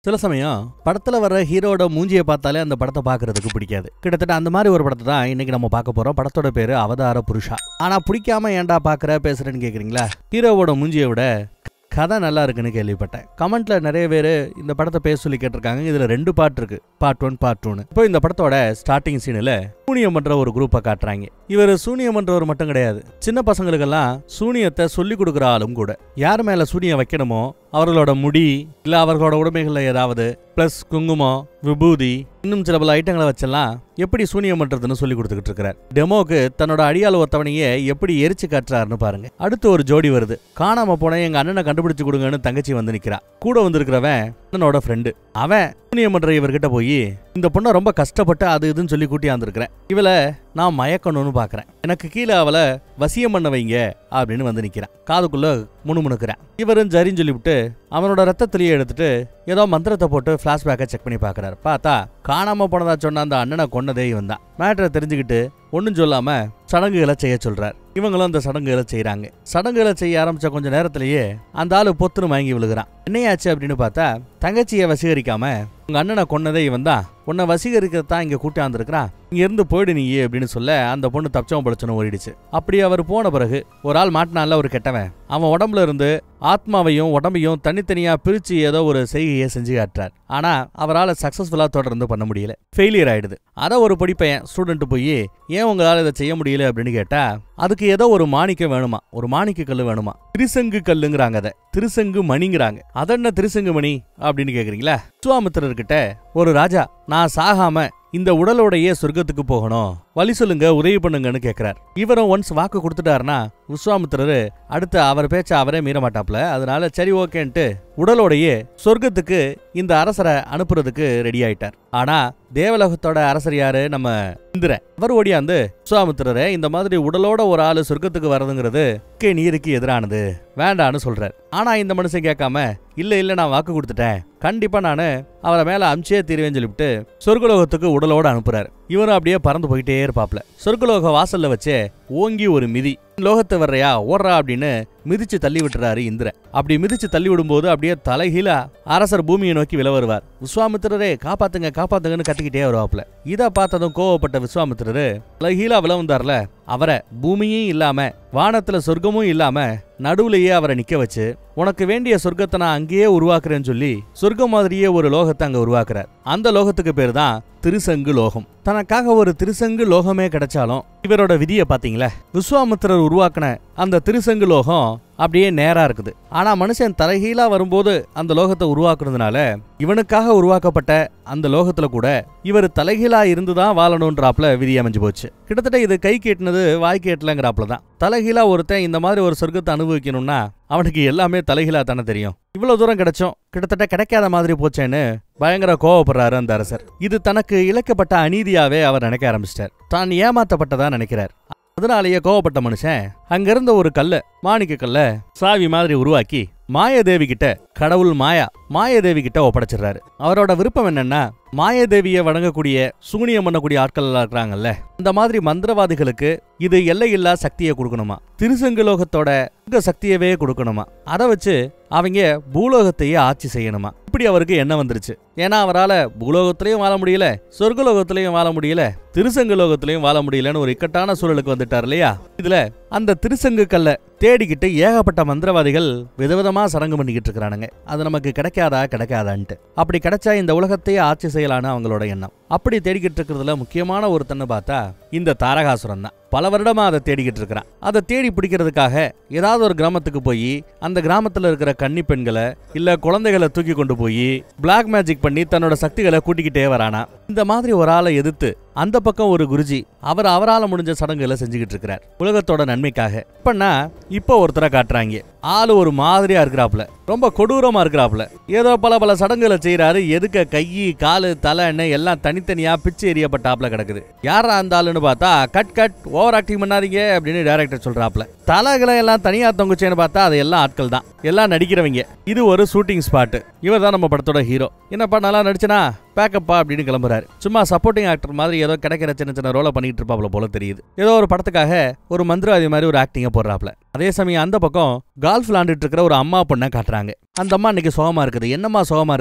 சில சமயம் படத்துல வர்ற ஹீரோட மூஞ்சியை பார்த்தாலே அந்த படத்தை பார்க்கறதுக்கு பிடிக்காது கிட்டத்தட்ட அந்த மாதிரி ஒரு படத்தை தான் இன்னைக்கு நம்ம பார்க்க போறோம் படத்தோட பேரு அவதார புருஷா ஆனா பிடிக்காம ஏன்டா பாக்குற பேசுறேன்னு கேக்குறீங்களா ஹீரோவோட மூஞ்சியை விட கதை நல்லா இருக்குன்னு கேள்விப்பட்டேன் கமெண்ட்ல நிறைய பேர் இந்த படத்தை பேச சொல்லி கேட்டிருக்காங்க இதுல ரெண்டு பார்ட் இருக்கு பார்ட் ஒன் பார்ட் டூன்னு இப்போ இந்த படத்தோட ஸ்டார்டிங் சீனில் சூனியம் பண்ற ஒரு குரூப்பை காட்டுறாங்க இவர் சூனியம் பண்றவர் மட்டும் கிடையாது சின்ன பசங்களுக்கெல்லாம் சூனியத்தை சொல்லி கொடுக்குற ஆளும் கூட யார் மேல சூனியம் வைக்கணுமோ அவர்களோட முடி இல்ல அவர்களோட உடைமைகள்ல ஏதாவது பிளஸ் குங்குமம் விபூதி இன்னும் சில பல ஐட்டங்களை வச்செல்லாம் எப்படி சூனியம் பண்றதுன்னு சொல்லி கொடுத்துக்கிட்டு இருக்கிறார் டெமோக்கு தன்னோட அடியால் ஒத்தவனையே எப்படி எரிச்சு காட்டுறாருன்னு பாருங்க அடுத்து ஒரு ஜோடி வருது காணாம போன எங்க அண்ணனை கண்டுபிடிச்சு கொடுங்கன்னு தங்கச்சி வந்து நிக்கிறா கூட வந்திருக்கிறவன் அண்ணனோட ஃப்ரெண்டு அவன் சூனியம் பண்ற இவர்கிட்ட போய் இந்த பொண்ணை ரொம்ப கஷ்டப்பட்டு அது இதுன்னு சொல்லி கூட்டியாந்துருக்கிறேன் இவளை நான் மயக்கணும்னு பாக்குறேன் எனக்கு கீழே அவளை வசியம் பண்ண வைங்க அப்படின்னு வந்து நிக்கிறான் காதுக்குள்ள முணுமுணுக்கிறேன் இவரும் சரின்னு சொல்லிவிட்டு அவனோட ரத்தத்திலேயே எடுத்துட்டு ஏதோ மந்திரத்தை போட்டு பிளாஷ்பேக்கை செக் பண்ணி பார்க்கறாரு பார்த்தா காணாம போனதா சொன்ன அந்த அண்ணனை கொன்னதே இவன் தான் மேட்டரை தெரிஞ்சுக்கிட்டு ஒன்றும் சொல்லாம சடங்குகளை செய்ய சொல்றார் இவங்களும் அந்த சடங்குகளை செய்றாங்க சடங்குகளை செய்ய ஆரம்பிச்ச கொஞ்ச நேரத்திலேயே அந்த ஆளு பொத்துன்னு வாங்கி விழுகிறான் என்னையாச்சு அப்படின்னு பார்த்தா தங்கச்சியை வசீகரிக்காம உங்க அண்ணனை கொன்னதே இவன் தான் உன்னை வசீகரிக்கத்தான் இங்க கூட்டாந்துருக்கிறான் இங்க இருந்து போயிடு நீ அப்படின்னு சொல்ல அந்த பொண்ணு தப்பிச்சவன் பழச்சனும் ஓடிடுச்சு அப்படி அவர் போன பிறகு ஒரு ஆள் மாட்டினால ஒரு கெட்டவன் அவன் உடம்புல இருந்து ஆத்மாவையும் உடம்பையும் தனித்தனியா பிரிச்சு ஏதோ ஒரு செய்கையை செஞ்சு காட்டுறார் ஆனா அவரால் சக்சஸ்ஃபுல்லா தொடர்ந்து பண்ண முடியல ஃபெயிலியர் ஆயிடுது அதை ஒரு படிப்பையன் ஸ்டூடெண்ட் போய் ஏன் உங்களால இதை செய்ய முடியல அப்படின்னு கேட்டா அதுக்கு ஏதோ ஒரு மாணிக்கம் வேணுமா ஒரு மாணிக்க கல்லு வேணுமா திருசங்கு கல்லுங்கிறாங்க அதை திருசங்கு மணிங்கிறாங்க அதென்ன திருசங்கு மணி அப்படின்னு கேக்குறீங்களா விஸ்வாமித்திரர்கிட்ட ஒரு ராஜா நான் சாகாம இந்த உடலோடையே சொர்க்கத்துக்கு போகணும் வழி சொல்லுங்க உதவி பண்ணுங்கன்னு கேக்குறார் இவரும் ஒன்ஸ் வாக்கு கொடுத்துட்டாருன்னா விஸ்வாமித்திரரு அடுத்து அவர் பேச்ச அவரே மீற மாட்டாப்ல அதனால சரி ஓகேன்ட்டு உடலோடையே சொர்க்கத்துக்கு இந்த அரசரை அனுப்புறதுக்கு ரெடி ஆயிட்டார் ஆனா தேவலோகத்தோட அரசர் யாரு நம்ம இந்திரன் அவர் ஓடியாந்து விஸ்வாமித்திரரே இந்த மாதிரி உடலோட ஒரு ஆளு சொர்க்கத்துக்கு வர்றதுங்கிறது கே நீருக்கு எதிரானது வேண்டான்னு சொல்றார் ஆனா இந்த மனுஷன் கேட்காம இல்ல இல்ல நான் வாக்கு கொடுத்துட்டேன் கண்டிப்பா நானு அவரை மேல அமிச்சே தீருவேன்னு சொல்லிவிட்டு சொர்க்கலோகத்துக்கு உடலோட அனுப்புறாரு இவரும் அப்படியே பறந்து போயிட்டே இருப்பாப்ல சொர்க்கலோக வாசல்ல வச்சே ஓங்கி ஒரு மிதி லோகத்தை வர்றையா ஓடுறா அப்படின்னு மிதிச்சு தள்ளி விட்டுறாரு இந்திரன் அப்படி மிதிச்சு தள்ளி விடும்போது அப்படியே தலைகீழா அரசர் பூமியை நோக்கி வில வருவார் விஸ்வாமித்திரரே காப்பாத்துங்க காப்பாத்துங்கன்னு கத்திக்கிட்டே வருவாப்ல இதை பார்த்ததும் கோவப்பட்ட விஸ்வாமித்திரரு தலைகீழா வில வந்தார்ல அவரை பூமியும் இல்லாம வானத்துல சொர்க்கமும் இல்லாம நடுவுலயே அவரை நிக்க வச்சு உனக்கு வேண்டிய சொர்க்கத்தை நான் அங்கேயே உருவாக்குறேன்னு சொல்லி சொர்க்கம் மாதிரியே ஒரு லோகத்தை அங்க உருவாக்குறார் அந்த லோகத்துக்கு பேர் தான் திருசங்கு லோகம் தனக்காக ஒரு திருசங்கு லோகமே கிடைச்சாலும் இவரோட விதியை பாத்தீங்களா விஸ்வாமித்திரர் உருவாக்குன அந்த திருசங்கு லோகம் அப்படியே நேரா இருக்குது ஆனா மனுஷன் தலைகீழா வரும்போது அந்த லோகத்தை உருவாக்குறதுனால இவனுக்காக உருவாக்கப்பட்ட அந்த லோகத்துல கூட இவர் தலைகீழா இருந்துதான் வாழணும்ன்றாப்ல விதி அமைஞ்சு போச்சு கிட்டத்தட்ட இது கை கேட்டினது வாய் கேட்டலங்கிறாப்ல தான் தலைகீழா ஒருத்தன் இந்த மாதிரி ஒரு சொர்க்கத்தை அனுபவிக்கணும்னா அவனுக்கு எல்லாமே தலைகீழா தானே தெரியும் இவ்வளவு தூரம் கிடைச்சோம் கிட்டத்தட்ட கிடைக்காத மாதிரி போச்சேன்னு பயங்கர கோவப்படுறாரு அந்த அரசர் இது தனக்கு இழைக்கப்பட்ட அநீதியாவே அவர் நினைக்க ஆரம்பிச்சிட்டார் தான் ஏமாத்தப்பட்டதா நினைக்கிறார் அதனாலேயே கோவப்பட்ட மனுஷன் அங்கிருந்த ஒரு கல்ல மாணிக்க கல்ல சாவி மாதிரி உருவாக்கி மாயதேவி கிட்ட கடவுள் மாயா மாயதேவி கிட்ட ஒப்படைச்சிடுறாரு அவரோட விருப்பம் என்னன்னா மாயதேவியை வணங்கக்கூடிய சூனியம் பண்ணக்கூடிய ஆட்கள் எல்லாம் இருக்கிறாங்கல்ல இந்த மாதிரி மந்திரவாதிகளுக்கு இது எல்லையில்லா சக்தியை கொடுக்கணுமா திருசங்கலோகத்தோட இந்த சக்தியவே கொடுக்கணுமா அதை வச்சு அவங்க பூலோகத்தையே ஆட்சி செய்யணுமா இப்படி அவருக்கு என்ன வந்துருச்சு ஏன்னா அவரால பூலோகத்திலையும் வாழ முடியல சொர்க்கலோகத்திலையும் வாழ முடியல திருசங்கு லோகத்திலையும் வாழ முடியலன்னு ஒரு இக்கட்டான சூழலுக்கு வந்துட்டார் இல்லையா இதுல அந்த திருசங்கு கல்ல தேடிக்கிட்டு ஏகப்பட்ட மந்திரவாதிகள் விதவிதமா சடங்கு பண்ணிக்கிட்டு இருக்கிறானுங்க அது நமக்கு கிடைக்காதா கிடைக்காதான்ட்டு அப்படி கிடைச்சா இந்த உலகத்தையே ஆட்சி செய்யலான்னு அவங்களோட எண்ணம் அப்படி தேடிக்கிட்டு இருக்கிறதுல முக்கியமான ஒருத்தன்னு பார்த்தா இந்த தாரகாசுரன் தான் பல வருடமா அதை தேடிக்கிட்டு இருக்கிறான் அதை தேடி பிடிக்கிறதுக்காக ஏதாவது ஒரு கிராமத்துக்கு போய் அந்த கிராமத்துல இருக்கிற கன்னி பெண்களை இல்ல குழந்தைகளை தூக்கி கொண்டு போய் பிளாக் மேஜிக் பண்ணி தன்னோட சக்திகளை கூட்டிக்கிட்டே வரானா இந்த மாதிரி ஒரு ஆளை எதிர்த்து அந்த பக்கம் ஒரு குருஜி அவர் அவரால முடிஞ்ச சடங்குகளை செஞ்சுக்கிட்டு இருக்கிறார் உலகத்தோட நன்மைக்காக இப்பன்னா இப்போ ஒருத்தரை காட்டுறாங்க ஆளு ஒரு மாதிரியா இருக்கிறாப்ல ரொம்ப கொடூரமா இருக்கிறாப்ல ஏதோ பல பல சடங்குகளை செய்யறாரு எதுக்க கை காலு தலைன்னு எல்லாம் தனித்தனியா பிச்சு எறியப்பட்டாப்ல கிடக்குது யாரா அந்த ஆளுன்னு பார்த்தா கட் கட் ஓவர் ஆக்டிங் பண்ணாதீங்க அப்படின்னு டைரக்டர் சொல்றாப்ல தலைகளை எல்லாம் தனியா தொங்குச்சேன்னு பார்த்தா அது எல்லாம் ஆட்கள் தான் எல்லாம் நடிக்கிறவங்க இது ஒரு ஷூட்டிங் ஸ்பாட் இவர் தான் நம்ம படத்தோட ஹீரோ என்னப்பா நல்லா நடிச்சனா பேக்கப்பா அப்படின்னு கிளம்புறாரு சும்மா சப்போர்ட்டிங் ஆக்டர் மாதிரி ஏதோ கிடைக்கிற சின்ன சின்ன ரோலை பண்ணிட்டு இருப்பாப்ல போல தெரியுது ஏதோ ஒரு படத்துக்காக ஒரு மந்திரவாதி மாதிரி ஒரு ஆக்டிங்க போடுறாப்ல அதே சமயம் அந்த பக்கம் கால்ஃப் விளாண்டுட்டு இருக்கிற ஒரு அம்மா பொண்ணை காட்டுறாங்க அந்த அம்மா இன்னைக்கு சோகமா இருக்குது என்னம்மா சோகமா இருக்கிற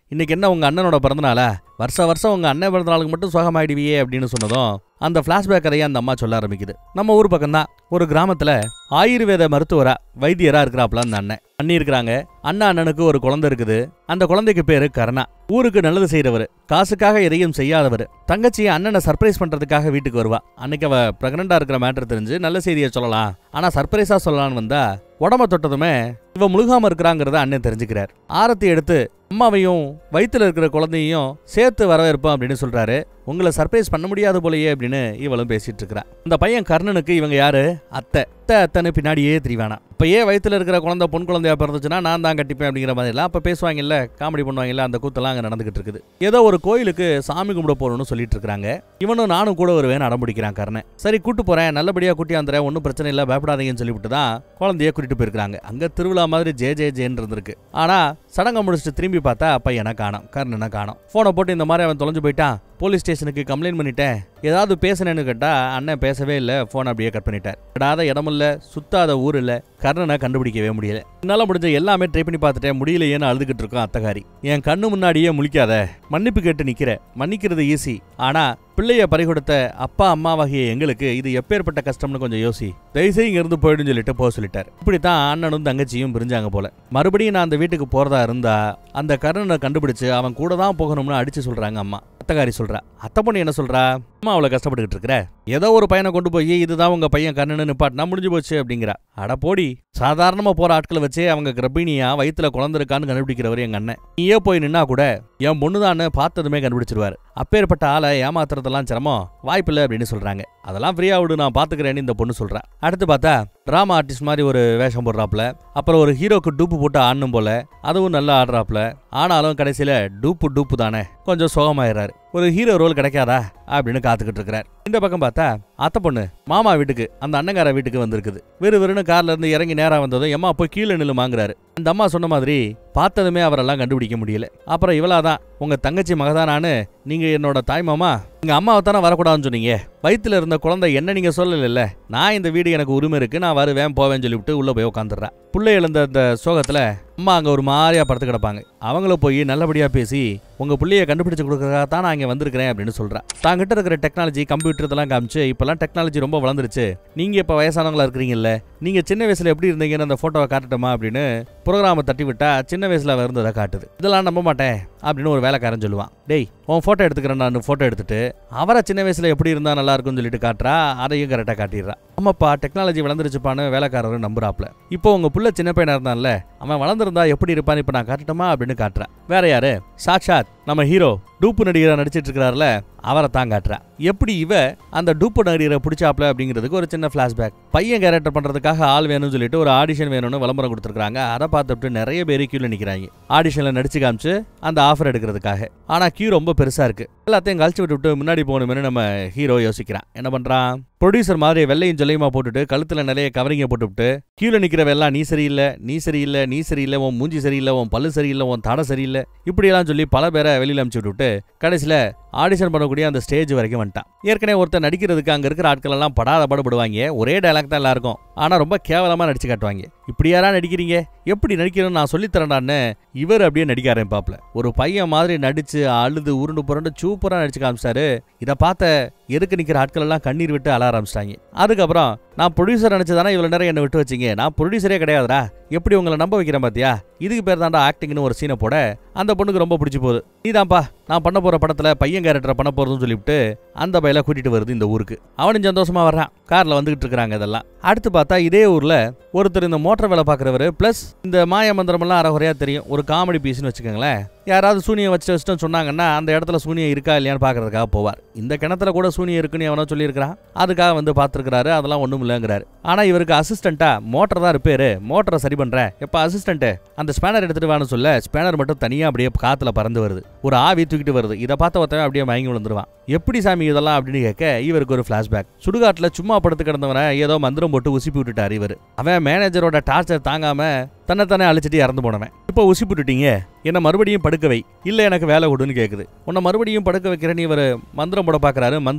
இன்னைக்கு என்ன உங்க அண்ணனோட பிறந்தநாளா வருஷ வருஷம் உங்க அண்ணன் பிறந்தநாளுக்கு மட்டும் சோகமாயிடுவியே அப்படின்னு சொன்னதும் அந்த பிளாஷ்பேக் கதையை அந்த அம்மா சொல்ல ஆரம்பிக்குது நம்ம ஊர் பக்கம் தான் ஒரு கிராமத்துல ஆயுர்வேத மருத்துவரா வைத்தியரா இருக்கிறாப்புல அந்த அண்ணன் அண்ணி இருக்கிறாங்க அண்ணா அண்ணனுக்கு ஒரு குழந்தை இருக்குது அந்த குழந்தைக்கு பேரு கருணா ஊருக்கு நல்லது செய்யறவர் காசுக்காக எதையும் செய்யாதவர் தங்கச்சி அண்ணனை சர்ப்ரைஸ் பண்றதுக்காக வீட்டுக்கு வருவா அன்னைக்கு அவ பிரெக்னண்டா இருக்கிற மேட்டர் தெரிஞ்சு நல்ல செய்தியை சொல்லலாம் ஆனா சர்ப்ரைஸா சொல்லலாம்னு வந்தா உடம்ப தொட்டதுமே இவ முழுகாம இருக்கிறாங்கிறத அண்ணன் தெரிஞ்சுக்கிறார் ஆரத்தி எடுத்து அம்மாவையும் வயித்துல இருக்கிற குழந்தையும் சேர்த்து வரவேற்போம் அப்படின்னு சொல்றாரு உங்களை சர்ப்ரைஸ் பண்ண முடியாது போலயே அப்படின்னு இவளும் பேசிட்டு இருக்கிறா இந்த பையன் கர்ணனுக்கு இவங்க யாரு அத்தை அத்தை அத்தைன்னு பின்னாடியே திரிவானா இப்பயே வயித்துல இருக்கிற குழந்தை பொன் குழந்தையா பிறந்துச்சுன்னா நான் தான் கட்டிப்பேன் அப்படிங்கிற மாதிரி எல்லாம் அப்ப பேசுவாங்கல்ல காமெடி பண்ணுவாங்கல்ல அந்த கூத்தெல்லாம் அங்க நடந்துகிட்டு இருக்குது ஏதோ ஒரு கோயிலுக்கு சாமி கும்பிட போறோம்னு சொல்லிட்டு இருக்காங்க இவனும் நானும் கூட வருவேன் அடம் பிடிக்கிறான் கர்ணன் சரி கூட்டு போறேன் நல்லபடியா கூட்டி வந்துறேன் ஒன்றும் பிரச்சனை இல்லை பயப்படாதீங்கன்னு சொல்லிவிட்டு தான் குழந்தைய கூட்டிட்டு போயிருக்காங்க அங்க திருவிழா மாதிரி ஜே ஜே ஜேன்னு இருந்திருக்கு ஆனா சடங்கை முடிச்சுட்டு திரும்பி பார்த்தா பையனை காணோம் கர்ணனை காணோம் போனை போட்டு இந்த மாதிரி அவன் தொலைஞ்சு போயிட்டான் போலீஸ் ஸ்டேஷனுக்கு கம்ப்ளைண்ட் பண்ணிட்டேன் ஏதாவது பேசுனேன்னு கேட்டா அண்ணன் பேசவே இல்லை ஃபோன் அப்படியே கட் பண்ணிட்டார் விடாத இடம் இல்ல சுத்தாத ஊர் இல்ல கர்ணனை கண்டுபிடிக்கவே முடியல என்னால முடிஞ்ச எல்லாமே ட்ரை பண்ணி பார்த்துட்டேன் முடியலையேன்னு அழுதுகிட்டு இருக்கோம் அத்தகாரி என் கண்ணு முன்னாடியே முழிக்காத மன்னிப்பு கேட்டு நிக்கிற மன்னிக்கிறது ஈஸி ஆனா பிள்ளைய பறிகொடுத்த அப்பா அம்மாவாகிய எங்களுக்கு இது எப்பேற்பட்ட கஷ்டம்னு கொஞ்சம் யோசி தயவுசெய்து இங்க இருந்து போயிடுன்னு சொல்லிட்டு போக சொல்லிட்டார் இப்படித்தான் அண்ணனும் தங்கச்சியும் பிரிஞ்சாங்க போல மறுபடியும் நான் அந்த வீட்டுக்கு போறதா இருந்தா அந்த கர்ணனை கண்டுபிடிச்சு அவன் கூட தான் போகணும்னு அடிச்சு சொல்றாங்க அம்மா அத்தகாரி சொல்றா அத்தை பொண்ணு என்ன சொல்றா அம்மா அவளை கஷ்டப்பட்டுக்கிட்டு இருக்கிற ஏதோ ஒரு பையனை கொண்டு போய் இதுதான் உங்க பையன் கண்ணனு நிப்பாட்டினா முடிஞ்சு போச்சு அப்படிங்கிறா அட போடி சாதாரணமா போற ஆட்களை வச்சே அவங்க கர்ப்பிணியா வயித்துல குழந்தை இருக்கான்னு கண்டுபிடிக்கிறவர் எங்க அண்ணன் நீயே போய் நின்னா கூட என் பொண்ணுதான்னு பார்த்ததுமே கண்டுபிடிச்சிருவாரு அப்பேற்பட்ட ஆளை ஏமாத்துறதெல்லாம் சிரமம் வாய்ப்பில்லை அப்படின்னு சொல்றாங்க அதெல்லாம் ஃப்ரீயா விடு நான் பாத்துக்கிறேன்னு இந்த பொண்ணு சொல்றா அடுத்து பார்த்தா டிராமா ஆர்டிஸ்ட் மாதிரி ஒரு வேஷம் போடுறாப்புல அப்புறம் ஒரு ஹீரோக்கு டூப்பு போட்டு ஆடணும் போல அதுவும் நல்லா ஆடுறாப்புல ஆனாலும் கடைசியில டூப்பு டூப்பு தானே கொஞ்சம் சோகமாயிடுறாரு ஒரு ஹீரோ ரோல் கிடைக்காதா அப்படின்னு காத்துக்கிட்டு இருக்கிறார் இந்த பக்கம் பார்த்தா அத்தை பொண்ணு மாமா வீட்டுக்கு அந்த அண்ணங்கார வீட்டுக்கு வந்திருக்குது வெறு வெறுன்னு கார்ல இருந்து இறங்கி நேரா வந்ததும் எம்மா போய் கீழே நில்லு வாங்குறாரு அந்த அம்மா சொன்ன மாதிரி பார்த்ததுமே அவரெல்லாம் கண்டுபிடிக்க முடியல அப்புறம் இவளாதான் உங்க தங்கச்சி மகதானான்னு நீங்க என்னோட தாய் மாமா எங்க அம்மாவை தானே வரக்கூடாதுன்னு சொன்னீங்க வயித்துல இருந்த குழந்தை என்ன நீங்க சொல்லல நான் இந்த வீடு எனக்கு உரிமை இருக்கு நான் வருவேன் போவேன்னு சொல்லிவிட்டு உள்ள போய் உட்காந்துடுறேன் புள்ளை இழந்த அந்த சோகத்துல அம்மா அங்க ஒரு மாதிரியா படுத்து கிடப்பாங்க அவங்கள போய் நல்லபடியா பேசி உங்க புள்ளைய கண்டுபிடிச்சு கொடுக்கறதுக்காக தான் நான் இங்க வந்திருக்கிறேன் அப்படின்னு சொல்றா தாங்கிட்ட இருக்கிற டெக்னாலஜி கம்ப்யூட்டர் இதெல்லாம் காமிச்சு இப்பெல்லாம் டெக்னாலஜி ரொம்ப வளர்ந்துருச்சு நீங்க இப்ப வயசானவங்களா இருக்கிறீங்கல்ல நீங்க சின்ன வயசுல எப்படி இருந்தீங்கன்னு அந்த போட்டோவை காட்டட்டுமா அப்படின்னு ப்ரோக்ராமை தட்டி விட்டா சின்ன வயசுல அவ இருந்ததை காட்டுது இதெல்லாம் நம்ப மாட்டேன் அப்படின்னு ஒரு வேலைக்காரன் சொல்லுவான் டேய் உன் போட்டோ எடுத்துக்கிறேன் நான் போட்டோ எடுத்துட்டு அவரை சின்ன வயசுல எப்படி இருந்தா நல்லா இருக்கும்னு சொல்லிட்டு காட்டுறா அதையும் கரெக்டா காட்டிடுறா ஆமாப்பா டெக்னாலஜி வளர்ந்துருச்சுப்பான்னு வேலைக்காரரும் நம்புறாப்ல இப்போ உங்க புள்ள சின்ன பையனா இருந்தான்ல அவன் வளர்ந்துருந்தா எப்படி இருப்பான்னு இப்ப நான் காட்டட்டுமா அப்படின்னு காட்டுறா வேற யாரு சாட்சாத் நம்ம ஹீரோ டூப்பு நடிகரா நடிச்சிட்டு இருக்கிறாருல அவரை தான் காட்டுறா எப்படி இவ அந்த டூப்பு நடிகரை பிடிச்சாப்ல அப்படிங்கிறதுக்கு ஒரு சின்ன ஃபிளாஷ்பேக் பையன் கேரக்டர் பண்றதுக்காக ஆள் வேணும்னு சொல்லிட்டு ஒரு ஆடிஷன் வேணும்னு விளம்பரம் கொடுத்துருக்காங்க அதை பார்த்துட்டு நிறைய பேர் கியூல நிக்கிறாங்க ஆடிஷன்ல நடிச்சு காமிச்சு அந்த ஆஃபர் எடுக்கிறதுக்காக ஆனா கியூ ரொம்ப பெருசா இருக்கு எல்லாத்தையும் கழிச்சு விட்டுவிட்டு முன்னாடி போகணும்னு நம்ம ஹீரோ யோசிக்கிறான் என்ன பண்றான் ப்ரொடியூசர் மாதிரி வெள்ளையும் ஜொல்லையுமா போட்டுட்டு கழுத்துல நிறைய கவரிங்க போட்டுவிட்டு கீழே நிக்கிறவெல்லாம் நீ சரியில்லை நீ சரியில்லை நீ சரியில்லை உன் மூஞ்சி சரியில்லை உன் பல்லு சரியில்லை உன் தடை சரியில்லை இப்படியெல்லாம் சொல்லி பல பேரை வெளியில அனுப்பிச்சு விட்டுவிட்டு கடைசியில ஆடிஷன் பண்ணக்கூடிய அந்த ஸ்டேஜ் வரைக்கும் வந்துட்டான் ஏற்கனவே ஒருத்தர் நடிக்கிறதுக்கு அங்க இருக்கிற ஆட்கள் எல்லாம் படாத பாடுபடுவாங்க ஒரே டைலாக் தான் எல்லாருக்கும் ஆனா ரொம்ப கேவலமா நடிச்சு காட்டுவாங்க இப்படி யாரா நடிக்கிறீங்க எப்படி நடிக்கணும்னு நான் சொல்லி தரேன்டான்னு இவர் அப்படியே நடிக்க ஆரம்பிப்பாப்ல ஒரு பையன் மாதிரி நடிச்சு அழுது உருண்டு புரண்டு சூப்பரா நடிச்சு காமிச்சாரு இதை பார்த்த எதுக்கு நிக்கிற ஆட்கள் எல்லாம் கண்ணீர் விட்டு அழ ஆரம்பிச்சிட்டாங்க அதுக்கப்புறம் நான் ப்ரொடியூசர் நினைச்சதானே இவ்வளவு நேரம் என்னை விட்டு வச்சீங்க நான் ப்ரொடியூசரே கிடையாதுடா எப்படி உங்களை நம்ப வைக்கிறேன் பாத்தியா இதுக்கு பேர் தான்டா ஆக்டிங்னு ஒரு சீனை போட அந்த பொண்ணுக்கு ரொம்ப பிடிச்சி போகுது நீதான்ப்பா நான் பண்ண போற படத்துல பையன் கேரக்டரை பண்ண போறதுன்னு சொல்லிவிட்டு அந்த பையல கூட்டிட்டு வருது இந்த ஊருக்கு அவனும் சந்தோஷமா வர்றான் கார்ல வந்துகிட்டு இருக்காங்க இதெல்லாம் அடுத்து பார்த்தா இதே ஊர்ல ஒருத்தர் இந்த மோட்டார் வேலை பார்க்குறவர் ப்ளஸ் இந்த மாய மந்திரமெல்லாம் அறகுறையா தெரியும் ஒரு காமெடி பீஸ்னு வச்சுக்கோங்களேன் யாராவது சூனியம் வச்சு வச்சுட்டு சொன்னாங்கன்னா அந்த இடத்துல சூனியம் இருக்கா இல்லையான்னு பார்க்கறதுக்காக போவார் இந்த கிணத்துல கூட சூனியம் இருக்குன்னு எவனோ சொல்லியிருக்கிறான் அதுக்காக வந்து பார்த்துருக்கிறாரு அதெல்லாம் ஒன்றும் இல்லைங்கிறாரு ஆனால் இவருக்கு அசிஸ்டண்ட்டா மோட்டர் தான் ரிப்பேரு மோட்டரை சரி பண்ணுறேன் எப்போ அசிஸ்டண்ட்டு அந்த ஸ்பேனர் எடுத்துட்டு வான்னு சொல்ல ஸ்பேனர் மட்டும் தனியாக அப்படியே காற்றுல பறந்து வருது ஒரு ஆவி தூக்கிட்டு வருது இதை பார்த்த ஒருத்தவன் அப்படியே மயங்கி விழுந்துருவான் எப்படி சாமி இதெல்லாம் அப்படின்னு கேட்க இவருக்கு ஒரு ஃப்ளாஷ்பேக் சுடுகாட்டில் சும்மா படுத்து கிடந்தவனை ஏதோ மந்திரம் போட்டு உசிப்பி விட்டுட்டார் இவர் அவன் மேனேஜரோட டார்ச்சர் தாங்காம தன்னைத்தானே அழிச்சிட்டு இறந்து போனவன் இப்போ உசி போட்டுட்டீங்க என்ன மறுபடியும் படுக்க வை இல்ல எனக்கு வேலை கொடுன்னு கேக்குது உன்னை மறுபடியும் படுக்க வைக்கிறேன்னு இவர் மந்திரம் போட பாக்குறாரு மந்திரம்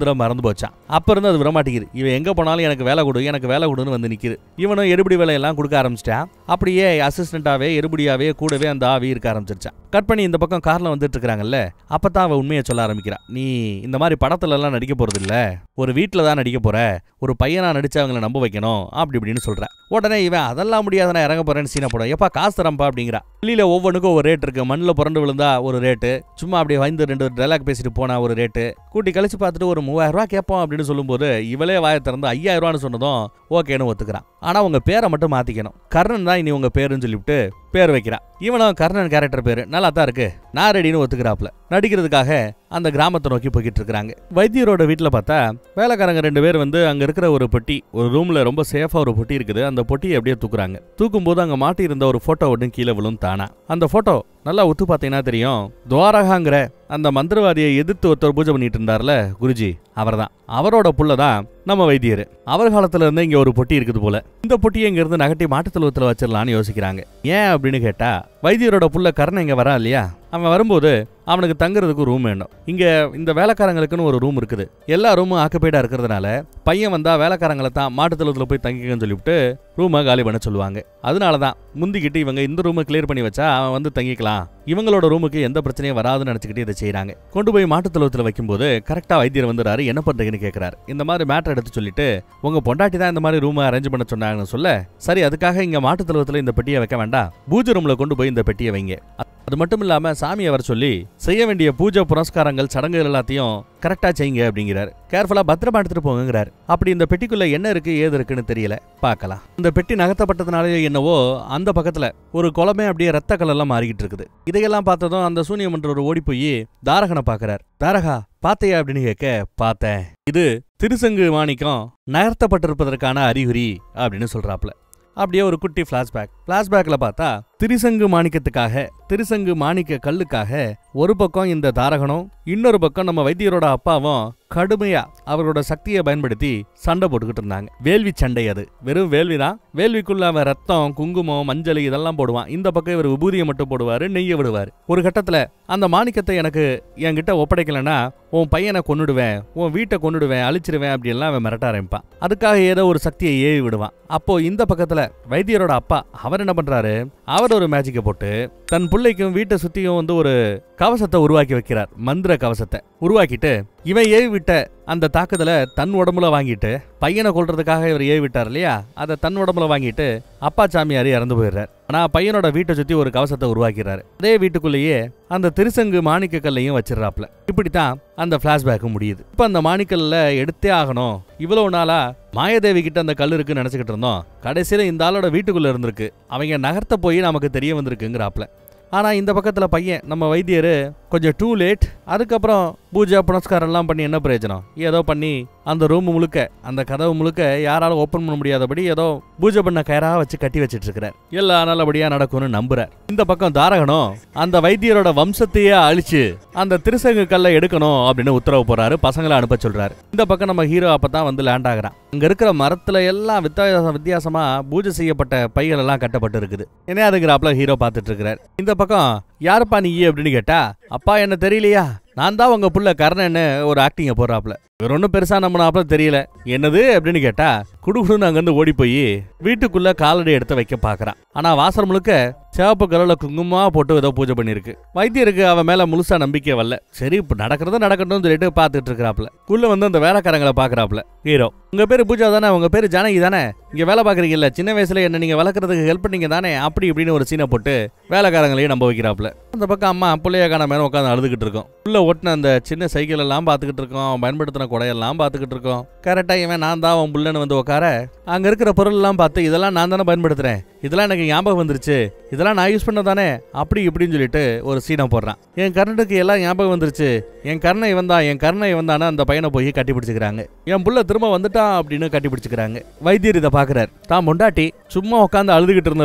தடவை மறந்து போச்சான் அப்ப இருந்து அது விடமாட்டேங்குது இவன் எங்க போனாலும் எனக்கு வேலை கொடு எனக்கு வேலை கொடுன்னு வந்து நிக்குது இவனும் எடுபடி வேலையெல்லாம் கொடுக்க ஆரம்பிச்சிட்டான் அப்படியே அசிஸ்டண்டாவே எடுபடியாவே கூடவே அந்த ஆவி இருக்க ஆரம்பிச்சிருச்சான் கட் பண்ணி இந்த பக்கம் கார்ல வந்துட்டு இருக்காங்கல்ல அப்பதான் அவ உண்மையை சொல்ல ஆரம்பிக்கிறா நீ இந்த மாதிரி படத்துல எல்லாம் நடிக்க போறது இல்ல ஒரு வீட்ல தான் நடிக்க போற ஒரு பையனா நடிச்சு அவங்கள நம்ப வைக்கணும் அப்படி இப்படின்னு சொல்றேன் உடனே இவன் அதெல்லாம் முடியாத நான் இறங்க போறேன்னு சீனை போட எப்பா காசு தரம்பா அப்படிங்கிறா வெளியில ஒவ்வொன்றுக்கும் ஒரு ரேட் இருக்கு மண்ணில் புரண்டு விழுந்தா ஒரு ரேட்டு சும்மா அப்படியே வந்து ரெண்டு டைலாக் பேசிட்டு போனா ஒரு ரேட்டு கூட்டி கழிச்சு பார்த்துட்டு ஒரு மூவாயிரம் ரூபாய் கேட்போம் அப்படின்னு சொல்லும்போது இவளே வாயை திறந்து ஐயாயிரம் ரூபான்னு சொன்னதும் ஓகேன்னு ஒத்துக்கிறான் ஆனா உங்க பேரை மட்டும் மாத்திக்கணும் கர்ணன் தான் இனி உங்க பேருன்னு சொல்லிவிட்டு பேர் வைக்கிறா இவனும் கர்ணன் கேரக்டர் பேரு நல்லா தான் இருக்கு நான் ரெடின்னு ஒத்துக்கிறாப்ல நடிக்கிறதுக்காக அந்த கிராமத்தை நோக்கி போய்கிட்டு இருக்காங்க வைத்தியரோட வீட்டில் பார்த்தா வேலைக்காரங்க ரெண்டு பேர் வந்து அங்க இருக்கிற ஒரு பொட்டி ஒரு ரூம்ல ரொம்ப சேஃபா ஒரு பொட்டி இருக்குது அந்த பொட்டியை அப்படியே தூக்குறாங்க தூக்கும் போது அங்க மாட்டி இருந்த ஒரு போட்டோ ஒன்று கீழே விழும் தானா அந்த போட்டோ நல்லா உத்து பார்த்தீங்கன்னா தெரியும் துவாரகாங்கிற அந்த மந்திரவாதியை எதிர்த்து ஒருத்தர் பூஜை பண்ணிட்டு இருந்தார்ல குருஜி அவர்தான் அவரோட புள்ள தான் நம்ம வைத்தியர் அவர் காலத்துல இருந்து இங்க ஒரு பொட்டி இருக்குது போல இந்த பொட்டியை இங்க இருந்து நகட்டி மாட்டுத்தலுவத்துல வச்சிடலாம்னு யோசிக்கிறாங்க ஏன் அப்படின்னு கேட்டா வைத்தியரோட புள்ள கர்ணன் இங்க வரா இல்லையா அவன் வரும்போது அவனுக்கு தங்குறதுக்கு ரூம் வேணும் இங்க இந்த வேலைக்காரங்களுக்குன்னு ஒரு ரூம் இருக்குது எல்லா ரூமும் ஆக்குப்பைடா இருக்கிறதுனால பையன் வந்தா வேலைக்காரங்களை தான் மாட்டுத்தலுவத்துல போய் தங்கிக்கன்னு சொல்லிவிட்டு ரூமை காலி பண்ண சொல்லுவாங்க அதனால தான் முந்திக்கிட்டு இவங்க இந்த ரூமை கிளியர் பண்ணி வச்சா அவன் வந்து தங்கிக்கலாம் இவங்களோட ரூமுக்கு எந்த பிரச்சனையும் வராதுன்னு நினச்சிக்கிட்டு இதை செய்கிறாங்க கொண்டு போய் மாட்டுத்தலுவத்தில் வைக்கும்போது கரெக்டாக வைத்தியர் வந்துறாரு என்ன பண்ணுறீங்கன்னு கேட்குறாரு இந்த மாதிரி மேட்டர் எடுத்து சொல்லிட்டு உங்க பொண்டாட்டி தான் இந்த மாதிரி ரூமை அரேஞ்ச் பண்ண சொன்னாங்கன்னு சொல்ல சரி அதுக்காக இங்க மாட்டுத்தலுவத்தில் இந்த பெட்டியை வைக்க வேண்டாம் பூஜை ரூம்ல கொண்டு போய் இந்த பெட்டியை வைங்க அது மட்டும் இல்லாம சாமியை வர சொல்லி செய்ய வேண்டிய பூஜை புனஸ்காரங்கள் சடங்குகள் எல்லாத்தையும் கரெக்டா செய்யுங்க அப்படிங்கிறாரு கேர்ஃபுல்லா பத்திரமா எடுத்துட்டு போங்கிறாரு அப்படி இந்த பெட்டிக்குள்ள என்ன இருக்கு ஏது இருக்குன்னு தெரியல பார்க்கலாம் இந்த பெட்டி நகர்த்தப்பட்டதுனாலே என்னவோ அந்த பக்கத்துல ஒரு குளமே அப்படியே ரத்த கலர்லாம் மாறிக்கிட்டு இருக்குது இதையெல்லாம் பார்த்ததும் அந்த சூனியம் மன்றவர் ஓடி போய் தாரகனை பார்க்கறார் தாரகா பாத்தையா அப்படின்னு கேட்க பார்த்தேன் இது திருசங்கு மாணிக்கம் நகர்த்தப்பட்டிருப்பதற்கான அறிகுறி அப்படின்னு சொல்றாப்ல அப்படியே ஒரு குட்டி ஃப்ளாஷ்பேக் ஃப்ளாஷ்பேக்கில் பார்த்தா திரிசங்கு மாணிக்கத்துக்காக திரிசங்கு மாணிக்க கல்லுக்காக ஒரு பக்கம் இந்த தாரகனும் இன்னொரு பக்கம் நம்ம வைத்தியரோட அப்பாவும் கடுமையா அவரோட சக்தியை பயன்படுத்தி சண்டை போட்டுக்கிட்டு இருந்தாங்க வேள்வி சண்டை அது வெறும் வேள்வி தான் வேள்விக்குள்ள அவன் ரத்தம் குங்குமம் மஞ்சள் இதெல்லாம் போடுவான் இந்த பக்கம் இவர் விபூதியை மட்டும் போடுவாரு நெய்ய விடுவார் ஒரு கட்டத்துல அந்த மாணிக்கத்தை எனக்கு என்கிட்ட ஒப்படைக்கலனா உன் பையனை கொன்னுடுவேன் உன் வீட்டை கொன்னுடுவேன் அழிச்சிருவேன் அப்படின்லாம் அவன் மிரட்ட ஆரம்பிப்பான் அதுக்காக ஏதோ ஒரு சக்தியை ஏவி விடுவான் அப்போ இந்த பக்கத்துல வைத்தியரோட அப்பா அவர் என்ன பண்றாரு அவர் ஒரு மேஜிக்கை போட்டு தன் பிள்ளைக்கும் வீட்டை சுத்தியும் வந்து ஒரு கவசத்தை உருவாக்கி வைக்கிறார் மந்திர கவசத்தை உருவாக்கிட்டு இவன் ஏவி விட்ட அந்த தாக்குதலை தன் உடம்புல வாங்கிட்டு பையனை கொல்றதுக்காக இவர் ஏவி விட்டார் இல்லையா அதை தன் உடம்புல வாங்கிட்டு அப்பா சாமியார் இறந்து போயிடுறார் ஆனா பையனோட வீட்டை சுத்தி ஒரு கவசத்தை உருவாக்கிறாரு அதே வீட்டுக்குள்ளேயே அந்த திருசங்கு மாணிக்க கல்லையும் வச்சிடறாப்ல இப்படித்தான் அந்த பிளாஷ்பேக் முடியுது இப்ப அந்த மாணிக்கல்ல எடுத்தே ஆகணும் இவ்வளவு நாளா மாயதேவி கிட்ட அந்த கல் இருக்குன்னு நினைச்சுக்கிட்டு இருந்தோம் கடைசியில இந்த ஆளோட வீட்டுக்குள்ள இருந்திருக்கு அவங்க நகர்த்த போய் நமக்கு தெரிய வந்திருக்குங்கிறாப்ல ஆனா இந்த பக்கத்துல பையன் நம்ம வைத்தியர் கொஞ்சம் டூ லேட் அதுக்கப்புறம் பூஜை புனஸ்காரம் எல்லாம் பண்ணி என்ன பிரயோஜனம் ஏதோ பண்ணி அந்த ரூம் முழுக்க அந்த கதவு முழுக்க யாராலும் ஓப்பன் பண்ண முடியாதபடி ஏதோ பூஜை பண்ண கயரா வச்சு கட்டி வச்சிட்டு இருக்கிறார் எல்லாம் நல்லபடியா நடக்கும்னு நம்புறார் இந்த பக்கம் தாரகனும் அந்த வைத்தியரோட வம்சத்தையே அழிச்சு அந்த திருசங்கு கல்லை எடுக்கணும் அப்படின்னு உத்தரவு போறாரு பசங்களை அனுப்ப சொல்றாரு இந்த பக்கம் நம்ம ஹீரோ அப்பதான் வந்து லேண்ட் ஆகுறான் அங்க இருக்கிற மரத்துல எல்லாம் வித்தியாசம் வித்தியாசமா பூஜை செய்யப்பட்ட பைகள் எல்லாம் கட்டப்பட்டு இருக்குது என்ன அதுங்கிறாப்ல ஹீரோ பார்த்துட்டு இருக்கிறார் இந்த பக்கம் யாருப்பா நீ அப்படின்னு கேட்டா அப்பா என்ன தெரியலையா நான் தான் உங்க புள்ள கர்ணன்னு ஒரு ஆக்டிங்க போடுறாப்ல இவர் ஒன்றும் பெருசா நம்பினாப்ல தெரியல என்னது அப்படின்னு கேட்டா குடுகுடுன்னு அங்கிருந்து ஓடி போய் வீட்டுக்குள்ள காலடி எடுத்து வைக்க பாக்குறான் ஆனா வாசல் முழுக்க சிவப்பு கலர்ல குங்குமமா போட்டு ஏதோ பூஜை பண்ணிருக்கு வைத்தியருக்கு அவன் மேல முழுசா நம்பிக்கை வரல சரி இப்ப நடக்கிறது நடக்கட்டும்னு சொல்லிட்டு பாத்துட்டு இருக்கிறாப்ல உள்ள வந்து அந்த வேலைக்காரங்களை பாக்குறாப்ல ஹீரோ உங்க பேரு பூஜா தானே உங்க பேரு ஜானகி தானே இங்க வேலை பாக்குறீங்கல்ல சின்ன வயசுல என்ன நீங்க வளர்க்கறதுக்கு ஹெல்ப் பண்ணீங்க தானே அப்படி இப்படின்னு ஒரு சீனை போட்டு வேலைக்காரங்களையும் நம்ப வைக்கிறாப்ல அந்த பக்கம் அம்மா புள்ளைய காண மேல உட்காந்து அழுதுகிட்டு இருக்கோம் உள்ள ஓட்டின அந்த சின்ன சைக்கிள் எல்லாம் பாத்துக்கிட்டு இருக்கோம் அவன் பயன்படுத்தின குடையெல்லாம் பாத்துக்கிட்டு இருக்கோம் கரெக்டா இவன் நான் தான் அவன் புள்ளன்னு வந்து உட்கார அங்க இருக்கிற பொருள் எல்லாம் பார்த்து இதெல்லாம் நான் தானே பயன்படுத்துறேன் இதெல்லாம் எனக்கு ஞாபகம் வந்துருச்சு இதெல்லாம் நான் யூஸ் பண்ண தானே அப்படி இப்படின்னு சொல்லிட்டு ஒரு சீனை போடுறான் என் கர்ணனுக்கு எல்லாம் ஞாபகம் வந்துருச்சு என் கர்ணை இவன் தான் என் கர்ணை இவன் தானே அந்த பையனை போய் கட்டி பிடிச்சிக்கிறாங்க என் புள்ள திரும்ப வந்துட்டான் அப்படின்னு கட்டி பிடிச்சிக்கிறாங்க வைத்தியர் இதை பாக்குறாரு தான் பொண்டாட்டி சும்மா உட்காந்து அழுதுகிட்டு இருந்தவ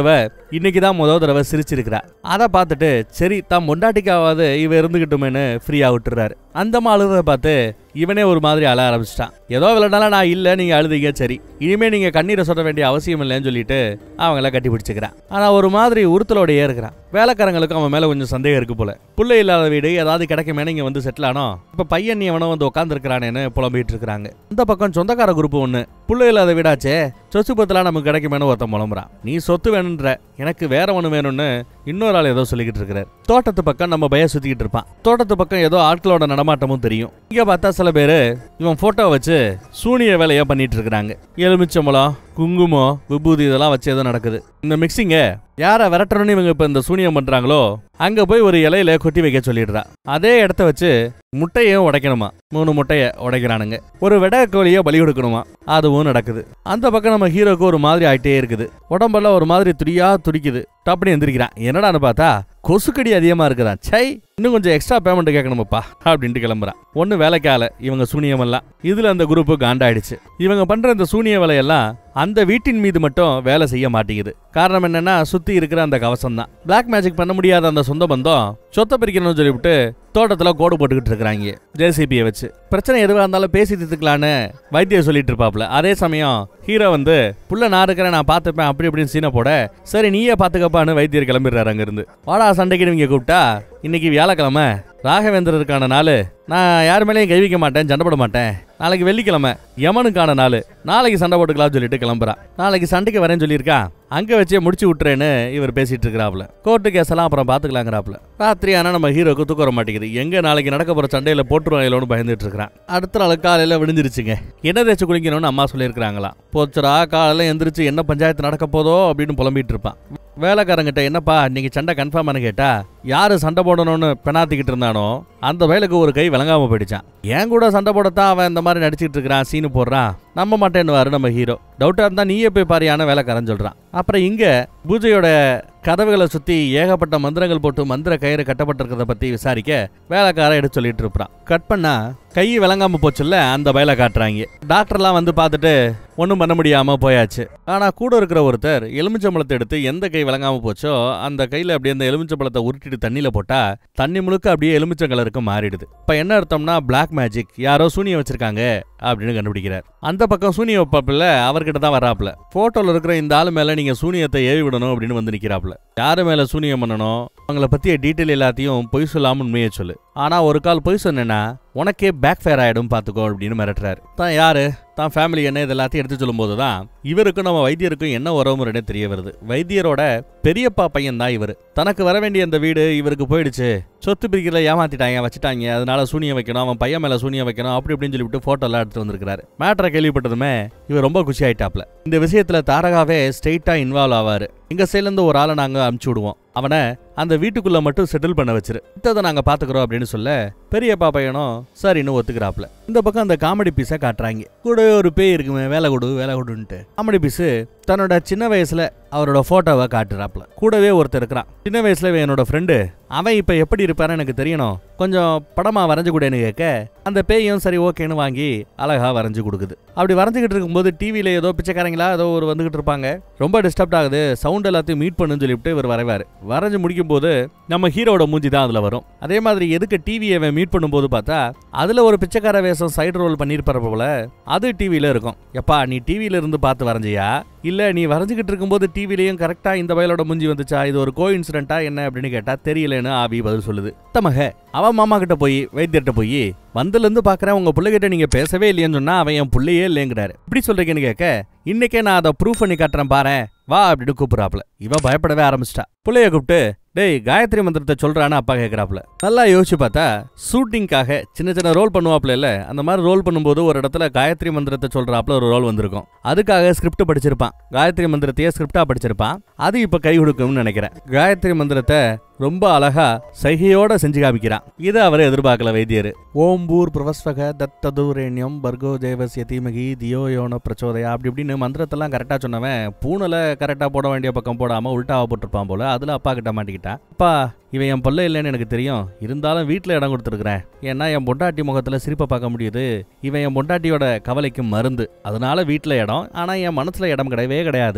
இன்னைக்கு தான் முதல் தடவை சிரிச்சிருக்கிறா அதை பார்த்துட்டு சரி தான் பொண்டாட்டிக்காவது இவ இருந்துகிட்டுமேனு ஃப்ரீயா விட்டுறாரு அந்த அழுறத பார்த்து இவனே ஒரு மாதிரி அழ ஆரம்பிச்சிட்டான் ஏதோ விளையாடால நான் இல்லை நீங்க அழுதீங்க சரி இனிமே நீங்க கண்ணீரை சொல்ல வேண்டிய அவசியம் இல்லைன்னு சொல்லிட்டு அவங்கள கட்டி பிடிச்சிக்கிறான் ஆனா ஒரு மாதிரி உறுத்தலோடையே இருக்கிறான் வேலைக்காரங்களுக்கும் அவன் மேல கொஞ்சம் சந்தேகம் இருக்கு போல புள்ளை இல்லாத வீடு ஏதாவது கிடைக்குமே இங்க வந்து செட்டில் ஆனோ இப்ப பையன் நீ எவனோ வந்து உட்காந்துருக்கிறானேன்னு புலம்பிட்டு இருக்காங்க இந்த பக்கம் சொந்தக்கார குரூப் ஒண்ணு புள்ளை இல்லாத வீடாச்சே சொத்து பத்தெல்லாம் நமக்கு கிடைக்குமேனு ஒருத்தன் புலம்புறான் நீ சொத்து வேணுன்ற எனக்கு வேற ஒன்று வேணும்னு இன்னொரு ஆள் ஏதோ சொல்லிக்கிட்டு இருக்கிறார் தோட்டத்து பக்கம் நம்ம பய சுத்திக்கிட்டு இருப்பான் தோட்டத்து பக்கம் ஏதோ ஆட்களோட நடமாட்டமும் தெரியும் இங்க பார்த்தா சில பேரு இவன் போட்டோ வச்சு சூனிய வேலையா பண்ணிட்டு இருக்கிறாங்க எலுமிச்சம்பழம் குங்குமம் விபூதி இதெல்லாம் வச்சு ஏதோ நடக்குது இந்த மிக்சிங்க யாரை விரட்டணும்னு இவங்க இப்ப இந்த சூனியம் பண்றாங்களோ அங்க போய் ஒரு இலையில கொட்டி வைக்க சொல்லிடுறா அதே இடத்த வச்சு முட்டையும் உடைக்கணுமா மூணு முட்டைய உடைக்கிறானுங்க ஒரு வெடை கோழியை பலி கொடுக்கணுமா அதுவும் நடக்குது அந்த பக்கம் நம்ம ஹீரோக்கு ஒரு மாதிரி ஆயிட்டே இருக்குது உடம்பெல்லாம் ஒரு மாதிரி துடியா துடிக்குது டப்புனு எந்திரிக்கிறான் என்னடான்னு பார்த்தா கொசுக்கடி அதிகமா இருக்குதான் சை இன்னும் கொஞ்சம் எக்ஸ்ட்ரா பேமெண்ட் கேட்கணுமப்பா அப்படின்ட்டு கிளம்புறான் ஒண்ணு வேலைக்கால இவங்க சூனியம் எல்லாம் இதுல அந்த குரூப்பு காண்டாயிடுச்சு இவங்க பண்ற இந்த சூனிய வேலையெல்லாம் அந்த வீட்டின் மீது மட்டும் வேலை செய்ய மாட்டேங்குது காரணம் என்னன்னா சுத்தி இருக்கிற அந்த கவசம் தான் பிளாக் மேஜிக் பண்ண முடியாத அந்த சொந்த பந்தம் சொத்தை பிரிக்கணும்னு சொல்லிவிட்டு தோட்டத்துல கோடு போட்டுக்கிட்டு இருக்கிறாங்க ஜேசிபியை வச்சு பிரச்சனை எதுவாக இருந்தாலும் பேசி தீர்த்துக்கலான்னு வைத்தியர் சொல்லிட்டு இருப்பாப்ல அதே சமயம் ஹீரோ வந்து புள்ள நான் இருக்கிறேன் நான் பார்த்துப்பேன் அப்படி இப்படின்னு சீனை போட சரி நீயே பார்த்துக்கப்பான்னு வைத்தியர் கிளம்பிடுறாரு அங்கிருந்து வாடா சண்டைக்கு நீங்க கூப்பிட்டா இன்னைக்கு வியாழக்கிழமை ராகவேந்திரருக்கான நாள் நான் யார் மேலேயும் கை வைக்க மாட்டேன் சண்டை போட மாட்டேன் நாளைக்கு வெள்ளிக்கிழமை யமனுக்கான நாள் நாளைக்கு சண்டை போட்டுக்கலாம்னு சொல்லிட்டு கிளம்புறான் நாளைக்கு சண்டைக்கு வரேன்னு சொல்லியிருக்கா அங்க வச்சே முடிச்சு விட்டுறேன்னு இவர் பேசிட்டு இருக்கிறாப்ல கோர்ட்டு கேஸ் எல்லாம் அப்புறம் பாத்துக்கலாங்கிறாப்ல ராத்திரி ஆனா நம்ம ஹீரோக்கு தூக்கம் வர மாட்டேங்குது எங்க நாளைக்கு நடக்க போற சண்டையில போட்டுருவாங்களோன்னு பயந்துட்டு இருக்கிறான் அடுத்த நாள் காலையில விழுந்துருச்சுங்க என்ன தேய்ச்சி குளிக்கணும்னு அம்மா சொல்லியிருக்கிறாங்களாம் போச்சுரா காலையில எந்திரிச்சு என்ன பஞ்சாயத்து நடக்க போதோ அப்படின்னு புலம்பிட்டு இருப்பான் வேலைக்காரங்கிட்ட என்னப்பா இன்னைக்கு சண்டை கன்ஃபார்ம்னு கேட்டா யாரு சண்டை போடணும்னு பெணாத்திக்கிட்டு இருந்தானோ அந்த வயலுக்கு ஒரு கை விளங்காம போயிடுச்சான் ஏன் கூட சண்டை போடத்தான் அவன் இந்த மாதிரி நடிச்சிட்டு இருக்கிறான் சீனு போடுறான் நம்ப மாட்டேன்னுவாரு நம்ம ஹீரோ டவுட்டா இருந்தா நீயே போய் பாரியான வேலைக்காரன் சொல்றான் அப்புறம் இங்க பூஜையோட கதவுகளை சுத்தி ஏகப்பட்ட மந்திரங்கள் போட்டு மந்திர கயிறு கட்டப்பட்டிருக்கிறத பத்தி விசாரிக்க வேலைக்காரன் எடுத்து சொல்லிட்டு இருப்பான் கட் பண்ணா கை விளங்காம போச்சுல்ல அந்த வயலை காட்டுறாங்க டாக்டர்லாம் வந்து பார்த்துட்டு ஒன்றும் பண்ண முடியாம போயாச்சு ஆனா கூட இருக்கிற ஒருத்தர் எலுமிச்சம்பழத்தை எடுத்து எந்த கை விளங்காம போச்சோ அந்த கையில அப்படியே அந்த எலுமிச்சம்பழத்தை உருட்டிட்டு தண்ணியில போட்டா தண்ணி முழுக்க அப்படியே எலுமிச்சம் கலருக்கு மாறிடுது இப்ப என்ன அர்த்தம்னா பிளாக் மேஜிக் யாரோ சூனியம் வச்சிருக்காங்க அப்படின்னு கண்டுபிடிக்கிறார் அந்த பக்கம் சூனிய வைப்பாப்புல அவர்கிட்ட தான் வராப்புல போட்டோல இருக்கிற இந்த ஆளு மேல நீங்க சூனியத்தை ஏவி விடணும் அப்படின்னு வந்து நிக்கிறாப்புல யாரு மேல சூனியம் பண்ணணும் அவங்கள பத்திய டீட்டெயில் எல்லாத்தையும் பொய் சொல்லாம உண்மையை சொல்லு ஆனா ஒரு கால் பொய் சொன்னேன்னா உனக்கே பேக் ஃபேர் ஆயிடும் பாத்துக்கோ அப்படின்னு மிரட்டுறாரு தான் யாரு தான் ஃபேமிலி என்ன இது எல்லாத்தையும் எடுத்து சொல்லும்போது தான் இவருக்கும் நம்ம வைத்தியருக்கும் என்ன உறவுமுறைன்னு தெரிய வருது வைத்தியரோட பெரியப்பா பையன் தான் இவர் தனக்கு வர வேண்டிய அந்த வீடு இவருக்கு போயிடுச்சு சொத்து பிரிக்கிறத ஏமாத்திட்டாங்க வச்சுட்டாங்க அதனால சூனியம் வைக்கணும் அவன் பையன் மேல சூனியம் வைக்கணும் அப்படி இப்படின்னு சொல்லிவிட்டு போட்டோ எல்லாம் எடுத்து வந்திருக்காரு மேட்டரை கேள்விப்பட்டதுமே இவர் ரொம்ப குஷி ஆயிட்டாப்ல இந்த விஷயத்துல தாரகாவே ஸ்ட்ரெயிட்டா இன்வால்வ் ஆவாரு எங்க சைட்ல இருந்து ஒரு ஆளை நாங்க அமுச்சு விடுவோம் அவனை அந்த வீட்டுக்குள்ள மட்டும் செட்டில் பண்ண வச்சிரு இதை நாங்க பாத்துக்கிறோம் அப்படின்னு சொல்ல பெரியப்பா பையனும் சரின்னு ஒத்துக்கிறாப்ல இந்த பக்கம் அந்த காமெடி பீஸை காட்டுறாங்க கூடவே ஒரு பேய் இருக்குமே வேலை கொடு வேலை கொடுன்ட்டு காமெடி பீஸ் தன்னோட சின்ன வயசுல அவரோட போட்டோவை காட்டுறாப்ல கூடவே ஒருத்தர் இருக்கிறான் சின்ன வயசுல இவன் என்னோட ஃப்ரெண்டு அவன் இப்ப எப்படி இருப்பான்னு எனக்கு தெரியணும் கொஞ்சம் படமா வரைஞ்சு கூடன்னு கேட்க அந்த பேயும் சரி ஓகேன்னு வாங்கி அழகா வரைஞ்சு கொடுக்குது அப்படி வரைஞ்சுக்கிட்டு இருக்கும்போது டிவியில ஏதோ பிச்சைக்காரங்களா ஏதோ ஒரு வந்துகிட்டு இருப்பாங்க ரொம்ப டிஸ்டர்ப் ஆகுது சவுண்ட் எல்லாத்தையும் மீட் பண்ணுன்னு சொல்லிவிட்டு இவர் வரைவாரு வரைஞ்சு முடிக்கும் போது நம்ம ஹீரோட மூஞ்சி தான் அதுல வரும் அதே மாதிரி எதுக்கு டிவியை அவன் மீட் பண்ணும்போது பார்த்தா அதுல ஒரு பிச்சைக்கார வேஷம் சைடு ரோல் பண்ணியிருப்பாரு போல அது டிவியில இருக்கும் எப்பா நீ டிவியில இருந்து பார்த்து வரைஞ்சியா இல்ல நீ வரைஞ்சுக்கிட்டு இருக்கும்போது டிவிலையும் கரெக்டா இந்த வயலோட மூஞ்சி வந்துச்சா இது ஒரு கோ இன்சிடென்ட்டா என்ன அப்படின்னு கேட்டா தெரியலன்னு ஆவி பதில் சொல்லுது தமக அவன் மாமா கிட்ட போய் வைத்தியர்கிட்ட போய் வந்ததுல இருந்து பாக்குறேன் உங்க பிள்ளைகிட்ட நீங்க பேசவே இல்லையேன்னு சொன்னா அவன் என் பிள்ளையே இல்லைங்கிறாரு இப்படி சொல்றீங்கன்னு கேட்க இன்னைக்கே நான் அதை ப்ரூஃப் பண்ணி காட்டுறேன் பாரேன் வா அப்படின்னு கூப்பிடுறாப்ல இவ பயப்படவே ஆரம்பிச்சிட்டா புள்ளைய கூப்பிட்டு டேய் காயத்ரி மந்திரத்தை சொல்றான்னு அப்பா கேக்குறாப்ல நல்லா யோசிச்சு பார்த்தா ஷூட்டிங்காக சின்ன சின்ன ரோல் பண்ணுவாப்ல இல்ல அந்த மாதிரி ரோல் பண்ணும்போது ஒரு இடத்துல காயத்ரி மந்திரத்தை சொல்றாப்ல ஒரு ரோல் வந்திருக்கும் அதுக்காக ஸ்கிரிப்ட் படிச்சிருப்பான் காயத்ரி மந்திரத்தையே ஸ்கிரிப்டா படிச்சிருப்பான் அது இப்ப கை கொடுக்கும்னு நினைக்கிறேன் காயத்ரி மந்திரத்தை ரொம்ப அழகா சைகையோட செஞ்சு காமிக்கிறான் இதை அவர் எதிர்பார்க்கல வைத்தியர் ஓம்பூர் பிரவஸ்வக தத்ததுரேண்யம் பர்கோ தேவசிய தீமகி தியோ யோன பிரச்சோதயா அப்படி இப்படின்னு மந்திரத்தெல்லாம் கரெக்டா சொன்னவன் பூனலை கரெக்டா போட வேண்டிய பக்கம் போடாம உல்டாவா போட்டிருப்பான் போல அதுல அப்பா கிட்ட மாட்டிக்கிட்டான் அப்பா இவன் என் பிள்ளை இல்லைன்னு எனக்கு தெரியும் இருந்தாலும் வீட்டில் இடம் கொடுத்துருக்குறேன் ஏன்னா என் பொண்டாட்டி முகத்தில் சிரிப்பை பார்க்க முடியுது இவன் என் பொண்டாட்டியோட கவலைக்கு மருந்து அதனால வீட்டில் இடம் ஆனால் என் மனசில் இடம் கிடையவே கிடையாது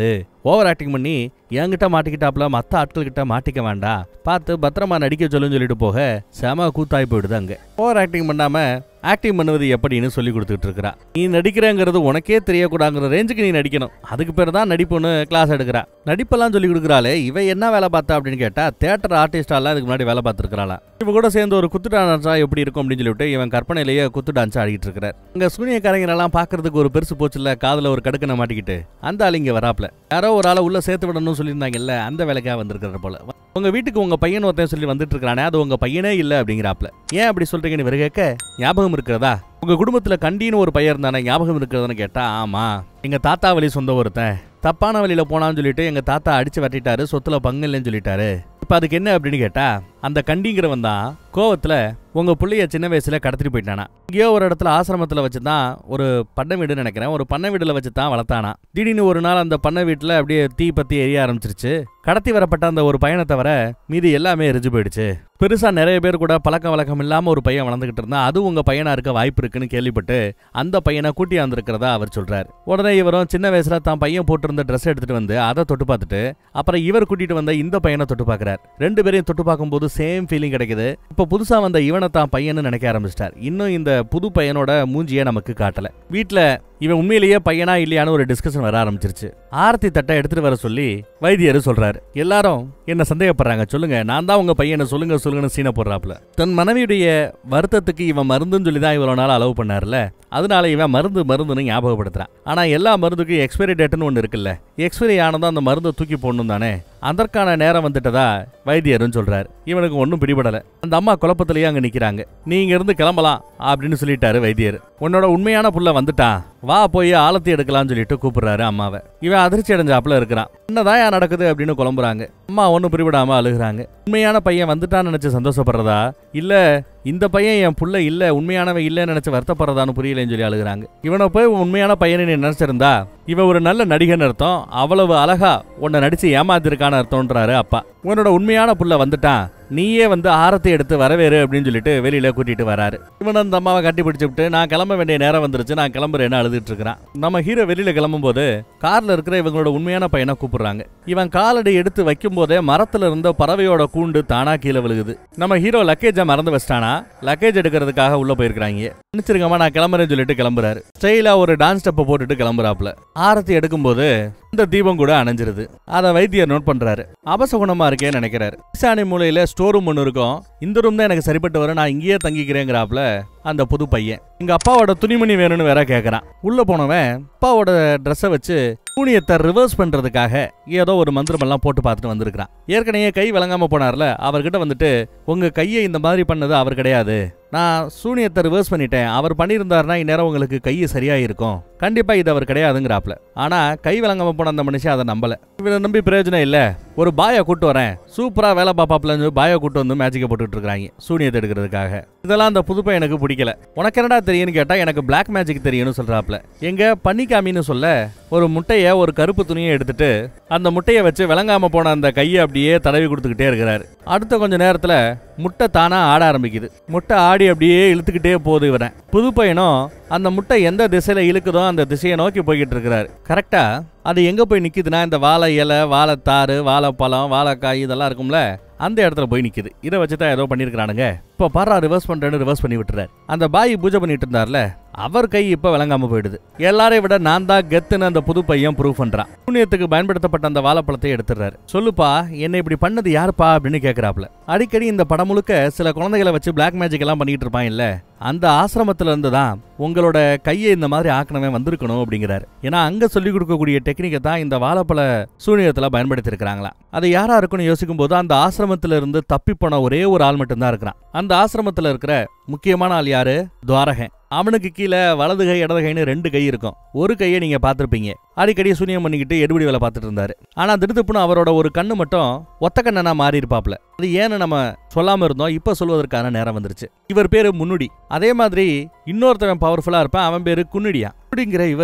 ஓவர் ஆக்டிங் பண்ணி என்கிட்ட மாட்டிக்கிட்டாப்புல மற்ற ஆட்கள்கிட்ட மாட்டிக்க வேண்டாம் பார்த்து பத்திரமா நடிக்க சொல்லுன்னு சொல்லிட்டு போக செம கூத்தாய் போயிடுது அங்க ஓவர் ஆக்டிங் பண்ணாம ஆக்டிங் பண்ணுவது எப்படின்னு சொல்லி கொடுத்துட்டு இருக்கிறா நீ நடிக்கிறேங்கிறது உனக்கே தெரியக்கூடாங்கிற ரேஞ்சுக்கு நீ நடிக்கணும் அதுக்கு பேர் தான் நடிப்புன்னு கிளாஸ் எடுக்கிறா நடிப்பெல்லாம் சொல்லி கொடுக்குறாளே இவ என்ன வேலை பார்த்தா அப்படின்னு கேட்டா தேட்டர் ஆர்டிஸ்டாலாம் இதுக்கு முன்னாடி வேலை பார்த்துருக்காளா இவ கூட சேர்ந்து ஒரு குத்து டான்ஸா எப்படி இருக்கும் அப்படின்னு சொல்லிட்டு இவன் கற்பனையிலேயே குத்து டான்ஸ் ஆடிட்டு இருக்கிறார் இங்க சூனியக்காரங்கரெல்லாம் பார்க்கறதுக்கு ஒரு பெருசு போச்சுல்ல காதுல ஒரு கடுக்கனை மாட்டிக்கிட்டு அந்த ஆள் இங்க வராப்ல யாரோ ஒரு ஆளை உள்ள சேர்த்து விடணும்னு சொல்லியிருந்தாங்கல்ல அந்த வேலைக்காக வந்திருக்கிற போல உங்க வீட்டுக்கு உங்க பையன் ஒருத்தன் சொல்லி வந்துட்டு இருக்கானே அது உங்க பையனே இல்ல அப்படிங்கிறாப்ல ஏன் அப்படி சொல்றீங்கன்னு இவர் கேட்க ஞாபகம் இருக்கிறதா உங்க குடும்பத்துல கண்டின்னு ஒரு பையன் இருந்தானே ஞாபகம் இருக்கிறதுன்னு கேட்டா ஆமா எங்க தாத்தா வழி சொந்த ஒருத்தன் தப்பான வழியில போனான்னு சொல்லிட்டு எங்க தாத்தா அடிச்சு வெட்டிட்டாரு சொத்துல பங்கு இல்லைன்னு சொல்லிட்டாரு இப்ப அதுக்கு என்ன அப்படின்னு கேட்டா அந்த கண்டிங்கிறவன் தான் கோவத்துல உங்க புள்ளைய சின்ன வயசுல கடத்திட்டு போயிட்டானா இங்கேயோ ஒரு இடத்துல ஆசிரமத்துல வச்சு தான் ஒரு பண்ணை வீடுன்னு நினைக்கிறேன் ஒரு பண்ணை வீடுல வச்சு தான் வளர்த்தானா திடீர்னு ஒரு நாள் அந்த பண்ணை வீட்டுல அப்படியே தீ பத்தி எரிய ஆரம்பிச்சிருச்சு கடத்தி வரப்பட்ட அந்த ஒரு பையனை தவிர மீதி எல்லாமே எரிஞ்சு போயிடுச்சு பெருசா நிறைய பேர் கூட பழக்க வழக்கம் இல்லாம ஒரு பையன் வளர்ந்துகிட்டு இருந்தா அது உங்க பையனா இருக்க வாய்ப்பு இருக்குன்னு கேள்விப்பட்டு அந்த பையனை கூட்டி வந்திருக்கிறதா அவர் சொல்றாரு உடனே இவரும் சின்ன வயசுல தான் பையன் போட்டிருந்த ட்ரெஸ் எடுத்துட்டு வந்து அதை தொட்டு பார்த்துட்டு அப்புறம் இவர் கூட்டிட்டு வந்த இந்த பையனை தொட்டு பார்க்கறார் ரெண்டு பேரையும் தொட்டு பார்க்கும்போது சேம் ஃபீலிங் கிடைக்குது இப்போ புதுசா வந்த இவனை தான் பையன்னு நினைக்க ஆரம்பிச்சிட்டார் இன்னும் இந்த புது பையனோட மூஞ்சியை நமக்கு காட்டல வீட்ல இவன் உண்மையிலேயே பையனா இல்லையான்னு ஒரு டிஸ்கஷன் வர ஆரம்பிச்சிருச்சு ஆரத்தி தட்டை எடுத்துட்டு வர சொல்லி வைத்தியர் சொல்றாரு எல்லாரும் என்ன சந்தேகப்படுறாங்க சொல்லுங்க நான் தான் உங்க பையனை சொல்லுங்க சொல்லுங்கன்னு சீனை போடுறாப்ல தன் மனைவியுடைய வருத்தத்துக்கு இவன் மருந்துன்னு சொல்லி தான் இவ்வளவு நாள் அலோவ் பண்ணார்ல அதனால இவன் மருந்து மருந்துன்னு ஞாபகப்படுத்துறான் ஆனா எல்லா மருந்துக்கும் எக்ஸ்பைரி டேட்னு ஒன்று இருக்குல்ல எக்ஸ்பைரி ஆனதும் அந்த மருந்தை தூக்கி போடணும் தானே அதற்கான நேரம் வந்துட்டதா வைத்தியரும் சொல்றாரு இவனுக்கு ஒன்றும் பிடிபடல அந்த அம்மா குழப்பத்திலேயே அங்க நிக்கிறாங்க நீங்க இருந்து கிளம்பலாம் அப்படின்னு சொல்லிட்டாரு வைத்தியர் உன்னோட உண்மையான புள்ள வந்துட்டான் வா போய் ஆலத்தி எடுக்கலாம்னு சொல்லிட்டு கூப்பிடுறாரு அம்மாவை இவன் அதிர்ச்சி அடைஞ்சாப்புல இருக்கிறான் என்னதான் ஏன் நடக்குது அப்படின்னு குழம்புறாங்க அம்மா ஒன்றும் பிடிபடாம அழுகுறாங்க உண்மையான பையன் வந்துட்டான்னு நினைச்சு சந்தோஷப்படுறதா இல்ல இந்த பையன் என் புள்ள இல்ல உண்மையானவன் இல்லைன்னு நினைச்சு வருத்தப்படுறதான்னு புரியலன்னு சொல்லி அழுகுறாங்க இவனை போய் உண்மையான பையனை நீ நினைச்சிருந்தா இவன் ஒரு நல்ல நடிகன் அர்த்தம் அவ்வளவு அழகா உன்னை நடிச்சு ஏமாத்திருக்கான்னு அர்த்தம்ன்றாரு அப்பா உன்னோட உண்மையான புள்ள வந்துட்டான் நீயே வந்து ஆரத்தை எடுத்து வரவேறு அப்படின்னு சொல்லிட்டு வெளியில கூட்டிட்டு வராரு இவன் அந்த அம்மாவை கட்டி பிடிச்சு விட்டு நான் கிளம்ப வேண்டிய நேரம் வந்துருச்சு நான் கிளம்புறேன்னு அழுதுட்டு இருக்கிறான் நம்ம ஹீரோ வெளியில கிளம்பும் போது கார்ல இருக்கிற இவங்களோட உண்மையான பையனை கூப்பிடுறாங்க இவன் காலடி எடுத்து வைக்கும் போதே மரத்துல இருந்த பறவையோட கூண்டு தானா கீழே விழுகுது நம்ம ஹீரோ லக்கேஜை மறந்து வச்சிட்டானா லக்கேஜ் எடுக்கிறதுக்காக உள்ள போயிருக்காங்க நினைச்சிருக்கமா நான் கிளம்புறேன்னு சொல்லிட்டு கிளம்புறாரு ஸ்டைலா ஒரு டான்ஸ் ஸ்டெப்பை போட்டுட்டு கிளம்புறாப்ல ஆரத்தி எடுக்கும்போது இந்த தீபம் கூட அணைஞ்சிருது அதை வைத்தியர் நோட் பண்றாரு அபசகுணமா இருக்கேன்னு நினைக்கிறாரு ஈசானி மூலையில ஸ்டோர் ரூம் ஒன்று இருக்கும் இந்த ரூம் தான் எனக்கு சரிப்பட்டு வரும் நான் இங்கேயே தங்கிக்கிறேங்கிறாப்ல அந்த புது பையன் எங்க அப்பாவோட துணிமணி வேணும்னு வேற கேக்குறான் உள்ள போனவன் அப்பாவோட ட்ரெஸ்ஸை வச்சு சூனியத்தை ரிவர்ஸ் பண்றதுக்காக ஏதோ ஒரு மந்திரம் எல்லாம் போட்டு பார்த்துட்டு வந்திருக்கான் ஏற்கனவே கை விளங்காம போனார்ல அவர்கிட்ட வந்துட்டு உங்க கையை இந்த மாதிரி பண்ணது அவர் கிடையாது நான் சூனியத்தை ரிவர்ஸ் பண்ணிட்டேன் அவர் பண்ணியிருந்தாருன்னா இந்நேரம் உங்களுக்கு கை சரியா இருக்கும் கண்டிப்பா இது அவர் கிடையாதுங்கிறாப்ல ஆனா கை விளங்காம போன அந்த மனுஷன் அதை நம்பல இவனை நம்பி பிரயோஜனம் இல்ல ஒரு பாயை கூட்டு வரேன் சூப்பரா வேலை பாப்பாப்லன்னு பாயை கூட்டு வந்து மேஜிக்கை போட்டுட்டு இருக்காங்க சூனியத்தை எடுக்கிறதுக்காக இதெல்லாம் அந்த புது பையனுக்கு பிடிக்கல உனக்கு என்னடா தெரியும்னு கேட்டா எனக்கு பிளாக் மேஜிக் தெரியும்னு சொல்றாப்ல எங்க பன்னிக்காமின்னு சொல்ல ஒரு முட்டைய ஒரு கருப்பு துணியை எடுத்துட்டு அந்த முட்டையை வச்சு விளங்காம போன அந்த கையை அப்படியே தடவி கொடுத்துக்கிட்டே இருக்கிறாரு அடுத்த கொஞ்ச நேரத்துல முட்டை தானா ஆட ஆரம்பிக்குது முட்டை ஆடி அப்படியே இழுத்துக்கிட்டே போகுது இவனை புது பையனும் அந்த முட்டை எந்த திசையில இழுக்குதோ அந்த திசையை நோக்கி போய்கிட்டு இருக்கிறாரு கரெக்டா அது எங்க போய் நிக்குதுன்னா இந்த வாழை இலை வாழைத்தாறு வாழைப்பழம் வாழைக்காய் இதெல்லாம் இருக்கும்ல அந்த இடத்துல போய் நிக்குது இதை வச்சு தான் ஏதோ பண்ணிருக்கானுங்க இப்போ பாரா ரிவர்ஸ் பண்றேன்னு ரிவர்ஸ் பண்ணி விட்டுறாரு அந்த பாய் பூஜை பண்ணிட்டு இருந்தார்ல அவர் கை இப்ப விளங்காம போயிடுது எல்லாரையும் விட நான் தான் கெத்துன்னு அந்த புது பையன் ப்ரூவ் பண்றான் புண்ணியத்துக்கு பயன்படுத்தப்பட்ட அந்த வாழைப்பழத்தை எடுத்துறாரு சொல்லுப்பா என்னை இப்படி பண்ணது யாருப்பா அப்படின்னு கேக்குறாப்ல அடிக்கடி இந்த படம் முழுக்க சில குழந்தைகளை வச்சு பிளாக் மேஜிக் எல்லாம் பண்ணிட்டு இருப்பான் இல்ல அந்த ஆசிரமத்துல இருந்து தான் உங்களோட கையை இந்த மாதிரி ஆக்கணவன் வந்திருக்கணும் அப்படிங்கிறாரு ஏன்னா அங்க சொல்லி கொடுக்கக்கூடிய டெக்னிக்கை தான் இந்த வாழைப்பழ சூனியத்துல பயன்படுத்தி இருக்கிறாங்களா அது யாரா இருக்குன்னு யோசிக்கும் போது அந்த ஆசிரமத்துல இருந்து தப்பி போன ஒரே ஒரு ஆள் மட்டும்தான் இருக்கிறான் அந்த ஆசிரமத்துல இருக்கிற முக்கியமான ஆள் யாரு துவாரகன் அவனுக்கு கீழே வலது கை இடது கைன்னு ரெண்டு கை இருக்கும் ஒரு கையை நீங்க பார்த்திருப்பீங்க அடிக்கடி சூனியம் பண்ணிக்கிட்டு எடுபடி வேலை பார்த்துட்டு இருந்தாரு ஆனா திடுத்துப்புன்னு அவரோட ஒரு கண்ணு மட்டும் ஒத்த கண்ணனா மாறி இருப்பாப்ல அது ஏன்னு நம்ம சொல்லாம இருந்தோம் இப்ப சொல்வதற்கான நேரம் வந்துருச்சு இவர் பேரு முன்னுடி அதே மாதிரி இன்னொருத்தவன் பவர்ஃபுல்லா இருப்பான் அவன் பேரு குன்னுடியா அப்படிங்கிற இவரு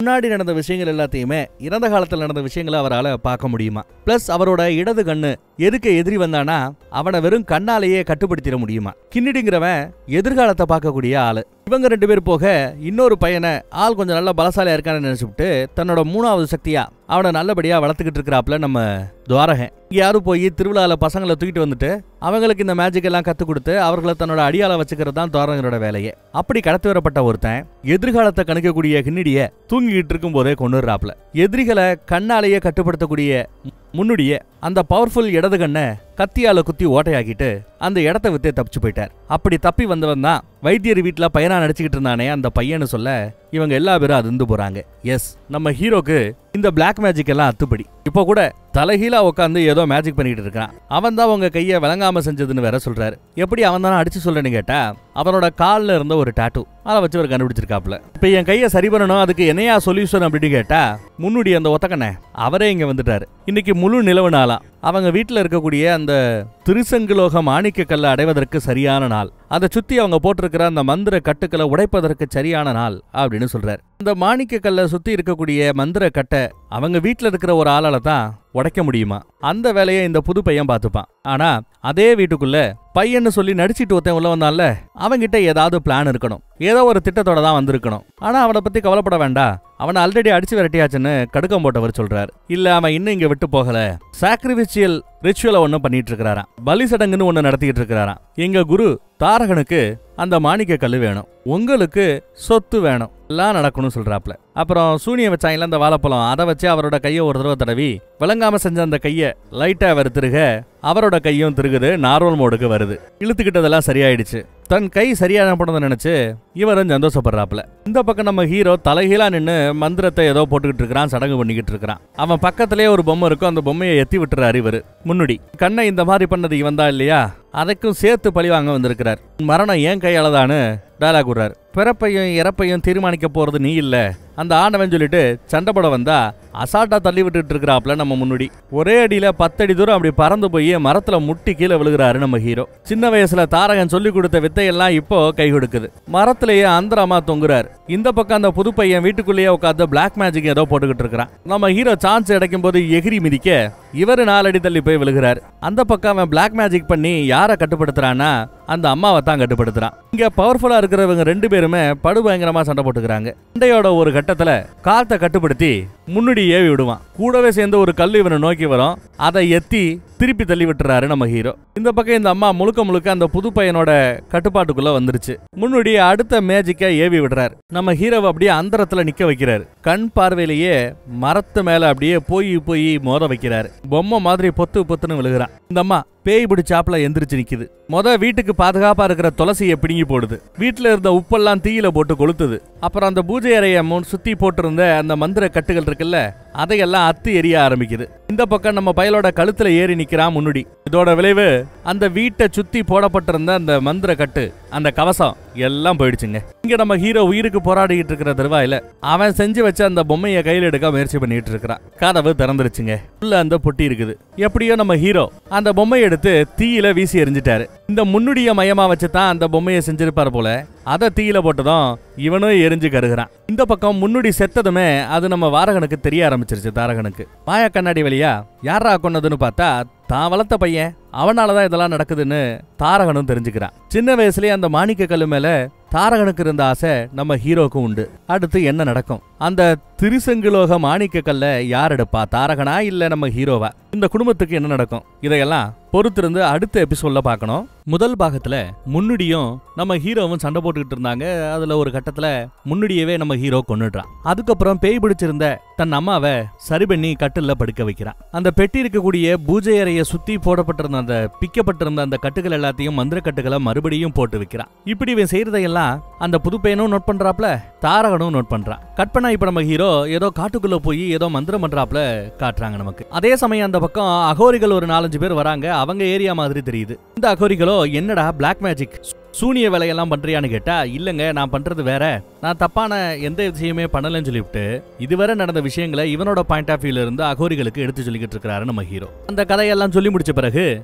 முன்னாடி நடந்த விஷயங்கள் எல்லாத்தையுமே இறந்த காலத்தில் நடந்த விஷயங்களை அவரால் பார்க்க முடியுமா பிளஸ் அவரோட இடது கண்ணு எதுக்கு எதிரி வந்தானா அவனை வெறும் கண்ணாலேயே கட்டுப்படுத்திட முடியுமா கின்னிடிங்கிறவன் எதிர்காலத்தை பார்க்கக்கூடிய ஆளு இவங்க ரெண்டு பேர் போக இன்னொரு பையனை ஆள் கொஞ்சம் நல்ல பலசாலியா இருக்கான்னு நினைச்சுட்டு தன்னோட மூணாவது சக்தியா அவனை நல்லபடியா வளர்த்துக்கிட்டு இருக்கிறாப்ல நம்ம துவாரகன் யாரும் போய் திருவிழால பசங்களை தூக்கிட்டு வந்துட்டு அவங்களுக்கு இந்த மேஜிக் எல்லாம் கத்து கொடுத்து அவர்களை தன்னோட அடியால வச்சுக்கிறது தான் துவாரகனோட வேலையே அப்படி கடத்தி வரப்பட்ட ஒருத்தன் எதிர்காலத்தை கணிக்கக்கூடிய கிண்ணிடிய தூங்கிட்டு இருக்கும் போதே கொண்டுறாப்ல எதிரிகளை கண்ணாலேயே கட்டுப்படுத்தக்கூடிய முன்னுடியே அந்த பவர்ஃபுல் இடது கண்ணை கத்தியால குத்தி ஓட்டையாக்கிட்டு அந்த இடத்த வித்தே தப்பிச்சு போயிட்டார் அப்படி தப்பி வந்தவன் தான் வைத்தியர் வீட்டுல பையனா நடிச்சுக்கிட்டு இருந்தானே அந்த பையனு சொல்ல இவங்க எல்லா பேரும் அதிர்ந்து போறாங்க எஸ் நம்ம ஹீரோக்கு இந்த பிளாக் மேஜிக் எல்லாம் அத்துப்படி இப்போ கூட தலைகீழா உட்காந்து ஏதோ மேஜிக் பண்ணிட்டு இருக்கான் அவன் தான் உங்க கையை விளங்காம செஞ்சதுன்னு வேற சொல்றாரு எப்படி அவன் தானே அடிச்சு சொல்றேன்னு கேட்டா அவனோட கால்ல இருந்த ஒரு டாட்டூ அதை வச்சு அவர் கண்டுபிடிச்சிருக்காப்ல இப்ப என் கையை சரி பண்ணணும் அதுக்கு என்னையா சொல்யூஷன் அப்படின்னு கேட்டா முன்னுடி அந்த ஒத்தக்கண்ணே அவரே இங்க வந்துட்டாரு இன்னைக்கு முழு நிலவு நாளாம் அவங்க வீட்டுல இருக்கக்கூடிய அந்த திருசங்குலோக மாணிக்க கல்லை அடைவதற்கு சரியான நாள் அதை சுத்தி அவங்க போட்டிருக்கிற அந்த மந்திர கட்டுக்களை உடைப்பதற்கு சரியான நாள் அப்படின்னு சொல்றாரு இந்த மாணிக்க கல்லை சுத்தி இருக்கக்கூடிய மந்திர கட்டை அவங்க வீட்டுல இருக்கிற ஒரு ஆளால தான் உடைக்க முடியுமா அந்த வேலையை இந்த புது பையன் பார்த்துப்பான் ஆனா அதே வீட்டுக்குள்ள பையன்னு சொல்லி நடிச்சிட்டு ஒருத்தன் உள்ள வந்தான்ல அவன்கிட்ட ஏதாவது பிளான் இருக்கணும் ஏதோ ஒரு திட்டத்தோட தான் வந்திருக்கணும் ஆனா அவனை பத்தி கவலைப்பட வேண்டாம் அவனை ஆல்ரெடி அடிச்சு விரட்டியாச்சுன்னு கடுக்கம் போட்டவர் சொல்றாரு இல்ல அவன் இன்னும் இங்க விட்டு போகல சாக்ரிஃபிஷியல் ரிச்சுவலை ஒண்ணு பண்ணிட்டு இருக்கிறாராம் பலி சடங்குன்னு ஒண்ணு நடத்திட்டு இருக்கிறாராம் எங்க குரு தாரகனுக்கு அந்த மாணிக்க கல்லு வேணும் உங்களுக்கு சொத்து வேணும் எல்லாம் நடக்கணும் சொல்றாப்ல அப்புறம் சூனிய வச்சாங்கல்ல அந்த வாழைப்பழம் அதை வச்சு அவரோட கையை ஒரு தடவை தடவி விளங்காம செஞ்ச அந்த கையை லைட்டா அவர் திருக அவரோட கையும் திருகுது நார்மல் மோடுக்கு வருது இழுத்துக்கிட்டதெல்லாம் சரியாயிடுச்சு தன் கை சரியான போனதை நினைச்சு இவரும் சந்தோஷப்படுறாப்ல இந்த பக்கம் நம்ம ஹீரோ தலைகீழா நின்னு மந்திரத்தை ஏதோ போட்டுக்கிட்டு இருக்கிறான் சடங்கு பண்ணிக்கிட்டு இருக்கிறான் அவன் பக்கத்திலே ஒரு பொம்மை இருக்கும் அந்த பொம்மையை எத்தி விட்டுறாரு இவரு முன்னாடி கண்ணை இந்த மாதிரி பண்ணது இவன் தான் இல்லையா அதைக்கும் சேர்த்து பழி வாங்க வந்திருக்கிறார் மரணம் ஏன் கையாளதான்னு டயலாக் விடுறாரு பிறப்பையும் இறப்பையும் தீர்மானிக்க போறது நீ இல்ல அந்த ஆண்டவன் சொல்லிட்டு சண்டை போட வந்தா அசால்ட்டா தள்ளி விட்டுட்டு இருக்கிறாப்ல நம்ம முன்னாடி ஒரே அடியில பத்தடி தூரம் அப்படி பறந்து போய் மரத்துல முட்டி கீழே விழுகிறாரு நம்ம ஹீரோ சின்ன வயசுல தாரகன் சொல்லி கொடுத்த வித்தையெல்லாம் இப்போ கை கொடுக்குது மரத்திலேயே அந்தரமா தொங்குறாரு இந்த பக்கம் அந்த புது பையன் வீட்டுக்குள்ளேயே உட்காந்து பிளாக் மேஜிக் ஏதோ போட்டுக்கிட்டு இருக்கிறான் நம்ம ஹீரோ சான்ஸ் கிடைக்கும் போது எகிரி மிதிக்க இவரு நாலடி தள்ளி போய் விழுகிறார் அந்த பக்கம் அவன் பிளாக் மேஜிக் பண்ணி யாரை கட்டுப்படுத்துறான்னா அந்த அம்மாவை தான் கட்டுப்படுத்துறான் இங்க பவர்ஃபுல்லா இருக்கிறவங்க ரெண்டு பேருமே படுபயங்கரமா சண்டை போட்டுக்கிறாங்க சண்டையோட ஒரு கட்டத்துல காத்தை கட்டுப்படுத்தி முன்னாடி ஏவி விடுவான் கூடவே சேர்ந்து ஒரு கல் இவனை நோக்கி வரும் அதை எத்தி திருப்பி தள்ளி விட்டுறாரு நம்ம ஹீரோ இந்த பக்கம் இந்த அம்மா முழுக்க முழுக்க அந்த புது பையனோட கட்டுப்பாட்டுக்குள்ள வந்துருச்சு முன்னாடி அடுத்த மேஜிக்கை ஏவி விடுறாரு நம்ம ஹீரோவை அப்படியே அந்தரத்துல நிக்க வைக்கிறாரு கண் பார்வையிலேயே மரத்து மேல அப்படியே போய் போய் மோத வைக்கிறாரு பொம்மை மாதிரி பொத்து பொத்துன்னு விழுகிறான் இந்த அம்மா பேய் பிடிச்சாப்புல எந்திரிச்சு நிக்குது மொத வீட்டுக்கு பாதுகாப்பா இருக்கிற துளசியை பிடுங்கி போடுது வீட்டுல இருந்த உப்பெல்லாம் தீயில போட்டு கொளுத்துது அப்புறம் அந்த பூஜை அறைய முன் சுத்தி போட்டிருந்த அந்த மந்திர கட்டுகள் இருக்குல்ல அதையெல்லாம் அத்து எரிய ஆரம்பிக்குது இந்த பக்கம் நம்ம பயலோட கழுத்துல ஏறி நிக்கிறான் முன்னாடி இதோட விளைவு அந்த வீட்டை சுத்தி போடப்பட்டிருந்த அந்த மந்திர கட்டு அந்த கவசம் எல்லாம் போயிடுச்சுங்க இங்க நம்ம ஹீரோ உயிருக்கு போராடிட்டு இருக்கிற தருவாயில அவன் செஞ்சு வச்ச அந்த பொம்மையை கையில் எடுக்க முயற்சி பண்ணிட்டு இருக்கிறான் கதவு திறந்துருச்சுங்க உள்ள அந்த பொட்டி இருக்குது எப்படியோ நம்ம ஹீரோ அந்த பொம்மையை எடுத்து தீயில வீசி எறிஞ்சிட்டாரு இந்த முன்னுடைய மையமா வச்சு தான் அந்த பொம்மையை செஞ்சிருப்பார் போல அதை தீயில போட்டதும் இவனும் எரிஞ்சு கருகிறான் இந்த பக்கம் முன்னுடி செத்ததுமே அது நம்ம வாரகனுக்கு தெரிய ஆரம்பிச்சிருச்சு தாரகனுக்கு மாயா கண்ணாடி வழியா யாரா கொன்னதுன்னு பார்த்தா தான் வளர்த்த பையன் அவனாலதான் இதெல்லாம் நடக்குதுன்னு தாரகனும் தெரிஞ்சுக்கிறான் சின்ன வயசுலயே அந்த மாணிக்க கல்லு மேல தாரகனுக்கு இருந்த ஆசை நம்ம ஹீரோக்கும் உண்டு அடுத்து என்ன நடக்கும் அந்த திருசங்குலோக மாணிக்க கல்ல யார் எடுப்பா தாரகனா இல்ல நம்ம ஹீரோவா இந்த குடும்பத்துக்கு என்ன நடக்கும் இதையெல்லாம் பொறுத்திருந்து அடுத்த எபிசோட்ல பார்க்கணும் முதல் பாகத்துல முன்னுடியும் நம்ம ஹீரோவும் சண்டை போட்டுக்கிட்டு இருந்தாங்க அதுல ஒரு கட்டத்துல முன்னுடியவே நம்ம ஹீரோ கொன்னுடுறான் அதுக்கப்புறம் பேய் பிடிச்சிருந்த தன் அம்மாவை சரி பண்ணி கட்டில்ல படுக்க வைக்கிறான் அந்த பெட்டி இருக்கக்கூடிய பூஜை அறையை சுத்தி போடப்பட்டிருந்த அந்த பிக்கப்பட்டிருந்த அந்த கட்டுகள் எல்லாத்தையும் மந்திர கட்டுகளை மறுபடியும் போட்டு வைக்கிறான் இப்படி இவன் செய்யறதையெல்லாம் அந்த புது பையனும் நோட் பண்றாப்ல தாரகனும் நோட் பண்றான் கட் பண்ணா இப்ப நம்ம ஹீரோ ஏதோ காட்டுக்குள்ள போய் ஏதோ மந்திரம் பண்றாப்ல காட்டுறாங்க நமக்கு அதே சமயம் அந்த பக்கம் அகோரிகள் ஒரு நாலஞ்சு பேர் வராங்க அவங்க ஏரியா மாதிரி தெரியுது இந்த அகோரிகளோ என்னடா பிளாக் மேஜிக் சூனிய வேலையெல்லாம் பண்றியான்னு கேட்டா இல்லங்க நான் பண்றது வேற நான் தப்பான எந்த விஷயமே பண்ணலன்னு சொல்லிவிட்டு இதுவரை நடந்த விஷயங்களை இவனோட பாயிண்ட் ஆஃப் வியூல இருந்து அகோரிகளுக்கு எடுத்து சொல்லிக்கிட்டு இருக்கிறாரு நம்ம ஹீரோ அந்த கதையெல்லாம் சொல்லி முடிச்ச பிறகு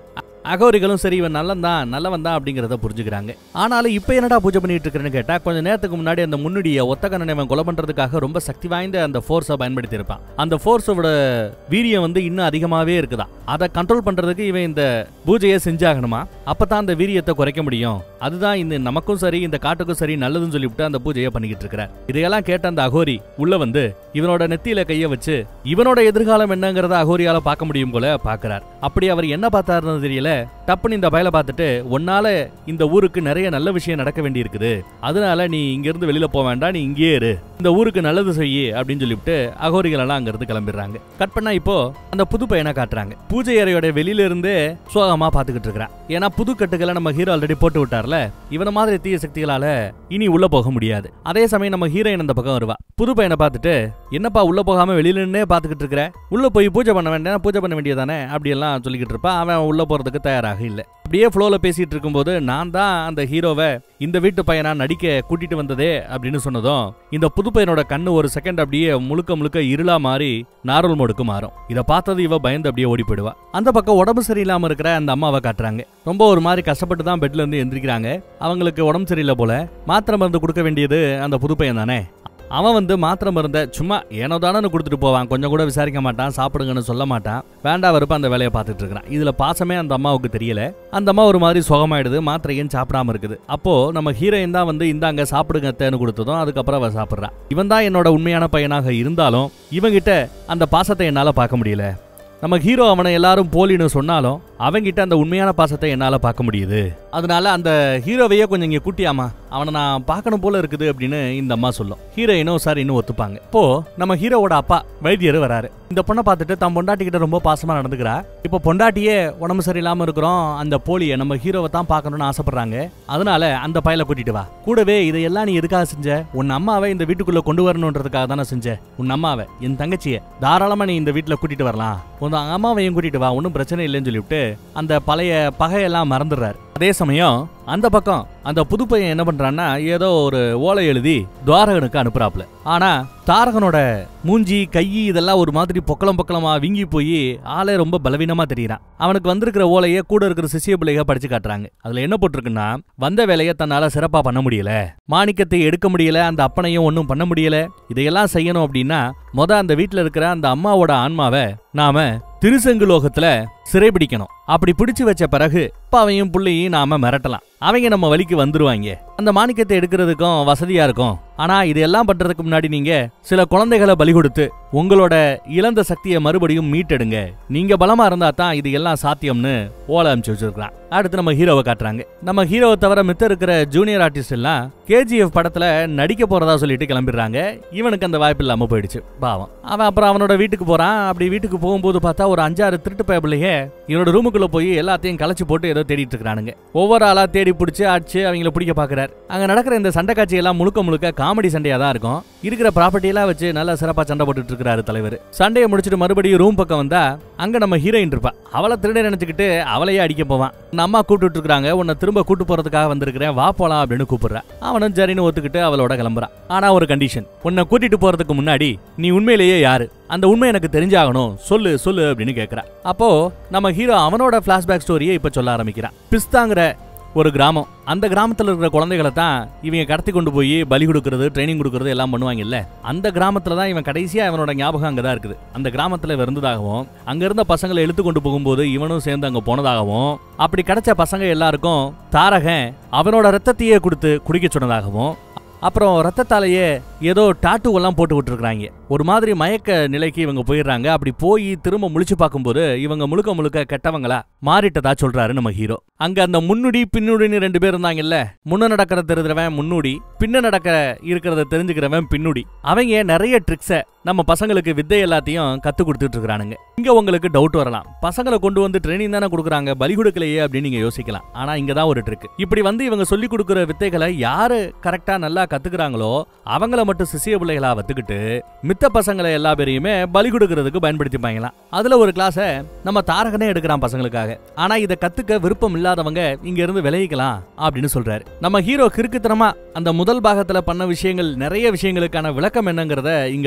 அகோரிகளும் சரி இவன் நல்லன் தான் நல்லவன் தான் அப்படிங்கறத புரிஞ்சுக்கிறாங்க ஆனாலும் இப்ப என்னடா பூஜை பண்ணிட்டு இருக்கிறேன்னு கேட்டா கொஞ்ச நேரத்துக்கு முன்னாடி அந்த முன்னுடைய ஒத்தகண்ணனை இவன் கொலை பண்றதுக்காக ரொம்ப சக்தி வாய்ந்த அந்த ஃபோர்ஸை பயன்படுத்தி இருப்பான் அந்த ஃபோர்ஸோட வீரியம் வந்து இன்னும் அதிகமாவே இருக்குதான் அதை கண்ட்ரோல் பண்றதுக்கு இவன் இந்த பூஜையை செஞ்சாகணுமா அப்பதான் அந்த வீரியத்தை குறைக்க முடியும் அதுதான் இந்த நமக்கும் சரி இந்த காட்டுக்கும் சரி நல்லதுன்னு சொல்லிவிட்டு அந்த பூஜையை பண்ணிக்கிட்டு இருக்கிறார் இதையெல்லாம் கேட்ட அந்த அகோரி உள்ள வந்து இவனோட நெத்தியில கைய வச்சு இவனோட எதிர்காலம் என்னங்கறத அகோரியால பார்க்க முடியும் போல பாக்குறார் அப்படி அவர் என்ன பார்த்தாருன்னு தெரியல டப்புன்னு இந்த பயலை பார்த்துட்டு உன்னால இந்த ஊருக்கு நிறைய நல்ல விஷயம் நடக்க வேண்டி இருக்குது அதனால நீ இங்க இருந்து வெளியில போக வேண்டாம் நீ இங்கேயே இரு இந்த ஊருக்கு நல்லது செய்யு அப்படின்னு சொல்லிவிட்டு அகோரிகள் எல்லாம் அங்க இருந்து கிளம்பிடுறாங்க கட் பண்ணா இப்போ அந்த புது பையனை காட்டுறாங்க பூஜை அறையோட வெளியில இருந்தே சோகமா பாத்துக்கிட்டு இருக்கிறான் ஏன்னா புது கட்டுகளை நம்ம ஹீரோ ஆல்ரெடி போட்டு விட்டார்ல இவன மாதிரி தீய சக்திகளால இனி உள்ள போக முடியாது அதே சமயம் நம்ம ஹீரோயின் அந்த பக்கம் வருவா புது பையனை பார்த்துட்டு என்னப்பா உள்ள போகாம வெளியில நின்னே பாத்துக்கிட்டு இருக்கிற உள்ள போய் பூஜை பண்ண வேண்டாம் பூஜை பண்ண வேண்டியதானே அப்படி எல்லாம் சொல்லிக்கிட்டு இருப்பான் அவன் உள்ள போறதுக்கு தயாராக இல்ல அப்படியே ஃப்ளோல பேசிட்டு இருக்கும்போது நான் தான் அந்த ஹீரோவை இந்த வீட்டு பையனா நடிக்க கூட்டிட்டு வந்ததே அப்படின்னு சொன்னதும் இந்த புது பையனோட கண்ணு ஒரு செகண்ட் அப்படியே முழுக்க முழுக்க இருளா மாறி நார்மல் மோடுக்கு மாறும் இத பார்த்தது இவ பயந்து அப்படியே ஓடி போயிடுவா அந்த பக்கம் உடம்பு சரியில்லாம இருக்கிற அந்த அம்மாவை காட்டுறாங்க ரொம்ப ஒரு மாதிரி கஷ்டப்பட்டு தான் பெட்ல இருந்து எந்திரிக்கிறாங்க அவங்களுக்கு உடம்பு சரியில்லை போல மாத்திரை மருந்து கொடுக்க வேண்டியது அந்த புது பையன் தானே அவன் வந்து மாத்திரை மருந்த சும்மா ஏனோ தானு கொடுத்துட்டு போவான் கொஞ்சம் கூட விசாரிக்க மாட்டான் சாப்பிடுங்கன்னு சொல்ல மாட்டான் வேண்டா வெறுப்ப அந்த வேலையை பார்த்துட்டு இருக்கிறான் இதுல பாசமே அந்த அம்மாவுக்கு தெரியல அந்த அம்மா ஒரு மாதிரி சுகமாயிடுது மாத்திரையும் சாப்பிடாம இருக்குது அப்போ நம்ம ஹீரோயின் தான் வந்து இந்தாங்க சாப்பிடுங்க தேன்னு கொடுத்ததும் அதுக்கப்புறம் அவ சாப்பிட்றான் இவன் தான் என்னோட உண்மையான பையனாக இருந்தாலும் இவங்கிட்ட அந்த பாசத்தை என்னால பார்க்க முடியல நம்ம ஹீரோ அவனை எல்லாரும் போலின்னு சொன்னாலும் அவங்கிட்ட அந்த உண்மையான பாசத்தை என்னால பார்க்க முடியுது அதனால அந்த ஹீரோவையே கொஞ்சம் இங்க கூட்டியாமா அவனை நான் பார்க்கணும் போல இருக்குது அப்படின்னு இந்த அம்மா சொல்லும் ஹீரோயினும் சார் இன்னும் ஒத்துப்பாங்க இப்போ நம்ம ஹீரோவோட அப்பா வைத்தியர் வராரு இந்த பொண்ணை பார்த்துட்டு தன் பொண்டாட்டி கிட்ட ரொம்ப பாசமா நடந்துக்கிறா இப்போ பொண்டாட்டியே உடம்பு சரியில்லாம இருக்கிறோம் அந்த போலியை நம்ம ஹீரோவை தான் பார்க்கணும்னு ஆசைப்படுறாங்க அதனால அந்த பயலை கூட்டிட்டு வா கூடவே இதையெல்லாம் நீ எதுக்காக செஞ்ச உன் அம்மாவை இந்த வீட்டுக்குள்ள கொண்டு வரணுன்றதுக்காக தானே செஞ்ச உன் அம்மாவை என் தங்கச்சியை தாராளமா நீ இந்த வீட்டுல கூட்டிட்டு வரலாம் உன் அம்மாவையும் கூட்டிட்டு வா ஒன்றும் பிரச்சனை இல்லைன்னு சொல்லிவிட்டு அந்த பழைய பகையெல்லாம் மறந்துடுறாரு அதே சமயம் அந்த பக்கம் அந்த புது பையன் என்ன பண்றான்னா ஏதோ ஒரு ஓலை எழுதி துவாரகனுக்கு அனுப்புறாப்ல ஆனா தாரகனோட மூஞ்சி கை இதெல்லாம் ஒரு மாதிரி பொக்களம் பொக்களமா வீங்கி போய் ஆளே ரொம்ப பலவீனமா தெரியறான் அவனுக்கு வந்திருக்கிற ஓலையை கூட இருக்கிற சிசிய பிள்ளைக படிச்சு காட்டுறாங்க அதுல என்ன போட்டிருக்குன்னா வந்த வேலையை தன்னால சிறப்பா பண்ண முடியல மாணிக்கத்தை எடுக்க முடியல அந்த அப்பனையும் ஒன்றும் பண்ண முடியல இதையெல்லாம் செய்யணும் அப்படின்னா மொத அந்த வீட்டுல இருக்கிற அந்த அம்மாவோட ஆன்மாவை நாம திருசங்கு லோகத்துல சிறைபிடிக்கணும் அப்படி பிடிச்சு வச்ச பிறகு அப்பாவையும் புள்ளையும் நாம மிரட்டலாம் அவங்க நம்ம வழிக்கு வந்துருவாங்க அந்த மாணிக்கத்தை எடுக்கிறதுக்கும் வசதியா இருக்கும் ஆனா இதெல்லாம் பண்றதுக்கு முன்னாடி நீங்க சில குழந்தைகளை பலி கொடுத்து உங்களோட இழந்த சக்தியை மறுபடியும் மீட்டெடுங்க நீங்க பலமா இருந்தா தான் இது எல்லாம் சாத்தியம்னு ஓலை அனுப்பிச்சு வச்சிருக்கான் அடுத்து நம்ம ஹீரோவை காட்டுறாங்க நம்ம ஹீரோவை தவிர மித்த இருக்கிற ஜூனியர் ஆர்டிஸ்ட் எல்லாம் கேஜிஎஃப் படத்துல நடிக்க போறதா சொல்லிட்டு கிளம்பிடுறாங்க இவனுக்கு அந்த வாய்ப்பு இல்லாம போயிடுச்சு பாவம் அவன் அப்புறம் அவனோட வீட்டுக்கு போறான் அப்படி வீட்டுக்கு போகும்போது பார்த்தா ஒரு அஞ்சாறு திருட்டு பயபிள்ளையே இவனோட ரூமுக்குள்ள போய் எல்லாத்தையும் கலைச்சு போட்டு ஏதோ தேடிட்டு இருக்கானுங்க ஒவ்வொரு ஆளா தேடி பிடிச்சி அடிச்சு அவங்கள பிடிக்க பாக்குறாரு அங்க நடக்கிற இந்த சண்டை காட்சி எல்லாம் முழுக்க முழுக்க காமெடி சண்டையா தான் இருக்கும் இருக்கிற ப்ராப்பர்ட்டி எல்லாம் வச்சு நல்லா சிறப்பா சண்டை போட்டுட்டு இருக்காரு தலைவர் சண்டையை முடிச்சிட்டு மறுபடியும் ரூம் பக்கம் வந்தா அங்க நம்ம ஹீரோயின் இருப்பா அவளை திருட நினைச்சுக்கிட்டு அவளையே அடிக்க போவான் நம்ம அம்மா கூப்பிட்டு இருக்காங்க உன்னை திரும்ப கூட்டு போறதுக்காக வந்திருக்கிறேன் வா போலாம் அப்படின்னு கூப்பிடுறேன் அவனும் சரின்னு ஒத்துக்கிட்டு அவளோட கிளம்புறான் ஆனா ஒரு கண்டிஷன் உன்னை கூட்டிட்டு போறதுக்கு முன்னாடி நீ உண்மையிலேயே யாரு அந்த உண்மை எனக்கு தெரிஞ்சாகணும் சொல்லு சொல்லு அப்படின்னு கேக்குறா அப்போ நம்ம ஹீரோ அவனோட பிளாஷ்பேக் ஸ்டோரியை இப்ப சொல்ல ஆரம்பிக்கிறான் பிஸ்தாங்கிற ஒரு கிராமம் அந்த கிராமத்துல இருக்கிற குழந்தைகளை தான் இவங்க கடத்தி கொண்டு போய் பலி கொடுக்கறது ட்ரைனிங் கொடுக்கறது எல்லாம் பண்ணுவாங்கல்ல அந்த கிராமத்துல தான் இவன் கடைசியா இவனோட ஞாபகம் அங்கதான் இருக்குது அந்த கிராமத்துல இவன் இருந்ததாகவும் அங்க இருந்த பசங்களை இழுத்து கொண்டு போகும்போது இவனும் சேர்ந்து அங்க போனதாகவும் அப்படி கிடைச்ச பசங்க எல்லாருக்கும் தாரகன் அவனோட ரத்தத்தையே கொடுத்து குடிக்க சொன்னதாகவும் அப்புறம் ரத்தத்தாலேயே ஏதோ டாட்டூ எல்லாம் போட்டு விட்டுருக்காங்க ஒரு மாதிரி மயக்க நிலைக்கு இவங்க போயிடுறாங்க அப்படி போய் திரும்ப முழிச்சு பார்க்கும்போது இவங்க முழுக்க முழுக்க கெட்டவங்களா மாறிட்டதா சொல்றாரு நம்ம ஹீரோ அங்க அந்த முன்னுடி பின்னுடின்னு ரெண்டு பேர் இருந்தாங்கல்ல முன்ன நடக்கிறத தெரிஞ்சுறவன் முன்னுடி பின்ன நடக்க இருக்கிறத தெரிஞ்சுக்கிறவன் பின்னுடி அவங்க நிறைய ட்ரிக்ஸை நம்ம பசங்களுக்கு வித்தை எல்லாத்தையும் கத்து கொடுத்துட்டு இருக்கானுங்க இங்க உங்களுக்கு டவுட் வரலாம் பசங்களை கொண்டு வந்து ட்ரைனிங் தானே கொடுக்குறாங்க பலி கொடுக்கலையே அப்படின்னு நீங்க யோசிக்கலாம் ஆனா இங்க தான் ஒரு ட்ரிக் இப்படி வந்து இவங்க சொல்லி கொடுக்குற வித்தைகளை யாரு கரெக்டா நல்லா கத்துக்கிறாங்களோ அவங்கள மட்டும் சிசிய பிள்ளைகளா வத்துக்கிட்டு மித்த பசங்களை எல்லா பேரையுமே பலி கொடுக்கறதுக்கு பயன்படுத்திப்பாங்களாம் அதுல ஒரு கிளாஸ நம்ம தாரகனே எடுக்கிறான் பசங்களுக்காக ஆனா இத கத்துக்க விருப்பம் இல்லாதவங்க இங்க இருந்து விலகிக்கலாம் அப்படின்னு சொல்றாரு நம்ம ஹீரோ கிறுக்குத்தனமா அந்த முதல் பாகத்துல பண்ண விஷயங்கள் நிறைய விஷயங்களுக்கான விளக்கம் என்னங்கிறத இங்க தான் கொடுக்குறாங்க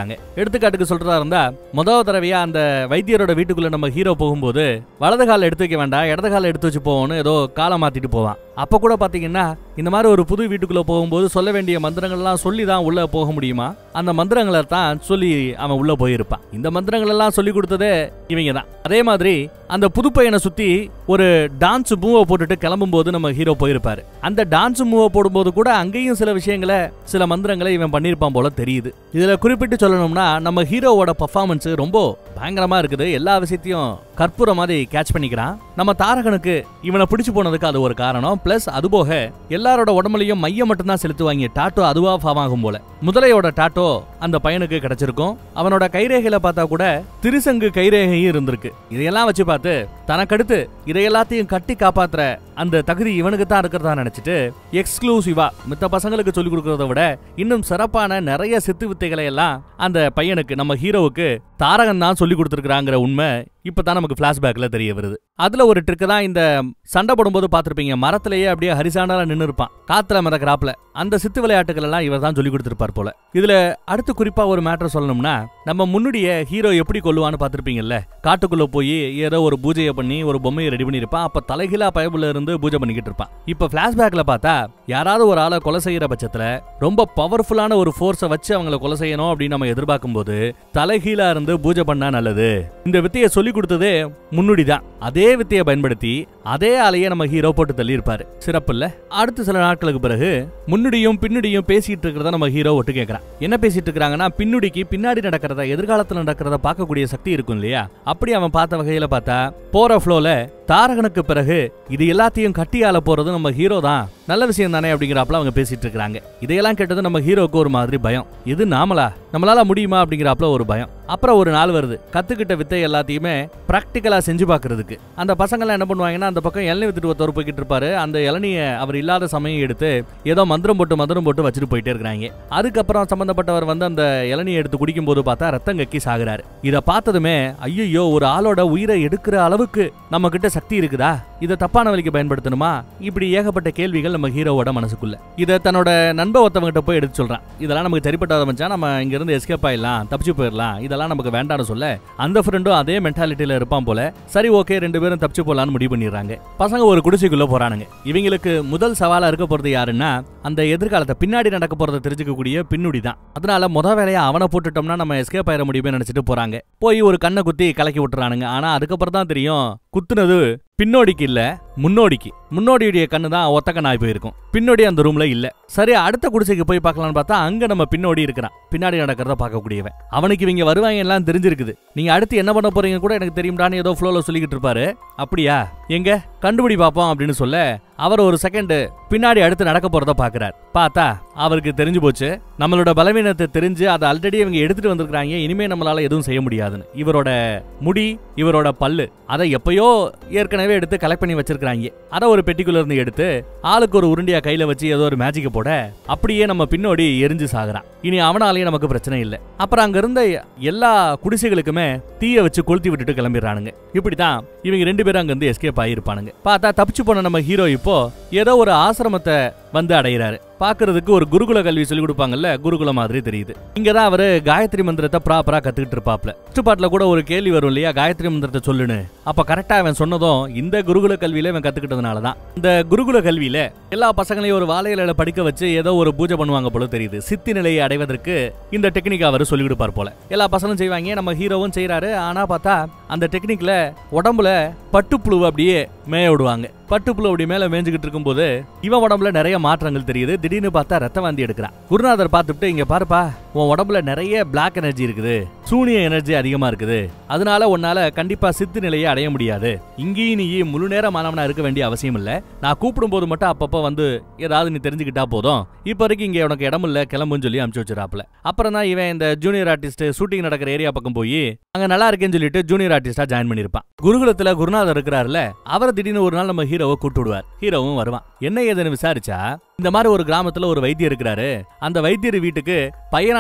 இருக்காங்க எடுத்துக்காட்டுக்கு சொல்றதா இருந்தா முதல் தடவையா அந்த வைத்தியரோட வீட்டுக்குள்ள நம்ம ஹீரோ போகும்போது வலது கால எடுத்து வைக்க வேண்டாம் இடது கால எடுத்து வச்சு போவோம்னு ஏதோ காலை மாத்திட்டு போவான் அப்ப கூட பாத்தீங்கன்னா இந்த மாதிரி ஒரு புது வீட்டுக்குள்ள போகும்போது சொல்ல வேண்டிய மந்திரங்கள்லாம் சொல்லி தான் உள்ள போக முடியுமா அந்த மந்திரங்களை தான் சொல்லி அவன் உள்ள போயிருப்பான் இந்த மந்திரங்கள் எல்லாம் சொல்லி கொடுத்ததே இவங்க தான் அதே மாதிரி அந்த புது பையனை சுத்தி ஒரு டான்ஸ் மூவை போட்டுட்டு கிளம்பும் போது நம்ம ஹீரோ போயிருப்பாரு அந்த டான்ஸ் மூவை போடும்போது கூட அங்கேயும் சில விஷயங்களை சில மந்திரங்களை இவன் பண்ணியிருப்பான் போல தெரியுது இதுல குறிப்பிட்டு சொல்லணும்னா நம்ம ஹீரோவோட பர்ஃபார்மன்ஸ் ரொம்ப பயங்கரமா இருக்குது எல்லா விஷயத்தையும் கற்பூர மாதிரி கேட்ச் பண்ணிக்கிறான் நம்ம தாரகனுக்கு இவனை பிடிச்சு போனதுக்கு அது ஒரு காரணம் பிளஸ் அது போக எல்லாரோட உடம்புலயும் மையம் மட்டும்தான் செலுத்துவாங்க டாட்டோ அதுவா ஃபார்ம் ஆகும் போல முதலையோட டாட்டோ அந்த பையனுக்கு கிடைச்சிருக்கும் அவனோட கைரேகையில பார்த்தா கூட திருசங்கு கைரேகையும் இருந்திருக்கு இதையெல்லாம் வச்சு பார்த்து தனக்கடுத்து இதை எல்லாத்தையும் கட்டி காப்பாத்துற அந்த தகுதி இவனுக்கு தான் இருக்கிறதா நினைச்சிட்டு எக்ஸ்க்ளூசிவா மித்த பசங்களுக்கு சொல்லி கொடுக்கறத விட இன்னும் சிறப்பான நிறைய சித்து வித்தைகளை எல்லாம் அந்த பையனுக்கு நம்ம ஹீரோவுக்கு தாரகன் தான் சொல்லி கொடுத்துருக்காங்கிற உண்மை இப்பதான் நமக்கு பிளாஷ்பேக்ல தெரிய வருது அதுல ஒரு ட்ரிக் தான் இந்த சண்டை போடும்போது பார்த்திருப்பீங்க மரத்திலேயே அப்படியே ஹரிசாண்டலா நின்னு இருப்பான் காத்துல மிதக்கிறாப்ல அந்த சித்து விளையாட்டுகள் எல்லாம் இவர் தான் சொல்லி கொடுத்திருப்பார் போல இதுல அடுத்து குறிப்பா ஒரு மேட்டர் சொல்லணும்னா நம்ம முன்னுடைய ஹீரோ எப்படி கொல்லுவான்னு பார்த்திருப்பீங்கல்ல காட்டுக்குள்ள போய் ஏதோ ஒரு பூஜையை பண்ணி ஒரு பொம்மையை ரெடி பண்ணியிருப்பான் அப்ப தலைகீழா பயபுல இருந்து பூஜை பண்ணிக்கிட்டு இருப்பான் இப்ப பிளாஷ்பேக்ல பார்த்தா யாராவது ஒரு ஆளை கொலை செய்யற பட்சத்துல ரொம்ப பவர்ஃபுல்லான ஒரு ஃபோர்ஸை வச்சு அவங்கள கொலை செய்யணும் அப்படின்னு நம்ம எதிர்பார்க்கும் போது தலைகீழா இருந்து பூஜை பண்ணா நல்லது இந்த வித்தையை சொல்லி கொடுத்ததே முன்னுடி தான் அதே வித்தையை பயன்படுத்தி அதே ஆளையே நம்ம ஹீரோ போட்டு தள்ளி இருப்பாரு சிறப்பு இல்ல அடுத்த சில நாட்களுக்கு பிறகு முன்னுடியும் பின்னுடியும் பேசிட்டு இருக்கிறத நம்ம ஹீரோ ஒட்டு கேட்கறான் என்ன பேசிட்டு இருக்காங்கன்னா பின்னுடிக்கு பின்னாடி நடக்கிறத எதிர்காலத்துல நடக்கிறத பார்க்கக்கூடிய சக்தி இருக்கும் இல்லையா அப்படி அவன் பார்த்த வகையில பார்த்தா போற ஃப்ளோல தாரகனுக்கு பிறகு இது எல்லாத்தையும் கட்டி ஆள போறது நம்ம ஹீரோ தான் நல்ல விஷயம் தானே அப்படிங்கிறாப்ல அவங்க பேசிட்டு இருக்காங்க இதையெல்லாம் கேட்டது நம்ம ஹீரோக்கு ஒரு மாதிரி பயம் இது நாமலா நம்மளால முடியுமா அப்படிங்கிறாப்ல ஒரு பயம் அப்புறம் ஒரு நாள் வருது கத்துக்கிட்ட வித்தை எல்லாத்தையுமே பிராக்டிக்கலா செஞ்சு பார்க்கிறதுக்கு அந்த பசங்கள்லாம் என்ன பண்ணுவாங்கன்னா அந்த பக்கம் இளநீ வித்துட்டு ஒருத்தர் போய்கிட்டு இருப்பாரு அந்த இளநிய அவர் இல்லாத சமயம் எடுத்து ஏதோ மந்திரம் போட்டு மந்திரம் போட்டு வச்சுட்டு போயிட்டே இருக்கிறாங்க அதுக்கப்புறம் சம்பந்தப்பட்டவர் வந்து அந்த இளநியை எடுத்து குடிக்கும் போது பார்த்தா ரத்தம் கக்கி சாகுறாரு இத பார்த்ததுமே ஐயோ ஒரு ஆளோட உயிரை எடுக்கிற அளவுக்கு நம்ம கிட்ட சக்தி இருக்குதா இதை தப்பான வழிக்கு பயன்படுத்தணுமா இப்படி ஏகப்பட்ட கேள்விகள் நம்ம ஹீரோவோட மனசுக்குள்ள இதை தன்னோட நண்ப ஒருத்தவங்கிட்ட போய் எடுத்து சொல்றான் இதெல்லாம் நமக்கு சரிப்பட்டாத மச்சான் நம்ம இங்க இருந்து எஸ்கேப் ஆயிடலாம் தப்பிச்சு போயிடலாம் இதெல்லாம் நமக்கு வேண்டாம்னு சொல்ல அந்த ஃப்ரெண்டும் அதே மென்டாலிட்டியில இருப்பான் போல சரி ஓகே ரெண்டு பேரும் தப்பிச்சு போலான்னு முடிவு பண்ணிடுறாங்க பசங்க ஒரு குடிசைக்குள்ள போறானுங்க இவங்களுக்கு முதல் சவாலா இருக்க போறது யாருன்னா அந்த எதிர்காலத்தை பின்னாடி நடக்க போறதை தெரிஞ்சுக்கக்கூடிய பின்னுடி தான் அதனால முத வேலையா அவனை போட்டுட்டோம்னா நம்ம எஸ்கேப் ஆயிட முடியுமே நினைச்சிட்டு போறாங்க போய் ஒரு கண்ணை குத்தி கலக்கி விட்டுறானுங்க ஆனா அதுக்கப்புறம் தான் தெரியும் குத்துனது பின்னோடிக்கு இல்ல முன்னோடிக்கு முன்னோடியுடைய கண்ணு தான் ஒத்த கண்ணாய் போயிருக்கும் பின்னோடி அந்த ரூம்ல இல்ல சரி அடுத்த குடிசைக்கு போய் பார்க்கலாம்னு பார்த்தா அங்க நம்ம பின்னோடி இருக்கிறான் பின்னாடி நடக்கிறத பார்க்கக்கூடியவன் அவனுக்கு இவங்க வருவாங்க எல்லாம் தெரிஞ்சிருக்குது நீங்க அடுத்து என்ன பண்ண போறீங்க கூட எனக்கு தெரியும்டான்னு ஏதோ ஃப்ளோல சொல்லிக்கிட்டு இருப்பாரு அப்படியா எங்க கண்டுபிடி பார்ப்போம் அப்படின்னு சொல்ல அவர் ஒரு செகண்ட் பின்னாடி அடுத்து நடக்க போறத பாக்குறார் பார்த்தா அவருக்கு தெரிஞ்சு போச்சு நம்மளோட பலவீனத்தை தெரிஞ்சு அதை ஆல்ரெடி இவங்க எடுத்துட்டு வந்திருக்காங்க இனிமே நம்மளால எதுவும் செய்ய முடியாதுன்னு இவரோட முடி இவரோட பல்லு அதை எப்பயோ ஏற்கனவே எடுத்து கலெக்ட் பண்ணி வச்சிருக்காங்க அதை ஒரு பெட்டிக்குள்ள இருந்து எடுத்து ஆளுக்கு ஒரு உருண்டியா கையில வச்சு ஏதோ ஒரு மேஜிக்க போட அப்படியே நம்ம பின்னோடி எரிஞ்சு சாகுறான் இனி அவனாலேயே நமக்கு பிரச்சனை இல்லை அப்புறம் அங்க இருந்த எல்லா குடிசைகளுக்குமே தீய வச்சு கொளுத்தி விட்டுட்டு கிளம்பிடுறானுங்க இப்படித்தான் இவங்க ரெண்டு பேரும் அங்க இருந்து எஸ்கேப் ஆகியிருப்பானுங்க பார்த்தா தப்பிச்சு போன நம்ம ஹீரோ இப்போ ஏதோ ஒரு ஆசிரமத்தை வந்து அடையிறாரு பாக்குறதுக்கு ஒரு குருகுல கல்வி சொல்லி கொடுப்பாங்கல்ல குருகுல மாதிரி தெரியுது இங்கதான் அவரு காயத்ரி மந்திரத்தை ப்ராப்பரா கத்துக்கிட்டு இருப்பாப்ல ஃபர்ஸ்ட் பாட்டுல கூட ஒரு கேள்வி வரும் இல்லையா காயத்ரி மந்திரத்தை சொல்லுன்னு அப்ப கரெக்டா அவன் சொன்னதும் இந்த குருகுல கல்வியில இவன் கத்துக்கிட்டதுனால தான் இந்த குருகுல கல்வியில எல்லா பசங்களையும் ஒரு வாழையில படிக்க வச்சு ஏதோ ஒரு பூஜை பண்ணுவாங்க போல தெரியுது சித்தி நிலையை அடைவதற்கு இந்த டெக்னிக் அவர் சொல்லி கொடுப்பார் போல எல்லா பசங்களும் செய்வாங்க நம்ம ஹீரோவும் செய்யறாரு ஆனா பார்த்தா அந்த டெக்னிக்ல உடம்புல பட்டுப்புழு அப்படியே மேய விடுவாங்க பட்டுப்புழு அப்படி மேல மேய்ஞ்சுக்கிட்டு இருக்கும்போது இவன் உடம்புல நிறைய மாற்றங்கள் தெரியுது திடீர்னு பார்த்தா ரத்த வாந்தி எடுக்கிறான் குருநாதர் பார்த்துட்டு இங்க பாருப்பா உன் உடம்புல நிறைய பிளாக் எனர்ஜி இருக்குது சூனிய எனர்ஜி அதிகமா இருக்குது அதனால உன்னால கண்டிப்பா சித்து நிலையை அடைய முடியாது இங்கேயும் நீ முழு நேர மாணவனா இருக்க வேண்டிய அவசியம் இல்ல நான் கூப்பிடும் போது மட்டும் அப்பப்ப வந்து ஏதாவது நீ தெரிஞ்சுக்கிட்டா போதும் இப்ப வரைக்கும் இங்க உனக்கு இடம் இல்ல கிளம்புன்னு சொல்லி அனுப்பிச்சு வச்சிருப்பாப்ல அப்புறம் தான் இவன் இந்த ஜூனியர் ஆர்டிஸ்ட் ஷூட்டிங் நடக்கிற ஏரியா பக்கம் போய் அங்க நல்லா இருக்கேன்னு சொல்லிட்டு ஜூனியர் ஆர்டிஸ்டா ஜாயின் பண்ணிருப்பான் குருகுலத்துல குருநாதர் இருக்கிறாருல அவர் திடீர்னு ஒரு நாள் நம்ம ஹீரோவை கூட்டு விடுவார் ஹீரோவும் வருவான் என்ன ஏதுன்னு விசாரிச்சா இந்த மாதிரி ஒரு கிராமத்துல ஒரு வைத்தியர் இருக்கிறாரு அந்த வைத்தியர் வீட்டுக்கு பையனா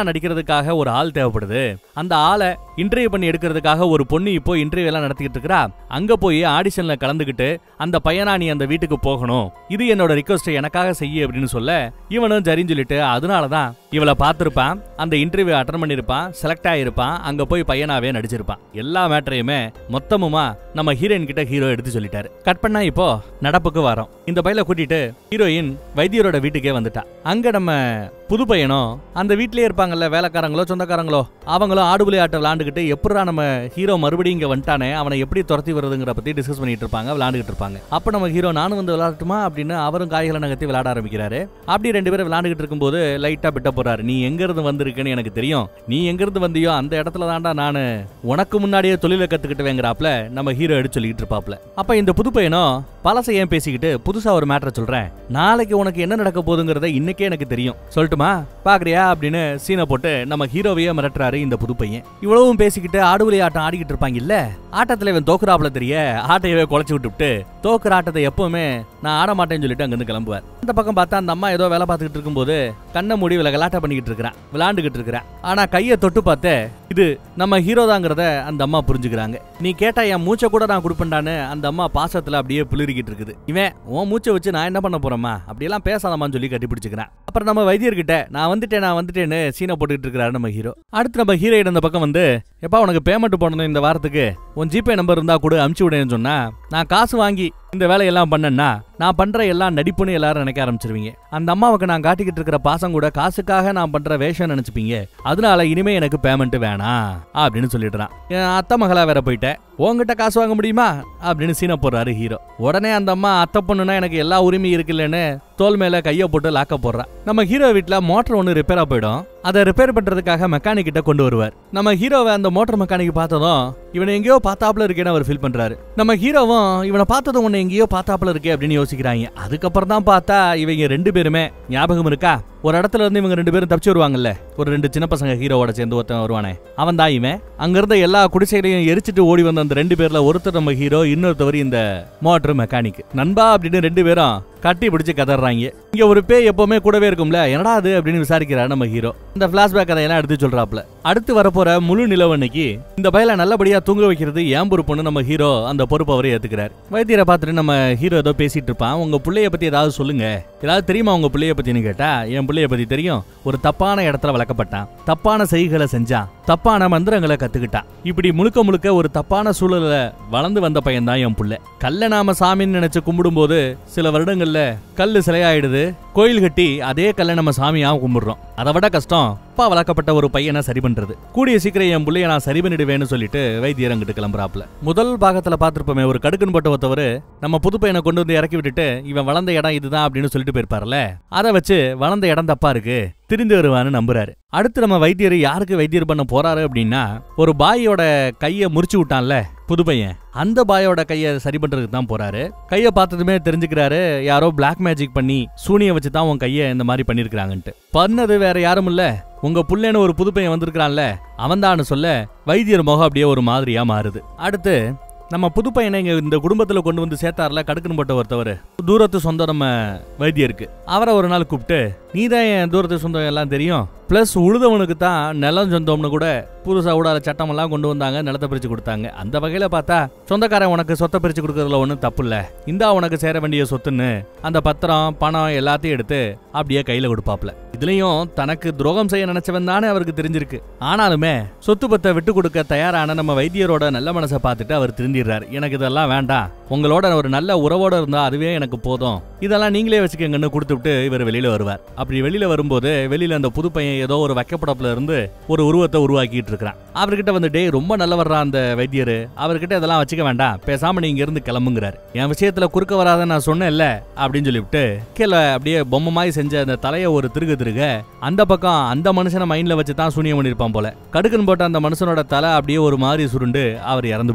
எல்லாம் நடிக்கிறதுக்காக ஒரு ஆள் தேவைப்படுது அந்த ஆளை இன்டர்வியூ பண்ணி எடுக்கிறதுக்காக ஒரு பொண்ணு இப்போ இன்டர்வியூ எல்லாம் நடத்திக்கிட்டு இருக்கா அங்க போய் ஆடிஷன்ல கலந்துக்கிட்டு அந்த பையனா நீ அந்த வீட்டுக்கு போகணும் இது என்னோட ரிக்வஸ்ட் எனக்காக செய்ய அப்படின்னு சொல்ல இவனும் சரின்னு சொல்லிட்டு அதனாலதான் இவளை பார்த்திருப்பான் அந்த இன்டர்வியூ அட்டன் பண்ணிருப்பான் செலக்ட் ஆயிருப்பான் அங்க போய் பையனாவே நடிச்சிருப்பான் எல்லா மேட்டரையுமே மொத்தமுமா நம்ம ஹீரோயின் கிட்ட ஹீரோ எடுத்து சொல்லிட்டாரு கட் பண்ணா இப்போ நடப்புக்கு வரோம் இந்த பையில கூட்டிட்டு ஹீரோயின் வைத்தியரோட வீட்டுக்கே வந்துட்டா அங்க நம்ம புது பையனும் அந்த வீட்லயே இருப்பாங்கல்ல வேலைக்காரங்களோ சொந்தக்காரங்களோ அவங்களும் ஆடுபுலி ஆட்டம் விளாண்டுக்கிட்டு எப்படா நம்ம ஹீரோ மறுபடியும் இங்க வந்துட்டானே அவனை எப்படி துரத்தி வருதுங்கிற பத்தி டிஸ்கஸ் பண்ணிட்டு இருப்பாங்க விளாண்டுக்கிட்டு இருப்பாங்க அப்ப நம்ம ஹீரோ நானும் வந்து விளையாடட்டுமா அப்படின்னு அவரும் காய்களை நகர்த்தி விளையாட ஆரம்பிக்கிறாரு அப்படி ரெண்டு பேரும் விளையாண்டுக்கிட்டு இருக்கும்போது லைட்டா பிட்ட போறாரு நீ எங்க இருந்து வந்திருக்கேன்னு எனக்கு தெரியும் நீ எங்க இருந்து வந்தியோ அந்த இடத்துல தான்டா நானு உனக்கு முன்னாடியே தொழிலை கத்துக்கிட்டுவேங்கிறாப்ல நம்ம ஹீரோ எடுத்து சொல்லிட்டு இருப்பாப்ல அப்ப இந்த புது பையனும் பழசை ஏன் பேசிக்கிட்டு புதுசா ஒரு மேட்டரை சொல்றேன் நாளைக்கு உனக்கு என்ன நடக்க போகுதுங்கிறத இன்னைக்கே எனக்கு தெரியும் சொல்லட்டுமா பாக்குறியா அப்படின்னு சீனை போட்டு நம்ம ஹீரோவையே மிரட்டுறாரு இந்த புது பையன் இவ்வளவும் பேசிக்கிட்டு ஆடுபுலி ஆட்டம் ஆடிக்கிட்டு இருப்பாங்க இல்ல ஆட்டத்துல இவன் தோக்குறாப்ல தெரிய ஆட்டையவே குலைச்சு விட்டுவிட்டு தோக்குற ஆட்டத்தை எப்பவுமே நான் ஆட மாட்டேன்னு சொல்லிட்டு அங்கிருந்து கிளம்புவார் அந்த பக்கம் பார்த்தா அந்த அம்மா ஏதோ வேலை பார்த்துக்கிட்டு இருக்கும்போது கண்ணை மூடி வில கலாட்டம் பண்ணிக்கிட்டு இருக்கிறான் விளாண்டுகிட்டு இருக்கிறான் ஆனா கையை தொட்டு பார்த்தே இது நம்ம ஹீரோ தாங்கிறத அந்த அம்மா புரிஞ்சுக்கிறாங்க நீ கேட்டா என் மூச்சை கூட நான் கொடுப்பேன்டான்னு அந்த அம்மா பாசத்துல அப்படியே பிளிரிக்கிட்டு இருக்குது இவன் உன் மூச்சை வச்சு நான் என்ன பண்ண போறேம்மா அப்படியெல்லாம் பேசாதம்மான்னு சொல்லி கட்டி பிடிச்சிக்கிறேன் அப்புறம் நம்ம வைத்தியர்கிட்ட நான் வந்துட்டேன் நான் வந்துட்டேன்னு சீனை போட்டுக்கிட்டு இருக்கிறாரு நம்ம ஹீரோ அடுத்து நம்ம ஹீரோயின் அந்த பக்கம் வந்து எப்பா உனக்கு பேமெண்ட் போடணும் இந்த வாரத்துக்கு உன் ஜிபே நம்பர் இருந்தா கூட அமுச்சு விடுன்னு சொன்னா நான் காசு வாங்கி இந்த வேலையெல்லாம் பண்ணேன்னா நான் பண்ற எல்லாம் நடிப்புன்னு எல்லாரும் நினைக்க ஆரம்பிச்சிருவீங்க அந்த அம்மாவுக்கு நான் காட்டிக்கிட்டு இருக்கிற பாசம் கூட காசுக்காக நான் பண்ற வேஷம் நினைச்சுப்பீங்க அதனால இனிமே எனக்கு பேமெண்ட் வேணாம் அப்படின்னு சொல்லிடுறான் என் அத்தை மகளா வேற போயிட்டேன் உங்ககிட்ட காசு வாங்க முடியுமா அப்படின்னு சீனை போடுறாரு ஹீரோ உடனே அந்த அம்மா அத்தை பொண்ணுனா எனக்கு எல்லா உரிமையும் இருக்குல்லன்னு தோல் மேல கையை போட்டு லாக்க போடுறா நம்ம ஹீரோ வீட்ல மோட்டர் ஒன்று ரிப்பேரா போயிடும் அதை ரிப்பேர் பண்றதுக்காக மெக்கானிக் கிட்ட கொண்டு வருவார் நம்ம ஹீரோவை அந்த மோட்டர் மெக்கானிக் பார்த்ததும் இவனை எங்கேயோ பார்த்தாப்புல இருக்கேன்னு அவர் ஃபீல் பண்றாரு நம்ம ஹீரோவும் இவனை பார்த்ததும் உன்னை எங்கேயோ பார்த்தாப்புல இருக்கே அப்படின்னு யோசிக்கிறாங்க அதுக்கப்புறம் தான் பார்த்தா இவங்க ரெண்டு பேருமே ஞாபகம் இருக்கா ஒரு இடத்துல இருந்து இவங்க ரெண்டு பேரும் தப்பிச்சு வருவாங்கல்ல ஒரு ரெண்டு சின்ன பசங்க ஹீரோவோட சேர்ந்து ஒருத்தன் வருவானே அவன் தான் இவன் அங்க இருந்த எல்லா குடிசைகளையும் எரிச்சிட்டு ஓடி வந்த அந்த ரெண்டு பேர்ல ஒருத்தர் நம்ம ஹீரோ இன்னொருத்தவர் இந்த மோட்டர் மெக்கானிக் நண்பா அப்படின்னு ரெண்டு பேரும் கட்டி பிடிச்சு கதறாங்க இங்க ஒரு பேய் எப்பவுமே கூடவே இருக்கும்ல என்னடா அது அப்படின்னு விசாரிக்கிறார் நம்ம ஹீரோ இந்த பிளாஷ்பேக் கதையெல்லாம் எடுத்து சொல்றாப்ல அடுத்து வரப்போற முழு நிலவன்னைக்கு இந்த பையல நல்லபடியா தூங்க வைக்கிறது ஏன் பொறுப்புன்னு நம்ம ஹீரோ அந்த பொறுப்பு அவரே ஏத்துக்கிறார் வைத்தியரை பார்த்துட்டு நம்ம ஹீரோ ஏதோ பேசிட்டு இருப்பான் உங்க பிள்ளைய பத்தி ஏதாவது சொல்லுங்க ஏதாவது தெரியுமா உங்க பிள்ளைய பத்தின்னு கேட்டா என் பிள்ளைய பத்தி தெரியும் ஒரு தப்பான இடத்துல வளர்க்கப்பட்டான் தப்பான செய்களை செஞ்சான் தப்பான மந்திரங்களை கத்துக்கிட்டான் இப்படி முழுக்க முழுக்க ஒரு தப்பான சூழல்ல வளர்ந்து வந்த பையன் தான் என் புள்ள கல்ல நாம சாமின்னு நினைச்சு கும்பிடும்போது சில வருடங்கள்ல கல்லு சிலையாயிடுது கோயில் கட்டி அதே கல்லை நம்ம சாமியா கும்பிடுறோம் அதை விட கஷ்டம் அப்பா வளர்க்கப்பட்ட ஒரு பையனை சரி பண்றது கூடிய சீக்கிரம் என் புள்ளைய நான் சரி பண்ணிடுவேன்னு சொல்லிட்டு வைத்தியர் அங்கிட்டு கிளம்புறாப்ல முதல் பாகத்துல பார்த்திருப்போமே ஒரு கடுக்குன்னு போட்ட ஒருத்தவர் நம்ம புது பையனை கொண்டு வந்து இறக்கி விட்டுட்டு இவன் வளர்ந்த இடம் இதுதான் அப்படின்னு சொல்லிட்டு போயிருப்பார்ல அதை வச்சு வளர்ந்த இடம் தப்பா இருக்கு திரிந்து வருவான்னு நம்புறாரு அடுத்து நம்ம வைத்தியர் யாருக்கு வைத்தியர் பண்ண போறாரு அப்படின்னா ஒரு பாயோட கையை முறிச்சு விட்டான்ல புது பையன் அந்த பாயோட கையை சரி பண்றதுக்கு தான் போறாரு கையை பார்த்ததுமே தெரிஞ்சுக்கிறாரு யாரோ பிளாக் மேஜிக் பண்ணி சூனிய வச்சு தான் உன் கையை இந்த மாதிரி பண்ணிருக்காங்கன்ட்டு பண்ணது வேற யாரும் இல்ல உங்க புள்ளேன்னு ஒரு புது பையன் வந்திருக்கான்ல அவன்தான்னு சொல்ல வைத்தியர் முகம் அப்படியே ஒரு மாதிரியா மாறுது அடுத்து நம்ம புது பையனை இங்க இந்த குடும்பத்துல கொண்டு வந்து சேர்த்தார்ல கடுக்குன்னு போட்ட ஒருத்தவர் தூரத்து சொந்தம் நம்ம வைத்தியருக்கு அவரை ஒரு நாள் கூப்பிட்டு நீ தான் என் தூரத்து சொந்தம் எல்லாம் தெரியும் பிளஸ் உழுதவனுக்கு தான் நிலம் சொந்தம்னு கூட புதுசா ஊடால சட்டம் எல்லாம் கொண்டு வந்தாங்க நிலத்தை பிரிச்சு கொடுத்தாங்க அந்த வகையில பார்த்தா சொந்தக்காரன் உனக்கு சொத்தை பிரிச்சு கொடுக்கறதுல ஒன்றும் தப்பு இல்ல இந்தா உனக்கு சேர வேண்டிய சொத்துன்னு அந்த பத்திரம் பணம் எல்லாத்தையும் எடுத்து அப்படியே கையில கொடுப்பாப்ல இதுலயும் தனக்கு துரோகம் செய்ய நினைச்சவன் தானே அவருக்கு தெரிஞ்சிருக்கு ஆனாலுமே சொத்து பத்தை விட்டு கொடுக்க தயாரான நம்ம வைத்தியரோட நல்ல மனசை பார்த்துட்டு அவர் திருந்திடுறாரு எனக்கு இதெல்லாம் வேண்டாம் உங்களோட ஒரு நல்ல உறவோட இருந்தா அதுவே எனக்கு போதும் இதெல்லாம் நீங்களே வச்சுக்கங்கன்னு கொடுத்துட்டு இவர் வெளியில வருவார் அப்படி வெளியில வரும்போது வெளியில அந்த புது பையன் ஏதோ ஒரு வைக்கப்படப்புல இருந்து ஒரு உருவத்தை உருவாக்கிட்டு இருக்கிறான் அவர்கிட்ட வந்து டேய் ரொம்ப நல்லவர்றா அந்த வைத்தியர் அவர்கிட்ட இதெல்லாம் வச்சுக்க வேண்டாம் பேசாம நீங்க இருந்து கிளம்புங்கிறாரு என் விஷயத்துல குறுக்க வராத நான் சொன்னேன்ல அப்படின்னு சொல்லிவிட்டு கீழே அப்படியே பொம்மை மாதிரி செஞ்ச அந்த தலையை ஒரு திருகு திருக அந்த பக்கம் அந்த மனுஷனை மைண்ட்ல வச்சு தான் சூனியம் பண்ணிருப்பான் போல கடுக்குன்னு போட்ட அந்த மனுஷனோட தலை அப்படியே ஒரு மாதிரி சுருண்டு அவர் இறந்து போயிடுறார்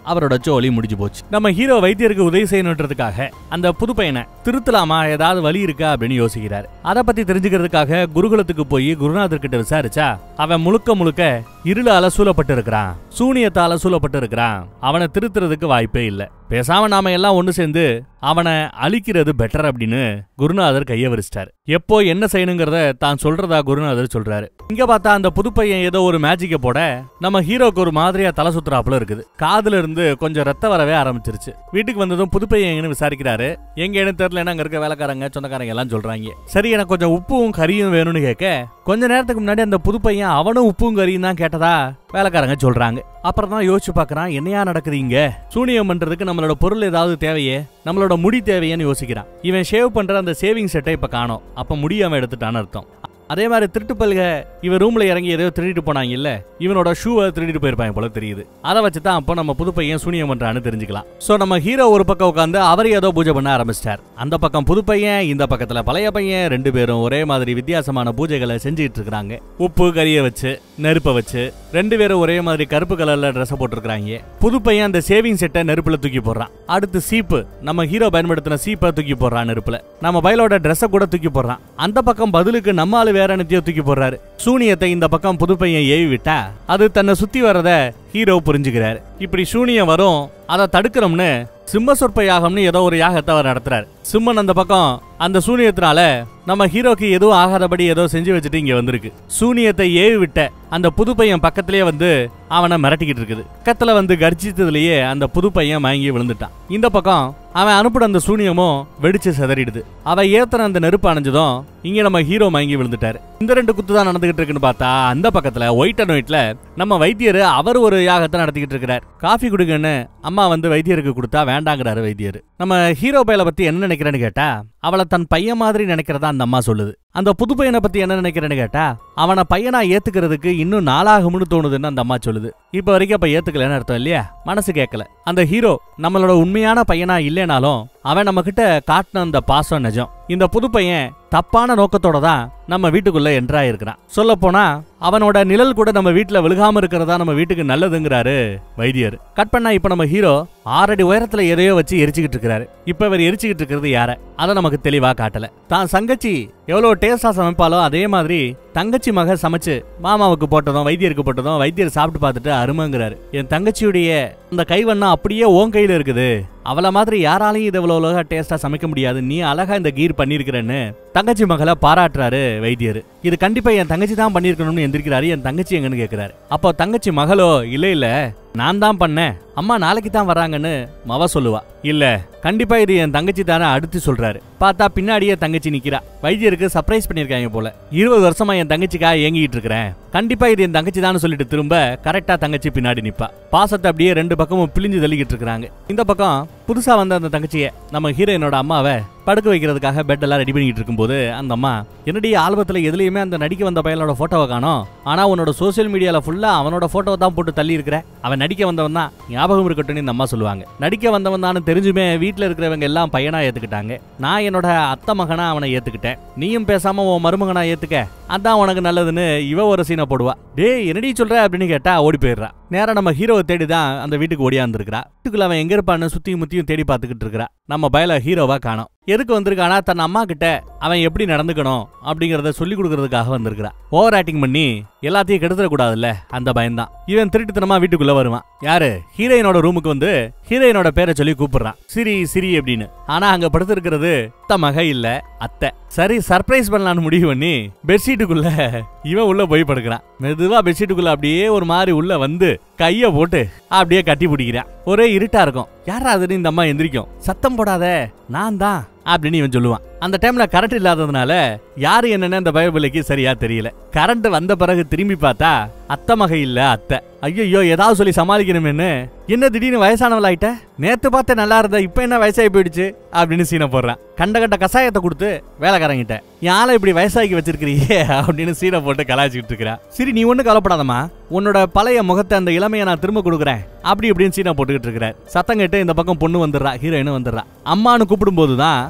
அவரோட ஜோலி முடிஞ்சு போச்சு நம்ம ஹீரோ வைத்தியருக்கு உதவி செய்யணுன்றதுக்காக அந்த புது பையனை திருத்தலாமா ஏதாவது வழி இருக்கா அப்படின்னு யோசிக்கிறாரு அதை பத்தி தெரிஞ்சுக்கிறதுக்காக குருகுலத்துக்கு போய் குருநாதர் கிட்ட விசாரிச்சா அவன் முழுக்க முழுக்க இருளால சூழப்பட்டு இருக்கிறான் சூனியத்தால சூழப்பட்டு இருக்கிறான் அவனை திருத்துறதுக்கு வாய்ப்பே இல்ல பேசாம நாம எல்லாம் ஒண்ணு சேர்ந்து அவனை அழிக்கிறது பெட்டர் அப்படின்னு குருநாதர் கைய விரிச்சிட்டாரு எப்போ என்ன செய்யணுங்கிறத தான் சொல்றதா குருநாதர் சொல்றாரு இங்க பார்த்தா அந்த புது பையன் ஏதோ ஒரு மேஜிக்க போட நம்ம ஹீரோக்கு ஒரு மாதிரியா தலை சுத்துறாப்புல இருக்குது காதுல இருந்து கொஞ்சம் ரத்த வரவே ஆரம்பிச்சிருச்சு வீட்டுக்கு வந்ததும் புது பையன் எங்கன்னு விசாரிக்கிறாரு எங்க என்ன தெரியல அங்க இருக்க வேலைக்காரங்க சொந்தக்காரங்க எல்லாம் சொல்றாங்க சரி எனக்கு கொஞ்சம் உப்பும் கறியும் வேணும்னு கேட்க கொஞ்ச நேரத்துக்கு முன்னாடி அந்த புது பையன் அவனும் உப்பும் கறியும் தான் கேட்டதா வேலைக்காரங்க சொல்றாங்க அப்புறம் தான் யோசிச்சு பார்க்கறான் என்னையா நடக்குது இங்க சூனியம் பண்றதுக்கு நம்மளோட பொருள் ஏதாவது தேவையே நம்மளோட முடி தேவையேன்னு யோசிக்கிறான் இவன் ஷேவ் பண்ற அந்த சேவிங் செட்டை இப்ப காணோம் அப்ப முடி அவன் எடுத்துட்டான்னு அர்த்தம் அதே மாதிரி திருட்டு பல்க இவன் ரூம்ல இறங்கி ஏதோ திருடிட்டு போனாங்க இல்ல இவனோட ஷூவை திருடிட்டு போயிருப்பாங்க போல தெரியுது அதை வச்சு தான் அப்போ நம்ம புது பையன் சூனியம் பண்றான்னு தெரிஞ்சுக்கலாம் சோ நம்ம ஹீரோ ஒரு பக்கம் உட்காந்து அவர் ஏதோ பூஜை பண்ண ஆரம்பிச்சிட்டார் அந்த பக்கம் புது பையன் இந்த பக்கத்துல பழைய பையன் ரெண்டு பேரும் ஒரே மாதிரி வித்தியாசமான பூஜைகளை செஞ்சுட்டு இருக்காங்க உப்பு கறியை வச்சு நெருப்பை வச்சு ரெண்டு பேரும் ஒரே மாதிரி கருப்பு கலர்ல ட்ரெஸ் போட்டிருக்காங்க புது பையன் அந்த சேவிங் செட்டை நெருப்புல தூக்கி போடுறான் அடுத்து சீப்பு நம்ம ஹீரோ பயன்படுத்தின சீப்பை தூக்கி போடுறான் நெருப்புல நம்ம பயலோட ட்ரெஸ்ஸை கூட தூக்கி போடுறான் அந்த பக்கம் பதிலுக்கு நம்ம ஆளு வேற என்னத்தையோ தூக்கி போடுறாரு சூனியத்தை இந்த பக்கம் புது பையன் ஏவி விட்டா அது தன்னை சுத்தி வரத ஹீரோ புரிஞ்சுக்கிறாரு இப்படி சூனியம் வரும் அதை தடுக்கிறோம்னு சிம்ம சொற்ப யாகம்னு ஏதோ ஒரு யாகத்தை அவர் நடத்துறாரு சிம்மன் அந்த பக்கம் அந்த சூனியத்தினால நம்ம ஹீரோக்கு எதுவும் ஆகாதபடி ஏதோ செஞ்சு வச்சுட்டு இங்க வந்திருக்கு சூனியத்தை ஏவி விட்ட அந்த புது பையன் பக்கத்திலேயே வந்து அவனை மிரட்டிக்கிட்டு இருக்குது பக்கத்துல வந்து கர்ஜித்ததுலயே அந்த புது பையன் மயங்கி விழுந்துட்டான் இந்த பக்கம் அவன் அனுப்புன அந்த சூனியமும் வெடிச்சு சிதறிடுது அவன் ஏத்தன அந்த நெருப்பு அணைஞ்சதும் இங்க நம்ம ஹீரோ மயங்கி விழுந்துட்டாரு இந்த ரெண்டு குத்து தான் நடந்துகிட்டு இருக்குன்னு பார்த்தா அந்த பக்கத்துல ஒயிட் அண்ட் ஒயிட்ல நம்ம வைத்தியர் அவர் ஒரு யாகத்தை நடத்திக்கிட்டு இருக்கிறார் காஃபி குடுங்கன்னு அம்மா வந்து வைத்தியருக்கு கொடுத்தா வேண்டாங்கிறாரு வைத்தியர் நம்ம ஹீரோ பையலை பத்தி என்ன நினைக்கிறேன்னு கேட்டா அவளை தன் பையன் மாதிரி நினைக்கிறதா அந்த அம்மா சொல்லுது அந்த புது பையனை பத்தி என்ன நினைக்கிறேன்னு கேட்டா அவனை பையனா ஏத்துக்கிறதுக்கு இன்னும் நாளாகும்னு தோணுதுன்னு அந்த அம்மா சொல்லுது இப்ப வரைக்கும் அப்ப ஏத்துக்கலன்னு அர்த்தம் இல்லையா மனசு கேட்கல அந்த ஹீரோ நம்மளோட உண்மையான பையனா இல்லைனாலும் அவன் நம்ம கிட்ட காட்டின அந்த பாசம் நிஜம் இந்த புது பையன் தப்பான நோக்கத்தோட தான் நம்ம வீட்டுக்குள்ள என்ட்ராயிருக்கிறான் சொல்ல போனா அவனோட நிழல் கூட நம்ம வீட்டுல விழுகாம இருக்கிறதா நம்ம வீட்டுக்கு நல்லதுங்கிறாரு வைத்தியர் கட் பண்ணா இப்ப நம்ம ஹீரோ ஆறடி உயரத்துல எதையோ வச்சு எரிச்சுக்கிட்டு இருக்காரு இப்ப இவர் எரிச்சுக்கிட்டு இருக்கிறது யார அதை நமக்கு தெளிவா காட்டல தான் சங்கச்சி எவ்வளவு டேஸ்டா சமைப்பாலோ அதே மாதிரி தங்கச்சி மக சமைச்சு மாமாவுக்கு போட்டதும் வைத்தியருக்கு போட்டதும் வைத்தியர் சாப்பிட்டு பார்த்துட்டு அருமைங்கிறாரு என் தங்கச்சியுடைய அந்த கைவண்ணம் அப்படியே உன் கையில இருக்குது அவள மாதிரி யாராலையும் இதை இவ்வளவு அழகா டேஸ்டா சமைக்க முடியாது நீ அழகா இந்த கீர் பண்ணிருக்கிறன்னு தங்கச்சி மகளை பாராட்டுறாரு வைத்தியர் இது கண்டிப்பா என் தங்கச்சி தான் பண்ணிருக்கணும்னு எந்திரிக்கிறாரு என் தங்கச்சி எங்கன்னு கேக்குறாரு அப்போ தங்கச்சி மகளோ இல்ல இல்ல நான் தான் பண்ணேன் அம்மா நாளைக்கு தான் வராங்கன்னு மவ சொல்லுவா இல்ல கண்டிப்பா இது என் தங்கச்சி தானே அடுத்து சொல்றாரு பார்த்தா பின்னாடியே தங்கச்சி நிக்கிறா வைத்தியருக்கு சர்ப்ரைஸ் பண்ணிருக்காங்க போல இருபது வருஷமா என் தங்கச்சிக்காக ஏங்கிட்டு இருக்கிறேன் கண்டிப்பா இது என் தங்கச்சி தான் சொல்லிட்டு திரும்ப கரெக்டா தங்கச்சி பின்னாடி நிப்பா பாசத்தை அப்படியே ரெண்டு பக்கமும் பிழிஞ்சு தள்ளிக்கிட்டு இருக்காங்க இந்த பக்கம் புதுசா வந்த அந்த தங்கச்சிய நம்ம ஹீரோயினோட அம்மாவை படுக்க வைக்கிறதுக்காக பெட் எல்லாம் ரெடி பண்ணிட்டு இருக்கும்போது அந்த அம்மா என்னடி ஆல்பத்துல எதுலயுமே அந்த நடிக்க வந்த பையனோட போட்டோவை காணோம் ஆனா உன்னோட சோசியல் மீடியால ஃபுல்லா அவனோட போட்டோவை தான் போட்டு தள்ளி இருக்கிற அவன் நடிக்க வந்தவன் தான் ஞாபகம் இருக்கட்டும்னு இந்த அம்மா சொல்லுவாங்க நடிக்க வந்தவன் தான் தெரிஞ்சுமே வீட்ல இருக்கிறவங்க எல்லாம் பையனா ஏத்துக்கிட்டாங்க நான் என்னோட அத்தை மகனா அவனை ஏத்துக்கிட்டேன் நீயும் பேசாம உன் மருமகனா ஏத்துக்க அதான் உனக்கு நல்லதுன்னு இவ ஒரு சீனை போடுவா டேய் என்னடி சொல்ற அப்படின்னு கேட்டா ஓடி போயிடுறா நேரா நம்ம ஹீரோவை தேடி தான் அந்த வீட்டுக்கு ஓடியாந்துருக்கிறா வீட்டுக்குள்ள அவன் எங்க இருப்பான்னு சுத்தியும் முத்தியும் தேடி பார்த்துக்கிட்டு இருக்கிறா நம்ம பயல ஹீரோவா காணோம் எதுக்கு வந்திருக்கானா தன் அம்மா கிட்ட அவன் எப்படி நடந்துக்கணும் அப்படிங்கறத சொல்லி கொடுக்கறதுக்காக வந்திருக்கிறா ஓவர் ஆக்டிங் பண்ணி எல்லாத்தையும் கெடுத்துட கூடாதுல்ல அந்த பயம்தான் இவன் திருட்டுத்தனமா வீட்டுக்குள்ள வருவான் யாரு ஹீரோயினோட ரூமுக்கு வந்து ஹீரோயினோட பேரை சொல்லி கூப்பிடுறான் சிரி சிரி அப்படின்னு ஆனா அங்க படுத்திருக்கிறது அத்தை மக இல்ல அத்தை சரி சர்ப்ரைஸ் பண்ணலாம்னு முடிவு பண்ணி பெட்ஷீட்டுக்குள்ள இவன் உள்ள போய் படுக்கிறான் மெதுவா பெட்ஷீட்டுக்குள்ள அப்படியே ஒரு மாதிரி உள்ள வந்து கைய போட்டு அப்படியே கட்டி பிடிக்கிறான் ஒரே இருட்டா இருக்கும் யாரா அதுன்னு இந்த அம்மா எந்திரிக்கும் சத்தம் போடாத நான் தான் அப்படின்னு இவன் சொல்லுவான் அந்த டைம்ல கரண்ட் இல்லாததுனால யாரு என்னன்னு அந்த பயபிள்ளைக்கு சரியா தெரியல கரண்ட் வந்த பிறகு திரும்பி பார்த்தா அத்தை மகை இல்ல அத்தை ஐயோ ஏதாவது சொல்லி சமாளிக்கணுமேன்னு என்ன திடீர்னு வயசானவள் ஆயிட்ட நேத்து பார்த்த நல்லா இருந்த இப்ப என்ன வயசாகி போயிடுச்சு அப்படின்னு சீனை போடுறான் கண்ட கண்ட கசாயத்தை கொடுத்து வேலைக்காரங்கிட்ட என் ஆளை இப்படி வயசாகி வச்சிருக்கிறியே அப்படின்னு சீனை போட்டு கலாய்ச்சிக்கிட்டு இருக்கிறா சரி நீ ஒண்ணு கவலைப்படாதம்மா உன்னோட பழைய முகத்தை அந்த இளமையை நான் திரும்ப கொடுக்குறேன் அப்படி இப்படின்னு சீனை போட்டுக்கிட்டு இருக்கிறார் சத்தம் கேட்டு இந்த பக்கம் பொண்ணு வந்துடுறா ஹீரோயின் வந்துடுறா அம்மானு கூப்பிடும் போதுதான்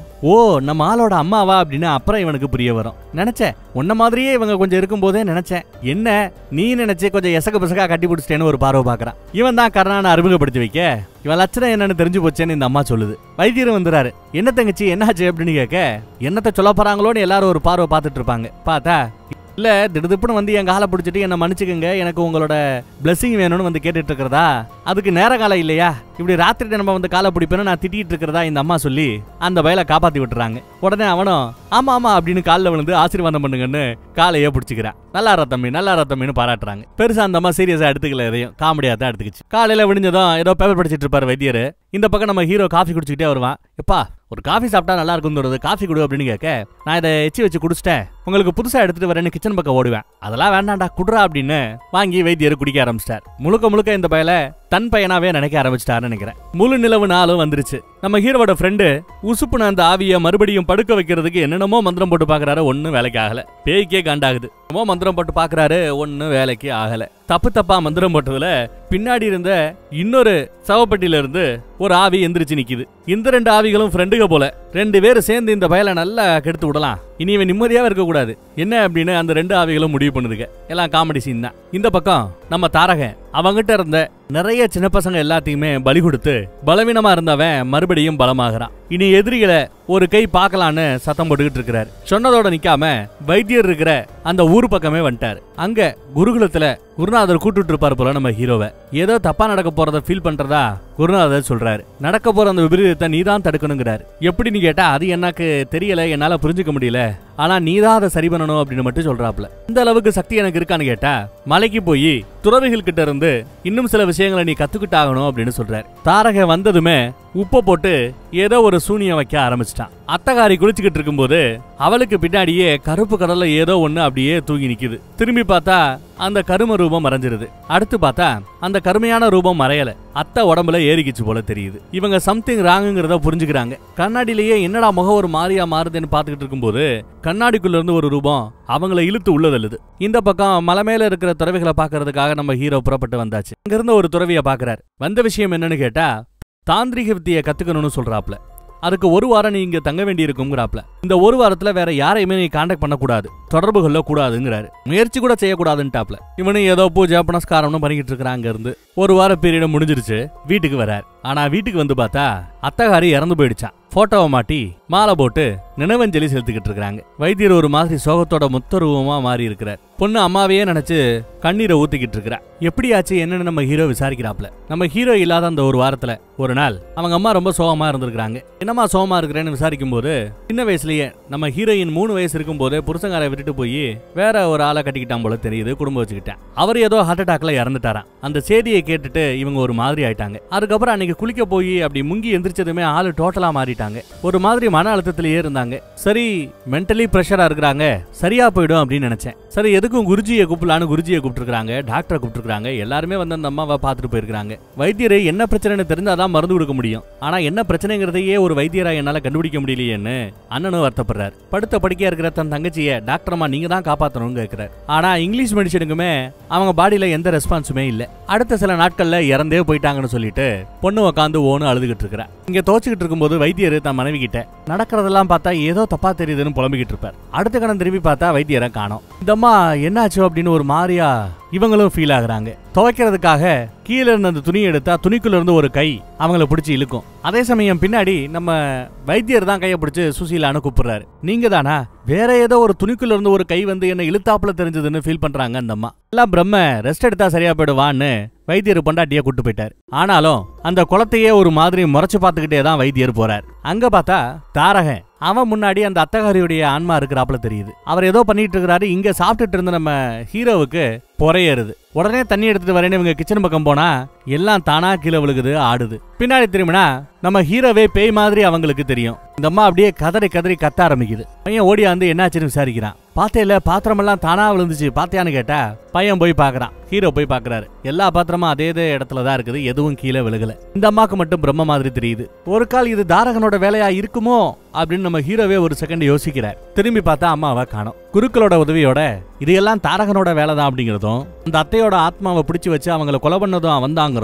ஓ நம்ம ஆளோட அம்மாவா அப்படின்னு அப்புறம் இவனுக்கு புரிய வரும் நினைச்சேன் உன்ன மாதிரியே இவங்க கொஞ்சம் இருக்கும்போதே நினைச்சேன் என்ன நீ நினைச்சு கொஞ்சம் எசக பிசகா கட்டி பிடிச்சிட்டேன்னு ஒரு பார்வை பார்க்கறான் இவன் தான் கருணான அறிமுகப்படுத்தி வைக்க இவன் லட்சணம் என்னன்னு தெரிஞ்சு போச்சேன்னு இந்த அம்மா சொல்லுது வைத்தியர் வந்துறாரு என்ன தங்கச்சி என்னாச்சு அப்படின்னு கேட்க என்னத்த சொல்ல போறாங்களோன்னு எல்லாரும் ஒரு பார்வை பார்த்துட்டு இருப்பாங்க பார்த்தா இல்ல திடுதிப்புன்னு வந்து என் காலை பிடிச்சிட்டு என்ன மன்னிச்சுக்கங்க எனக்கு உங்களோட blessing வேணும்னு வந்து கேட்டுட்டு இருக்கிறதா அதுக்கு நேர காலம் இல்லையா இப்படி ராத்திரி நம்ம வந்து காலை பிடிப்பேன்னு நான் திட்டிட்டு இருக்கிறதா இந்த அம்மா சொல்லி அந்த வயலை காப்பாத்தி விட்டுறாங்க உடனே அவனும் ஆமா ஆமா அப்படின்னு காலில் விழுந்து ஆசீர்வாதம் பண்ணுங்கன்னு காலையே பிடிச்சிக்கிறான் நல்லா இருக்க தம்பி நல்லா இருக்க தம்பின்னு பாராட்டுறாங்க பெருசா அந்த அம்மா சீரியஸா எடுத்துக்கல எதையும் காமெடியா தான் எடுத்துக்கிச்சு காலையில விடிஞ்சதும் ஏதோ பேப்பர் படிச்சிட்டு இருப்பாரு வைத்தியர் இந்த பக்கம் நம்ம ஹீரோ காஃபி குடிச்சுக்கிட்டே வருவான் எப்பா ஒரு காஃபி சாப்பிட்டா நல்லா இருக்கும் தோணுது காஃபி கொடு அப்படின்னு கேட்க நான் இதை எச்சி வச்சு குடிச்சிட்டேன் உங்களுக்கு புதுசா எடுத்துட்டு வரேன்னு கிச்சன் பக்கம் ஓடுவேன் அதெல்லாம் வேண்டாம்டா குடுறா அப்படின்னு வாங்கி வைத்தியர் குடிக்க ஆரம்பிச்சிட்டார் முழுக்க முழுக்க இந்த பயல தன் பையனாவே நினைக்க ஆரம்பிச்சிட்டாருன்னு நினைக்கிறேன் முழு நிலவு நாளும் வந்துருச்சு நம்ம ஹீரோவோட ஃப்ரெண்டு உசுப்புன அந்த ஆவிய மறுபடியும் படுக்க வைக்கிறதுக்கு என்னென்னமோ மந்திரம் போட்டு பாக்குறாரு ஒன்னும் வேலைக்கு ஆகல பேய்க்கே காண்டாகுது என்னமோ மந்திரம் போட்டு பாக்குறாரு ஒன்னும் வேலைக்கு ஆகல தப்பு தப்பா மந்திரம் போட்டதுல பின்னாடி இருந்த இன்னொரு சவப்பட்டியில இருந்து ஒரு ஆவி எந்திரிச்சு நிக்குது இந்த ரெண்டு ஆவிகளும் ஃப்ரெண்டுக போல ரெண்டு பேரும் சேர்ந்து இந்த பயலை நல்லா கெடுத்து விடலாம் இனி இவன் நிம்மதியாவே இருக்க கூடாது என்ன அப்படின்னு அந்த ரெண்டு ஆவிகளும் முடிவு பண்ணுதுங்க எல்லாம் காமெடி சீன் தான் இந்த பக்கம் நம்ம தாரகன் அவங்கிட்ட இருந்த நிறைய சின்ன பசங்க எல்லாத்தையுமே பலி கொடுத்து பலவீனமா இருந்தவன் மறுபடியும் பலமாகறான் இனி எதிரிகளை ஒரு கை பார்க்கலான்னு சத்தம் போட்டுக்கிட்டு இருக்கிறார் சொன்னதோட நிக்காம வைத்தியர் இருக்கிற அந்த ஊர் பக்கமே வந்துட்டார் அங்க குருகுலத்துல குருநாதர் கூட்டுட்டு இருப்பாரு போல நம்ம ஹீரோவை ஏதோ தப்பா நடக்க போறத ஃபீல் பண்றதா குருநாதர் சொல்றாரு நடக்க போற அந்த விபரீதத்தை நீ தான் தடுக்கணுங்கிறாரு எப்படின்னு கேட்டா அது எனக்கு தெரியல என்னால புரிஞ்சுக்க முடியல ஆனா நீ தான் அதை சரி பண்ணணும் அப்படின்னு மட்டும் சொல்றாப்ல இந்த அளவுக்கு சக்தி எனக்கு இருக்கான்னு கேட்டா மலைக்கு போய் துறவிகள் கிட்ட இருந்து இன்னும் சில விஷயங்களை நீ கத்துக்கிட்டாகணும் அப்படின்னு சொல்றாரு தாரக வந்ததுமே உப்பை போட்டு ஏதோ ஒரு சூனியம் வைக்க ஆரம்பிச்சிட்டான் அத்தகாரி குளிச்சுக்கிட்டு இருக்கும்போது அவளுக்கு பின்னாடியே கருப்பு கடல்ல ஏதோ ஒண்ணு அப்படியே தூங்கி நிக்குது திரும்பி பார்த்தா அந்த கரும ரூபம் மறைஞ்சிருது அடுத்து பார்த்தா அந்த கருமையான ரூபம் மறையல அத்தை உடம்புல ஏறிக்கிச்சு போல தெரியுது இவங்க சம்திங் ராங்குங்கிறத புரிஞ்சுக்கிறாங்க கண்ணாடியிலேயே என்னடா முகம் ஒரு மாறியா மாறுதுன்னு பார்த்துக்கிட்டு இருக்கும்போது கண்ணாடிக்குள்ள இருந்து ஒரு ரூபம் அவங்கள இழுத்து உள்ளதள்ளுது இந்த பக்கம் மலை மேல இருக்கிற துறவிகளை பார்க்கறதுக்காக நம்ம ஹீரோ புறப்பட்டு வந்தாச்சு அங்க இருந்த ஒரு துறவிய பாக்குறாரு வந்த விஷயம் என்னன்னு கேட்டா தாந்திரிக வித்தியை கத்துக்கணும்னு சொல்றாப்ல அதுக்கு ஒரு வாரம் நீ இங்க தங்க வேண்டி இருக்குங்கிறாப்ல இந்த ஒரு வாரத்துல வேற யாரையுமே நீ காண்டாக்ட் பண்ணக்கூடாது தொடர்பு கொள்ள கூடாதுங்கிறாரு முயற்சி கூட செய்யக்கூடாதுன்ட்டாப்ல இவனு ஏதோ பூஜை புனஸ்காரம்னு பண்ணிக்கிட்டு இருக்கிறான் அங்க இருந்து ஒரு வார பீரியட் முடிஞ்சிருச்சு வீட்டுக்கு வரார் ஆனா வீட்டுக்கு வந்து பார்த்தா அத்தகாரி இறந்து போயிடுச்சான் போட்டோவை மாட்டி மாலை போட்டு நினைவஞ்சலி செலுத்திக்கிட்டு இருக்காங்க வைத்தியர் ஒரு மாதிரி சோகத்தோட மொத்த ரூபமா மாறி இருக்கிறார் பொண்ணு அம்மாவையே நினைச்சு கண்ணீரை ஊத்திக்கிட்டு இருக்கிறா எப்படி ஆச்சு என்னன்னு நம்ம ஹீரோ விசாரிக்கிறாப்ல நம்ம ஹீரோ இல்லாத அந்த ஒரு வாரத்துல ஒரு நாள் அவங்க அம்மா ரொம்ப சோகமா இருந்திருக்காங்க என்னம்மா சோகமா இருக்கிறேன்னு விசாரிக்கும் போது சின்ன வயசுலயே நம்ம ஹீரோயின் மூணு வயசு இருக்கும் போதே புருஷங்காரை விட்டுட்டு போய் வேற ஒரு ஆளை கட்டிக்கிட்டான் போல தெரியுது குடும்பம் வச்சுக்கிட்டேன் அவர் ஏதோ ஹார்ட் அட்டாக்ல இறந்துட்டாராம் அந்த செய்தியை கேட்டுட்டு இவங்க ஒரு மாதிரி ஆயிட்டாங்க அதுக்கப்புறம் அன்னைக்கு குளிக்க போய் அப்படி முங்கி எந்திரிச்சதுமே ஆளு டோட்டலா மாறிட்டாங்க ஒரு மாதிரி மன அழுத்தத்திலேயே இருந்தாங்க சரி மென்டலி ப்ரெஷரா இருக்கிறாங்க சரியா போயிடும் அப்படின்னு நினைச்சேன் சரி எதுக்கும் குருஜியை கூப்பிடலான்னு குருஜியை கூப்பிட்டுருக்காங்க டாக்டரை கூப்பிட்டுருக்காங்க எல்லாருமே வந்து அந்த அம்மாவை பார்த்துட்டு போயிருக்காங்க வைத்தியர் என்ன பிரச்சனைன்னு தெரிஞ்சாதான் மருந்து கொடுக்க முடியும் ஆனா என்ன பிரச்சனைங்கிறதையே ஒரு வைத்தியரா என்னால கண்டுபிடிக்க முடியலையேன்னு அண்ணனும் வருத்தப்படுறாரு படுத்த படுக்கையா இருக்கிற தன் தங்கச்சிய டாக்டர்மா நீங்க தான் காப்பாத்தணும்னு கேட்கிறார் ஆனா இங்கிலீஷ் மெடிசனுக்குமே அவங்க பாடியில எந்த ரெஸ்பான்ஸுமே இல்ல அடுத்த சில நாட்கள்ல இறந்தே போயிட்டாங்கன்னு சொல்லிட்டு பொண்ணு உட்காந்து ஓன்னு அழுதுகிட்டு இருக்கிறா இங்க தோச்சுக்கிட்டு இருக்கும்போது வைத்தியர் தன் மனைவி கிட்ட நடக்கிறதெல்லாம் பார்த்தா ஏதோ தப்பா தெரியுதுன்னு புலம்பிக்கிட்டு இருப்பார் அடுத்த கணம் திரும்பி பார்த்தா வைத்தியரை காணோம் இந்த அம்மா என்னாச்சு அப்படின்னு ஒரு மாதிரியா இவங்களும் ஃபீல் ஆகுறாங்க துவைக்கிறதுக்காக கீழே இருந்த அந்த துணியை எடுத்தா துணிக்குள்ள இருந்து ஒரு கை அவங்கள பிடிச்சி இழுக்கும் அதே சமயம் பின்னாடி நம்ம வைத்தியர் தான் கையை பிடிச்சு சுசீலான்னு கூப்பிடுறாரு நீங்க தானா வேற ஏதோ ஒரு துணிக்குள்ள இருந்து ஒரு கை வந்து என்ன இழுத்தாப்புல தெரிஞ்சதுன்னு ஃபீல் பண்றாங்க அந்த அம்மா எல்லாம் பிரம்ம ரெஸ்ட் எடுத்தா சரியா போயிடுவான்னு வைத்தியர் பொண்டாட்டிய கூட்டு போயிட்டார் ஆனாலும் அந்த குளத்தையே ஒரு மாதிரி முறைச்சு பார்த்துக்கிட்டே தான் வைத்தியர் போறார் அங்க பார்த்தா தாரகன் அவன் முன்னாடி அந்த அத்தகாரியுடைய ஆன்மா இருக்கிறாப்புல தெரியுது அவர் ஏதோ பண்ணிட்டு இருக்கிறாரு இங்க சாப்பிட்டுட்டு இருந்த நம்ம ஹீரோவுக்கு பொறையேறுது உடனே தண்ணி எடுத்துட்டு வரேன்னு இவங்க கிச்சன் பக்கம் போனா எல்லாம் தானா கீழே விழுகுது ஆடுது பின்னாடி திரும்பினா நம்ம ஹீரோவே பேய் மாதிரி அவங்களுக்கு தெரியும் இந்த அம்மா அப்படியே கதறி கதறி கத்த ஆரம்பிக்குது பையன் ஓடியாந்து என்னாச்சுன்னு விசாரிக்கிறான் பார்த்தேல பாத்திரமெல்லாம் தானா விழுந்துச்சு பாத்தியான்னு கேட்டா பையன் போய் பார்க்கறான் ஹீரோ போய் பார்க்கறாரு எல்லா பாத்திரமும் அதே இதே இடத்துல தான் இருக்குது எதுவும் கீழே விழுகல இந்த அம்மாக்கு மட்டும் பிரம்ம மாதிரி தெரியுது ஒரு கால் இது தாரகனோட வேலையா இருக்குமோ அப்படின்னு நம்ம ஹீரோவே ஒரு செகண்ட் யோசிக்கிறார் திரும்பி பார்த்தா அம்மாவை காணோம் குருக்களோட உதவியோட இது எல்லாம் தாரகனோட வேலை தான் அப்படிங்கிறதும் அந்த அத்தையோட ஆத்மாவை பிடிச்சு வச்சு அவங்கள கொலை பண்ணதும் அவன் தாங்கிறதும்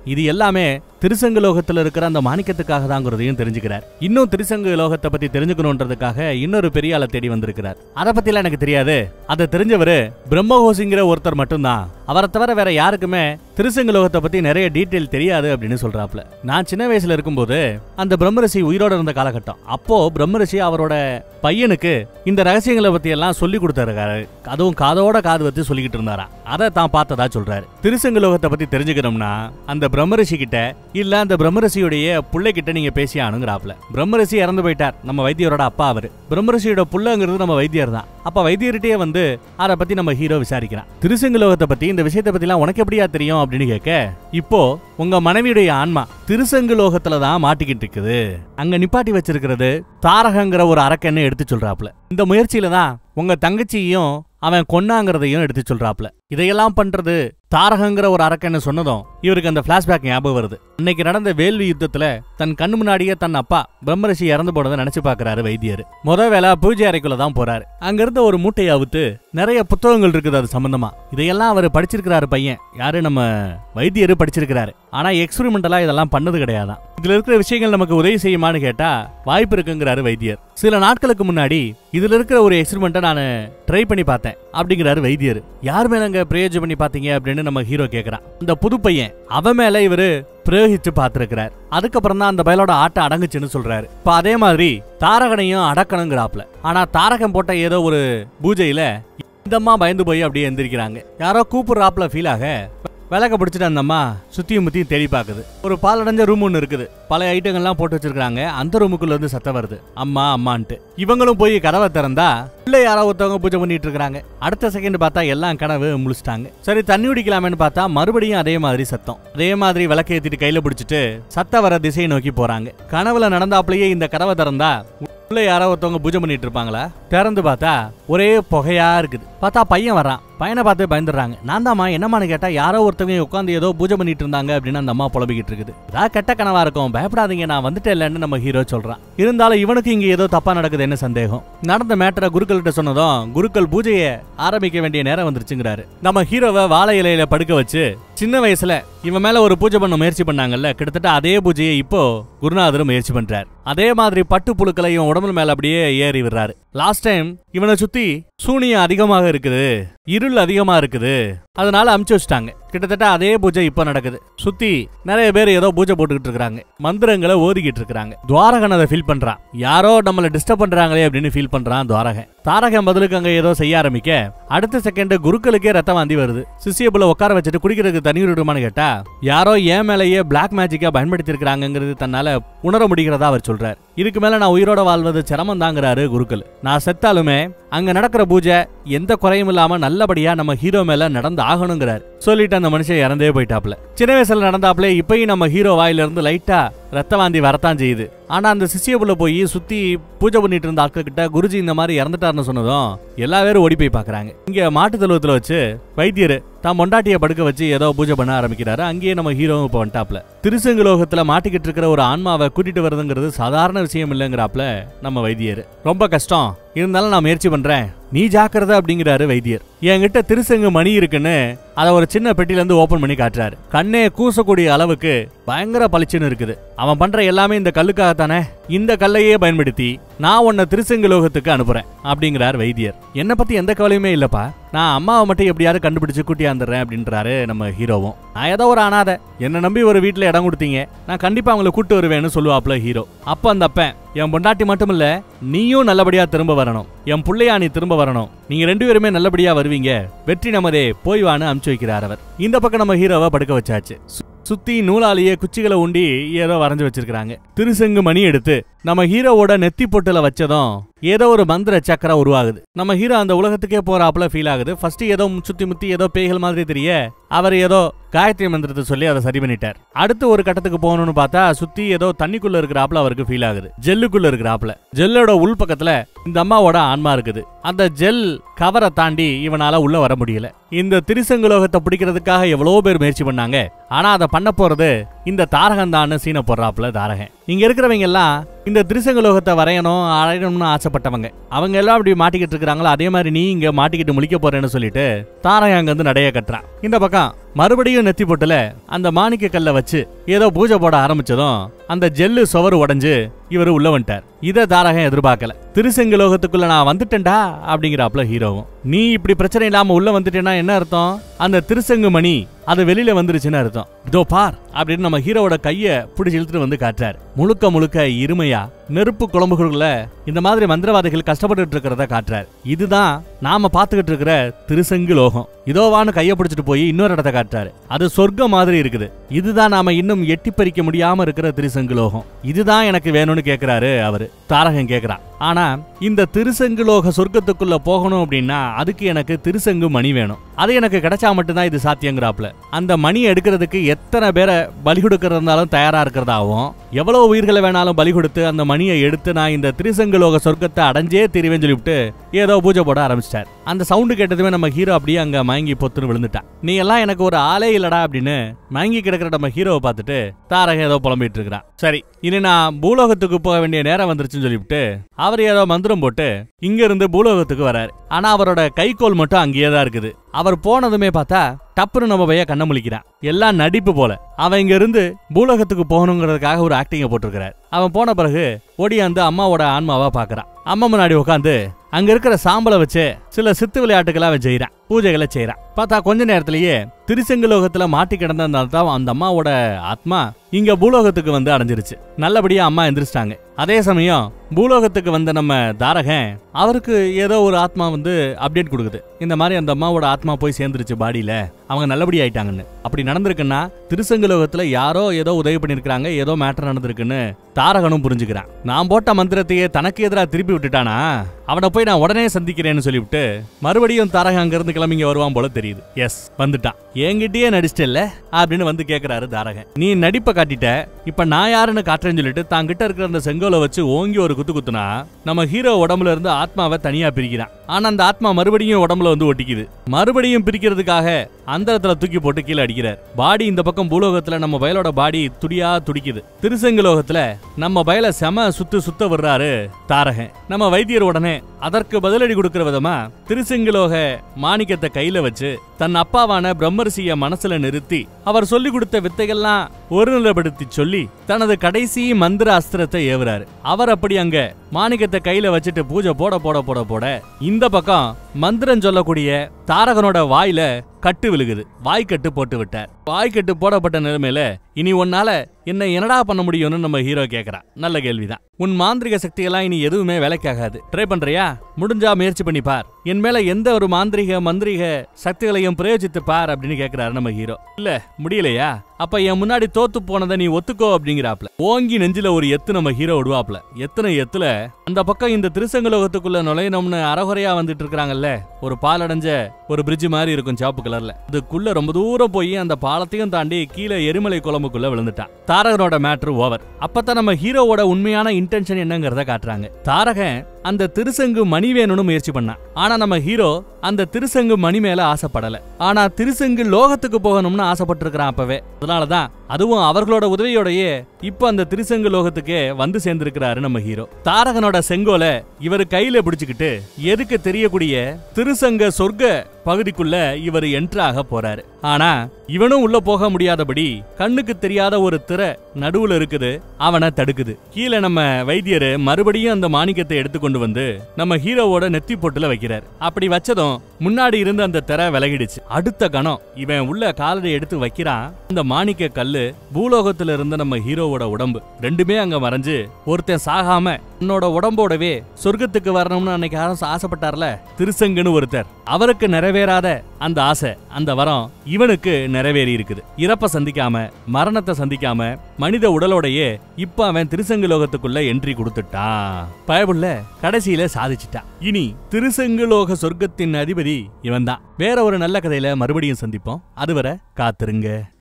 இது எல்லாமே திருசங்கு லோகத்துல இருக்கிற அந்த மாணிக்கத்துக்காக தாங்கிறதையும் தெரிஞ்சுக்கிறார் இன்னும் திருசங்கு லோகத்தை பத்தி தெரிஞ்சுக்கணுன்றதுக்காக இன்னொரு பெரிய ஆளை தேடி வந்திருக்கிறார் அதை பத்திலாம் எனக்கு தெரியாது அதை தெரிஞ்சவரு பிரம்மஹோசிங்கிற ஒருத்தர் மட்டும்தான் அவரை தவிர வேற யாருக்குமே திருசங்கு லோகத்தை பத்தி நிறைய டீட்டெயில் தெரியாது அப்படின்னு சொல்றாப்ல நான் சின்ன வயசுல இருக்கும்போது அந்த பிரம்மரிஷி உயிரோட இருந்த காலகட்டம் அப்போ பிரம்மரிஷி அவரோட பையனுக்கு இந்த ரகசியங்களை பத்தி எல்லாம் சொல்லி கொடுத்தாரு அதுவும் காதோட காது வச்சு சொல்லிக்கிட்டு இருந்தாராம் அதை தான் பார்த்ததா சொல்றாரு திருசங்கு லோகத்தை பத்தி தெரிஞ்சுக்கணும்னா அந்த பிரம்மரிஷி கிட்ட இல்ல அந்த பிரம்மரிஷியுடைய புள்ளை கிட்ட நீங்க பேசி அணுங்குறாப்ல பிரம்மரிஷி இறந்து போயிட்டார் நம்ம வைத்தியரோட அப்பா அவரு பிரம்மரிஷியோட புள்ளங்கிறது நம்ம வைத்தியர் தான் அப்ப வைத்தியர்கிட்டயே வந்து அதை பத்தி நம்ம ஹீரோ விசாரிக்கிறான் திருசங்கு லோகத்தை பத்தி இந்த விஷயத்தை பத்திலாம் உனக்கு எப்படியா தெரியும் அப்படின்னு கேட்க இப்போ உங்க மனைவியுடைய ஆன்மா திருசங்கு லோகத்துல தான் மாட்டிக்கிட்டு இருக்குது அங்க நிப்பாட்டி வச்சிருக்கிறது தாரகங்கிற ஒரு அரக்கன்னு எடுத்து சொல்றாப்ல இந்த முயற்சியில தான் உங்க தங்கச்சியையும் அவன் கொன்னாங்கிறதையும் எடுத்து சொல்றாப்ல இதையெல்லாம் பண்றது தாரகங்கிற ஒரு அரக்கன்னு சொன்னதும் இவருக்கு அந்த பிளாஷ்பேக் ஞாபகம் வருது அன்னைக்கு நடந்த வேள்வி யுத்தத்துல தன் கண்ணு முன்னாடியே தன் அப்பா பிரம்மரிஷி இறந்து போனதை நினைச்சு பாக்குறாரு வைத்தியர் முத வேலை பூஜை அறைக்குள்ள தான் போறாரு அங்க இருந்த ஒரு மூட்டையை அவுத்து நிறைய புத்தகங்கள் இருக்குது அது சம்பந்தமா இதையெல்லாம் அவர் படிச்சிருக்கிறாரு பையன் யாரு நம்ம வைத்தியர் படிச்சிருக்கிறாரு ஆனா எக்ஸ்பெரிமெண்டலா இதெல்லாம் பண்ணது கிடையாதான் இதுல இருக்கிற விஷயங்கள் நமக்கு உதவி செய்யுமான்னு கேட்டா வாய்ப்பு இருக்குங்கிறாரு வைத்தியர் சில நாட்களுக்கு முன்னாடி இதுல இருக்கிற ஒரு எக்ஸ்பெரிமெண்ட்டை நான் ட்ரை பண்ணி பார்த்தேன் அப்படிங்கிறாரு வைத்தியர் யார் மேலங்க பிரயோஜனம் பண்ணி பாத்தீங்க அப்படின்னு நம்ம ஹீரோ கேக்குறான் இந்த புது பையன் அவன் மேல இவரு பிரயோகிச்சு பார்த்திருக்கிறார் அதுக்கப்புறம் தான் அந்த பயலோட ஆட்டம் அடங்குச்சுன்னு சொல்றாரு இப்ப அதே மாதிரி தாரகனையும் அடக்கணுங்கிறாப்ல ஆனா தாரகம் போட்ட ஏதோ ஒரு பூஜையில இந்தம்மா பயந்து போய் அப்படியே எந்திரிக்கிறாங்க யாரோ கூப்பிடுறாப்ல ஃபீல் ஆக விளக்க பிடிச்சிட்டு அந்த அம்மா சுத்தியும் முத்தியும் தேடி பாக்குது ஒரு பாலடைஞ்ச ரூம் ஒன்று இருக்குது பல ஐட்டங்கள்லாம் போட்டு வச்சிருக்காங்க அந்த ரூமுக்குள்ள இருந்து சத்தம் வருது அம்மா அம்மான்ட்டு இவங்களும் போய் கதவை திறந்தா உள்ள யாரோ ஒருத்தவங்க பூஜை பண்ணிட்டு இருக்காங்க அடுத்த செகண்ட் பார்த்தா எல்லாம் கனவு முழிச்சிட்டாங்க சரி தண்ணி குடிக்கலாமேன்னு பார்த்தா மறுபடியும் அதே மாதிரி சத்தம் அதே மாதிரி விளக்க ஏத்திட்டு கையில பிடிச்சிட்டு சத்த வர திசையை நோக்கி போறாங்க கனவுல நடந்தாப்லயே இந்த கதவை திறந்தா உள்ள யாரோ ஒருத்தவங்க பூஜை பண்ணிட்டு இருப்பாங்களா திறந்து பார்த்தா ஒரே புகையா இருக்குது பார்த்தா பையன் வரான் பையனை பார்த்து பயந்துடுறாங்க நான் தாம்மா என்னமான்னு கேட்டா யாரோ ஒருத்தவங்க உட்காந்து ஏதோ பூஜை பண்ணிட்டு இருந்தாங்க அப்படின்னு அந்த அம்மா புலம்பிக்கிட்டு இருக்குது ஏதாவது கெட்ட கனவா இருக்கும் பயப்படாதீங்க நான் வந்துட்டேன் இல்லைன்னு நம்ம ஹீரோ சொல்றான் இருந்தாலும் இவனுக்கு இங்க ஏதோ தப்பா நடக்குது என்ன சந்தேகம் நடந்த மேட்டரை குருக்கள்கிட்ட சொன்னதும் குருக்கள் பூஜையை ஆரம்பிக்க வேண்டிய நேரம் வந்துருச்சுங்கிறாரு நம்ம ஹீரோவை வாழை இலையில படுக்க வச்சு சின்ன வயசுல இவன் மேல ஒரு பூஜை பண்ண முயற்சி பண்ணாங்கல்ல கிட்டத்தட்ட அதே பூஜையை இப்போ குருநாதர் முயற்சி பண்றார் அதே மாதிரி பட்டு புழுக்களையும் உடம்பு மேல அப்படியே ஏறி விடுறாரு லாஸ்ட் டைம் இவனை சுத்தி சூனியம் அதிகமாக இருக்குது இருள் அதிகமா இருக்குது அதனால அமுச்சு வச்சுட்டாங்க கிட்டத்தட்ட அதே பூஜை இப்ப நடக்குது சுத்தி நிறைய பேர் ஏதோ பூஜை போட்டுக்கிட்டு இருக்காங்க மந்திரங்களை ஓதிக்கிட்டு இருக்காங்க துவாரகன் அதை ஃபீல் பண்றான் யாரோ நம்மள டிஸ்டர்ப் பண்றாங்களே அப்படின்னு ஃபீல் பண்றான் துவாரகன் தாரகன் பதிலுக்கு அங்க ஏதோ செய்ய ஆரம்பிக்க அடுத்த செகண்ட் குருக்களுக்கே ரத்தம் வாந்தி வருது சிசியபுல உட்கார வச்சுட்டு குடிக்கிறதுக்கு தண்ணீர் விடுமான்னு கேட்டா யாரோ ஏன் மேலேயே பிளாக் மேஜிக்கா பயன்படுத்தி இருக்காங்கிறது தன்னால உணர முடிகிறதா அவர் சொல்றார் இதுக்கு மேல நான் உயிரோட வாழ்வது சிரமம் தாங்கிறாரு குருக்கள் நான் செத்தாலுமே அங்க நடக்கிற பூஜை எந்த குறையும் இல்லாம நல்லபடியா நம்ம ஹீரோ மேல நடந்து ஆகணுங்கிறார் சொல்லிட்டு அந்த மனுஷன் இறந்தே போயிட்டாப்ல சின்ன வயசுல நடந்தாப்ல இப்பயும் நம்ம ஹீரோ வாயில இருந்து லைட்டா ரத்த வாந்தி வரத்தான் செய்யுது ஆனா அந்த சிசியபுல போய் சுத்தி பூஜை பண்ணிட்டு இருந்த ஆட்கள் கிட்ட குருஜி இந்த மாதிரி இறந்துட்டாருன்னு சொன்னதும் எல்லா பேரும் ஓடி போய் பாக்குறாங்க இங்க மாட்டு தழுவத்துல வச்சு வைத்தியர் தான் பொண்டாட்டிய படுக்க வச்சு ஏதோ பூஜை பண்ண ஆரம்பிக்கிறாரு அங்கேயே நம்ம ஹீரோ இப்ப வந்துட்டாப்ல திருசங்கு லோகத்துல மாட்டிக்கிட்டு இருக்கிற ஒரு ஆன்மாவை கூட்டிட்டு வருதுங்கிறது சாதாரண விஷயம் இல்லைங்கிறாப்ல நம்ம வைத்தியர் ரொம்ப கஷ்டம் இருந்தாலும் நான் முயற்சி பண்றேன் நீ ஜாக்கிரதை அப்படிங்கிறாரு வைத்தியர் என்கிட்ட திருசங்கு மணி இருக்குன்னு அதை ஒரு சின்ன பெட்டில இருந்து ஓபன் பண்ணி காட்டுறாரு கண்ணே கூசக்கூடிய அளவுக்கு பயங்கர பளிச்சுன்னு இருக்குது அவன் பண்ற எல்லாமே இந்த கல்லுக்காகத்தானே இந்த கல்லையே பயன்படுத்தி நான் உன்னை திருசங்கு லோகத்துக்கு அனுப்புறேன் அப்படிங்கிறார் வைத்தியர் என்னை பத்தி எந்த கவலையுமே இல்லப்பா நான் அம்மாவை மட்டும் எப்படியாவது கண்டுபிடிச்சு கூட்டியாந்துடுறேன் அப்படின்றாரு நம்ம ஹீரோவும் நான் ஏதோ ஒரு அனாதை என்ன நம்பி ஒரு வீட்டுல இடம் கொடுத்தீங்க நான் கண்டிப்பா அவங்கள கூட்டு வருவேன்னு சொல்லுவாப்ல ஹீரோ அப்ப அந்த அப்பன் என் பொண்டாட்டி மட்டும் இல்ல நீயும் நல்லபடியா திரும்ப வரணும் என் புள்ளையா நீ திரும்ப வரணும் நீங்க ரெண்டு பேருமே நல்லபடியா வருவீங்க வெற்றி நமதே போய் வான்னு அமுச்சு வைக்கிறார் அவர் இந்த பக்கம் நம்ம ஹீரோவை படுக்க வச்சாச்சு சு- சுத்தி நூலாலேயே குச்சிகளை உண்டி ஏதோ வரைஞ்சு வச்சிருக்காங்க திருசங்கு மணி எடுத்து நம்ம ஹீரோவோட நெத்தி பொட்டுல வச்சதும் ஏதோ ஒரு மந்திர சக்கரம் உருவாகுது நம்ம ஹீரோ அந்த உலகத்துக்கே போறாப்புல ஃபீல் ஆகுது ஃபர்ஸ்ட் ஏதோ சுத்தி முத்தி ஏதோ பேய்கள் மாதிரி தெரிய அவர் ஏதோ காயத்ரி மந்திரத்தை சொல்லி அதை சரி பண்ணிட்டார் அடுத்து ஒரு கட்டத்துக்கு போகணும்னு பார்த்தா சுத்தி ஏதோ தண்ணிக்குள்ள இருக்கிறாப்புல அவருக்கு ஃபீல் ஆகுது ஜெல்லுக்குள்ள இருக்கிறாப்புல ஜெல்லோட உள் பக்கத்துல இந்த அம்மாவோட ஆன்மா இருக்குது அந்த ஜெல் கவரை தாண்டி இவனால உள்ள வர முடியல இந்த திரிசங்குலோகத்தை பிடிக்கிறதுக்காக எவ்வளவோ பேர் முயற்சி பண்ணாங்க ஆனா அதை பண்ண போறது இந்த தாரகன் தான் சீனை போடுறாப்புல தாரகன் இங்க இருக்கிறவங்க எல்லாம் இந்த திரிசங்குலோகத்தை வரையணும் அடையணும்னு ஆசைப்பட்டவங்க அவங்க எல்லாம் அப்படி மாட்டிக்கிட்டு இருக்காங்களோ அதே மாதிரி நீ இங்க மாட்டிக்கிட்டு முழிக்க போறேன்னு சொல்லிட்டு தாரகன் அங்க வந்து நடைய கட்டுறான் இந்த பக்கம் மறுபடியும் நெத்தி பொட்டுல அந்த மாணிக்க கல்ல வச்சு ஏதோ பூஜை போட ஆரம்பிச்சதும் அந்த ஜெல்லு சுவர் உடைஞ்சு இவர் உள்ள வந்துட்டார் இத தாரகம் எதிர்பார்க்கல திருசெங்கலோகத்துக்குள்ள நான் வந்துட்டேன்டா அப்படிங்கிறாப்ல ஹீரோவும் நீ இப்படி பிரச்சனை இல்லாம உள்ள வந்துட்டேன்னா என்ன அர்த்தம் அந்த திருசங்கு மணி அது வெளியில வந்துருச்சுன்னு அர்த்தம் இதோ பார் அப்படின்னு நம்ம ஹீரோவோட கைய பிடிச்சி இழுத்துட்டு வந்து காட்டுறாரு முழுக்க முழுக்க இருமையா நெருப்பு குழம்புகளுக்குள்ள இந்த மாதிரி மந்திரவாதிகள் கஷ்டப்பட்டுட்டு இருக்கிறத காட்டுறாரு இதுதான் நாம பாத்துக்கிட்டு இருக்கிற திருசங்கு லோகம் இதோவான்னு கைய பிடிச்சிட்டு போய் இன்னொரு இடத்த காட்டுறாரு அது சொர்க்கம் மாதிரி இருக்குது இதுதான் நாம இன்னும் எட்டி பறிக்க முடியாம இருக்கிற திருசங்கு லோகம் இதுதான் எனக்கு வேணும்னு கேக்குறாரு அவரு தாரகன் கேக்குறான் ஆனா இந்த திருசங்குலோக சொர்க்கத்துக்குள்ள போகணும் அப்படின்னா அதுக்கு எனக்கு திருசங்கு மணி வேணும் அது எனக்கு கிடைச்சா மட்டும்தான் இது சாத்தியங்கிறாப்ல அந்த மணி எடுக்கிறதுக்கு எத்தனை பேரை பலி கொடுக்கறதாலும் தயாரா இருக்கிறதாவும் எவ்வளவு உயிர்களை வேணாலும் பலி கொடுத்து அந்த மணியை எடுத்து நான் இந்த திருசங்குலோக சொர்க்கத்தை அடைஞ்சே தீருவேன்னு சொல்லிவிட்டு ஏதோ பூஜை போட ஆரம்பிச்சிட்டார் அந்த சவுண்டு கேட்டதுமே நம்ம ஹீரோ அப்படியே அங்க மயங்கி பொத்துன்னு விழுந்துட்டான் நீ எல்லாம் எனக்கு ஒரு ஆளே இல்லடா அப்படின்னு மயங்கி கிடக்கிற நம்ம ஹீரோவை பார்த்துட்டு தாரக ஏதோ புலம்பிட்டு இருக்கிறான் சரி இனி நான் பூலோகத்துக்கு போக வேண்டிய நேரம் வந்துருச்சுன்னு சொல்லிவிட்டு அவர் ஏதோ மந்திரம் போட்டு இங்க இருந்து பூலோகத்துக்கு வராரு ஆனா அவரோட கைகோல் மட்டும் அங்கேயே தான் இருக்குது அவர் போனதுமே பார்த்தா டப்புன்னு நம்ம பைய கண்ண முழிக்கிறான் எல்லாம் நடிப்பு போல அவன் இங்க இருந்து பூலோகத்துக்கு போகணுங்கிறதுக்காக ஒரு ஆக்டிங்க போட்டிருக்கிறார் அவன் போன பிறகு ஓடியாந்து அம்மாவோட ஆன்மாவா பாக்குறான் அம்மா முன்னாடி உட்காந்து அங்க இருக்கிற சாம்பலை வச்சு சில சித்து விளையாட்டுகளை அவன் செய்யறான் பூஜைகளை செய்யறான் பார்த்தா கொஞ்ச நேரத்திலேயே திருச்செங்கலோகத்துல மாட்டி கிடந்ததுனால தான் அந்த அம்மாவோட ஆத்மா இங்க பூலோகத்துக்கு வந்து அடைஞ்சிருச்சு நல்லபடியா அம்மா எந்திரிச்சிட்டாங்க அதே சமயம் பூலோகத்துக்கு வந்த நம்ம தாரகன் அவருக்கு ஏதோ ஒரு ஆத்மா வந்து அப்டேட் கொடுக்குது இந்த மாதிரி அந்த அம்மாவோட ஆத்மா போய் சேர்ந்துருச்சு பாடியில அவங்க நல்லபடி ஆயிட்டாங்கன்னு அப்படி நடந்திருக்குன்னா திருசங்கலோகத்துல யாரோ ஏதோ உதவி பண்ணிருக்காங்க ஏதோ மேட்டர் நடந்திருக்குன்னு தாரகனும் புரிஞ்சுக்கிறான் நான் போட்ட மந்திரத்தையே தனக்கு எதிராக திருப்பி விட்டுட்டானா அவனை போய் நான் உடனே சந்திக்கிறேன்னு சொல்லிவிட்டு மறுபடியும் தாரகன் அங்கிருந்து கிளம்பிங்க வருவான் போல தெரியுது எஸ் வந்துட்டான் என்கிட்டயே நடிச்சிட்டல்ல அப்படின்னு வந்து கேக்குறாரு தாரகன் நீ நடிப்பை காட்டிட்ட இப்ப நான் யாருன்னு காட்டுறேன்னு சொல்லிட்டு தாங்கிட்ட இருக்கிற அந்த செங்கோலை வச்சு ஓங்கி ஒரு குத்து குத்துனா நம்ம ஹீரோ உடம்புல இருந்து ஆத்மாவை தனியா பிரிக்கிறான் ஆனா அந்த ஆத்மா மறுபடியும் உடம்புல வந்து ஒட்டிக்குது மறுபடியும் பிரிக்கிறதுக்காக அந்த இடத்துல தூக்கி போட்டு கீழே அடிக்கிறார் பாடி இந்த பக்கம் பூலோகத்துல நம்ம பயலோட பாடி துடியா துடிக்குது திருசெங்கலோகத்துல நம்ம பயல செம சுத்து சுத்த விடுறாரு தாரகன் நம்ம வைத்தியர் உடனே அதற்கு பதிலடி கொடுக்கிற விதமா திருசெங்கலோக மாணிக்கத்தை கையில வச்சு தன் அப்பாவான பிரம்மரிசிய மனசுல நிறுத்தி அவர் சொல்லி கொடுத்த வித்தைகள்லாம் ஒருநிலைப்படுத்தி சொல்லி தனது கடைசி மந்திர அஸ்திரத்தை ஏவுறாரு அவர் அப்படி அங்க மாணிக்கத்தை கையில வச்சுட்டு பூஜை போட போட போட போட இந்த பக்கம் மந்திரம் சொல்லக்கூடிய தாரகனோட வாயில கட்டு விழுகுது வாய்க்கட்டு போட்டு விட்டார் வாய்க்கட்டு போடப்பட்ட நிலைமையில இனி உன்னால என்ன என்னடா பண்ண முடியும்னு நம்ம ஹீரோ கேக்குறான் நல்ல கேள்விதான் உன் மாந்திரிக சக்தியெல்லாம் இனி எதுவுமே வேலைக்காகாது ட்ரை பண்றியா முடிஞ்சா முயற்சி பண்ணி பார் என் மேல எந்த ஒரு மாந்திரிக மந்திரிக சக்திகளையும் பிரயோஜித்து பார் அப்படின்னு கேக்குறாரு நம்ம ஹீரோ இல்ல முடியலையா அப்ப என் முன்னாடி தோத்து போனதை நீ ஒத்துக்கோ அப்படிங்கிறாப்ல ஓங்கி நெஞ்சில ஒரு எத்து நம்ம ஹீரோ விடுவாப்ல எத்தனை எத்துல அந்த பக்கம் இந்த திருசங்கலோகத்துக்குள்ள நுழையணும்னு அறகுறையா வந்துட்டு இருக்காங்கல்ல ஒரு பாலடைஞ்ச ஒரு பிரிட்ஜ் மாதிரி இருக்கும் சாப்பு கலர்ல அதுக்குள்ள ரொம்ப தூரம் போய் அந்த பாலத்தையும் தாண்டி கீழே எரிமலை குழம்புக்குள்ள விழுந்துட்டான் தாரகனோட மேட்ரு ஓவர் அப்பதான் நம்ம ஹீரோவோட உண்மையான இன்டென்ஷன் என்னங்கறத காட்டுறாங்க தாரகன் அந்த திருசங்கு மணி வேணும்னு முயற்சி பண்ணான் ஆனா நம்ம ஹீரோ அந்த திருசங்கு மணி மேல ஆசைப்படல ஆனா திருசங்கு லோகத்துக்கு போகணும்னு ஆசைப்பட்டிருக்கிறான் அப்பவே அதனாலதான் அதுவும் அவர்களோட உதவியோடயே இப்ப அந்த திருசங்கு லோகத்துக்கே வந்து சேர்ந்திருக்கிறாரு நம்ம ஹீரோ தாரகனோட செங்கோலை இவர் கையில பிடிச்சுக்கிட்டு எதுக்கு தெரியக்கூடிய திருசங்க சொர்க்க பகுதிக்குள்ள இவர் என்ட்ராக போறாரு ஆனா இவனும் உள்ள போக முடியாதபடி கண்ணுக்கு தெரியாத ஒரு திரை நடுவுல இருக்குது அவனை தடுக்குது கீழே நம்ம வைத்தியர் மறுபடியும் அந்த மாணிக்கத்தை எடுத்து கொண்டு வந்து நம்ம ஹீரோவோட நெத்தி பொட்டுல வைக்கிறார் அப்படி வச்சதும் முன்னாடி இருந்த அந்த திரை விலகிடுச்சு அடுத்த கணம் இவன் உள்ள காலடி எடுத்து வைக்கிறான் அந்த மாணிக்க கல்லு பூலோகத்துல இருந்த நம்ம ஹீரோவோட உடம்பு ரெண்டுமே அங்க மறைஞ்சு ஒருத்தன் சாகாம உன்னோட உடம்போடவே சொர்க்கத்துக்கு வரணும்னு அன்னைக்கு அரசு ஆசைப்பட்டார்ல திருசங்குன்னு ஒருத்தர் அவருக்கு நிறைவேறாத அந்த ஆசை அந்த வரம் இவனுக்கு நிறைவேறி இருக்குது இறப்ப சந்திக்காம மரணத்தை சந்திக்காம மனித உடலோடையே இப்ப அவன் திருசங்கு லோகத்துக்குள்ள என்ட்ரி கொடுத்துட்டான் பயபுள்ள கடைசியில சாதிச்சிட்டான் இனி திருசங்கு லோக சொர்க்கத்தின் அதிபதி இவன்தான் வேற ஒரு நல்ல கதையில மறுபடியும் சந்திப்போம் அதுவரை காத்திருங்க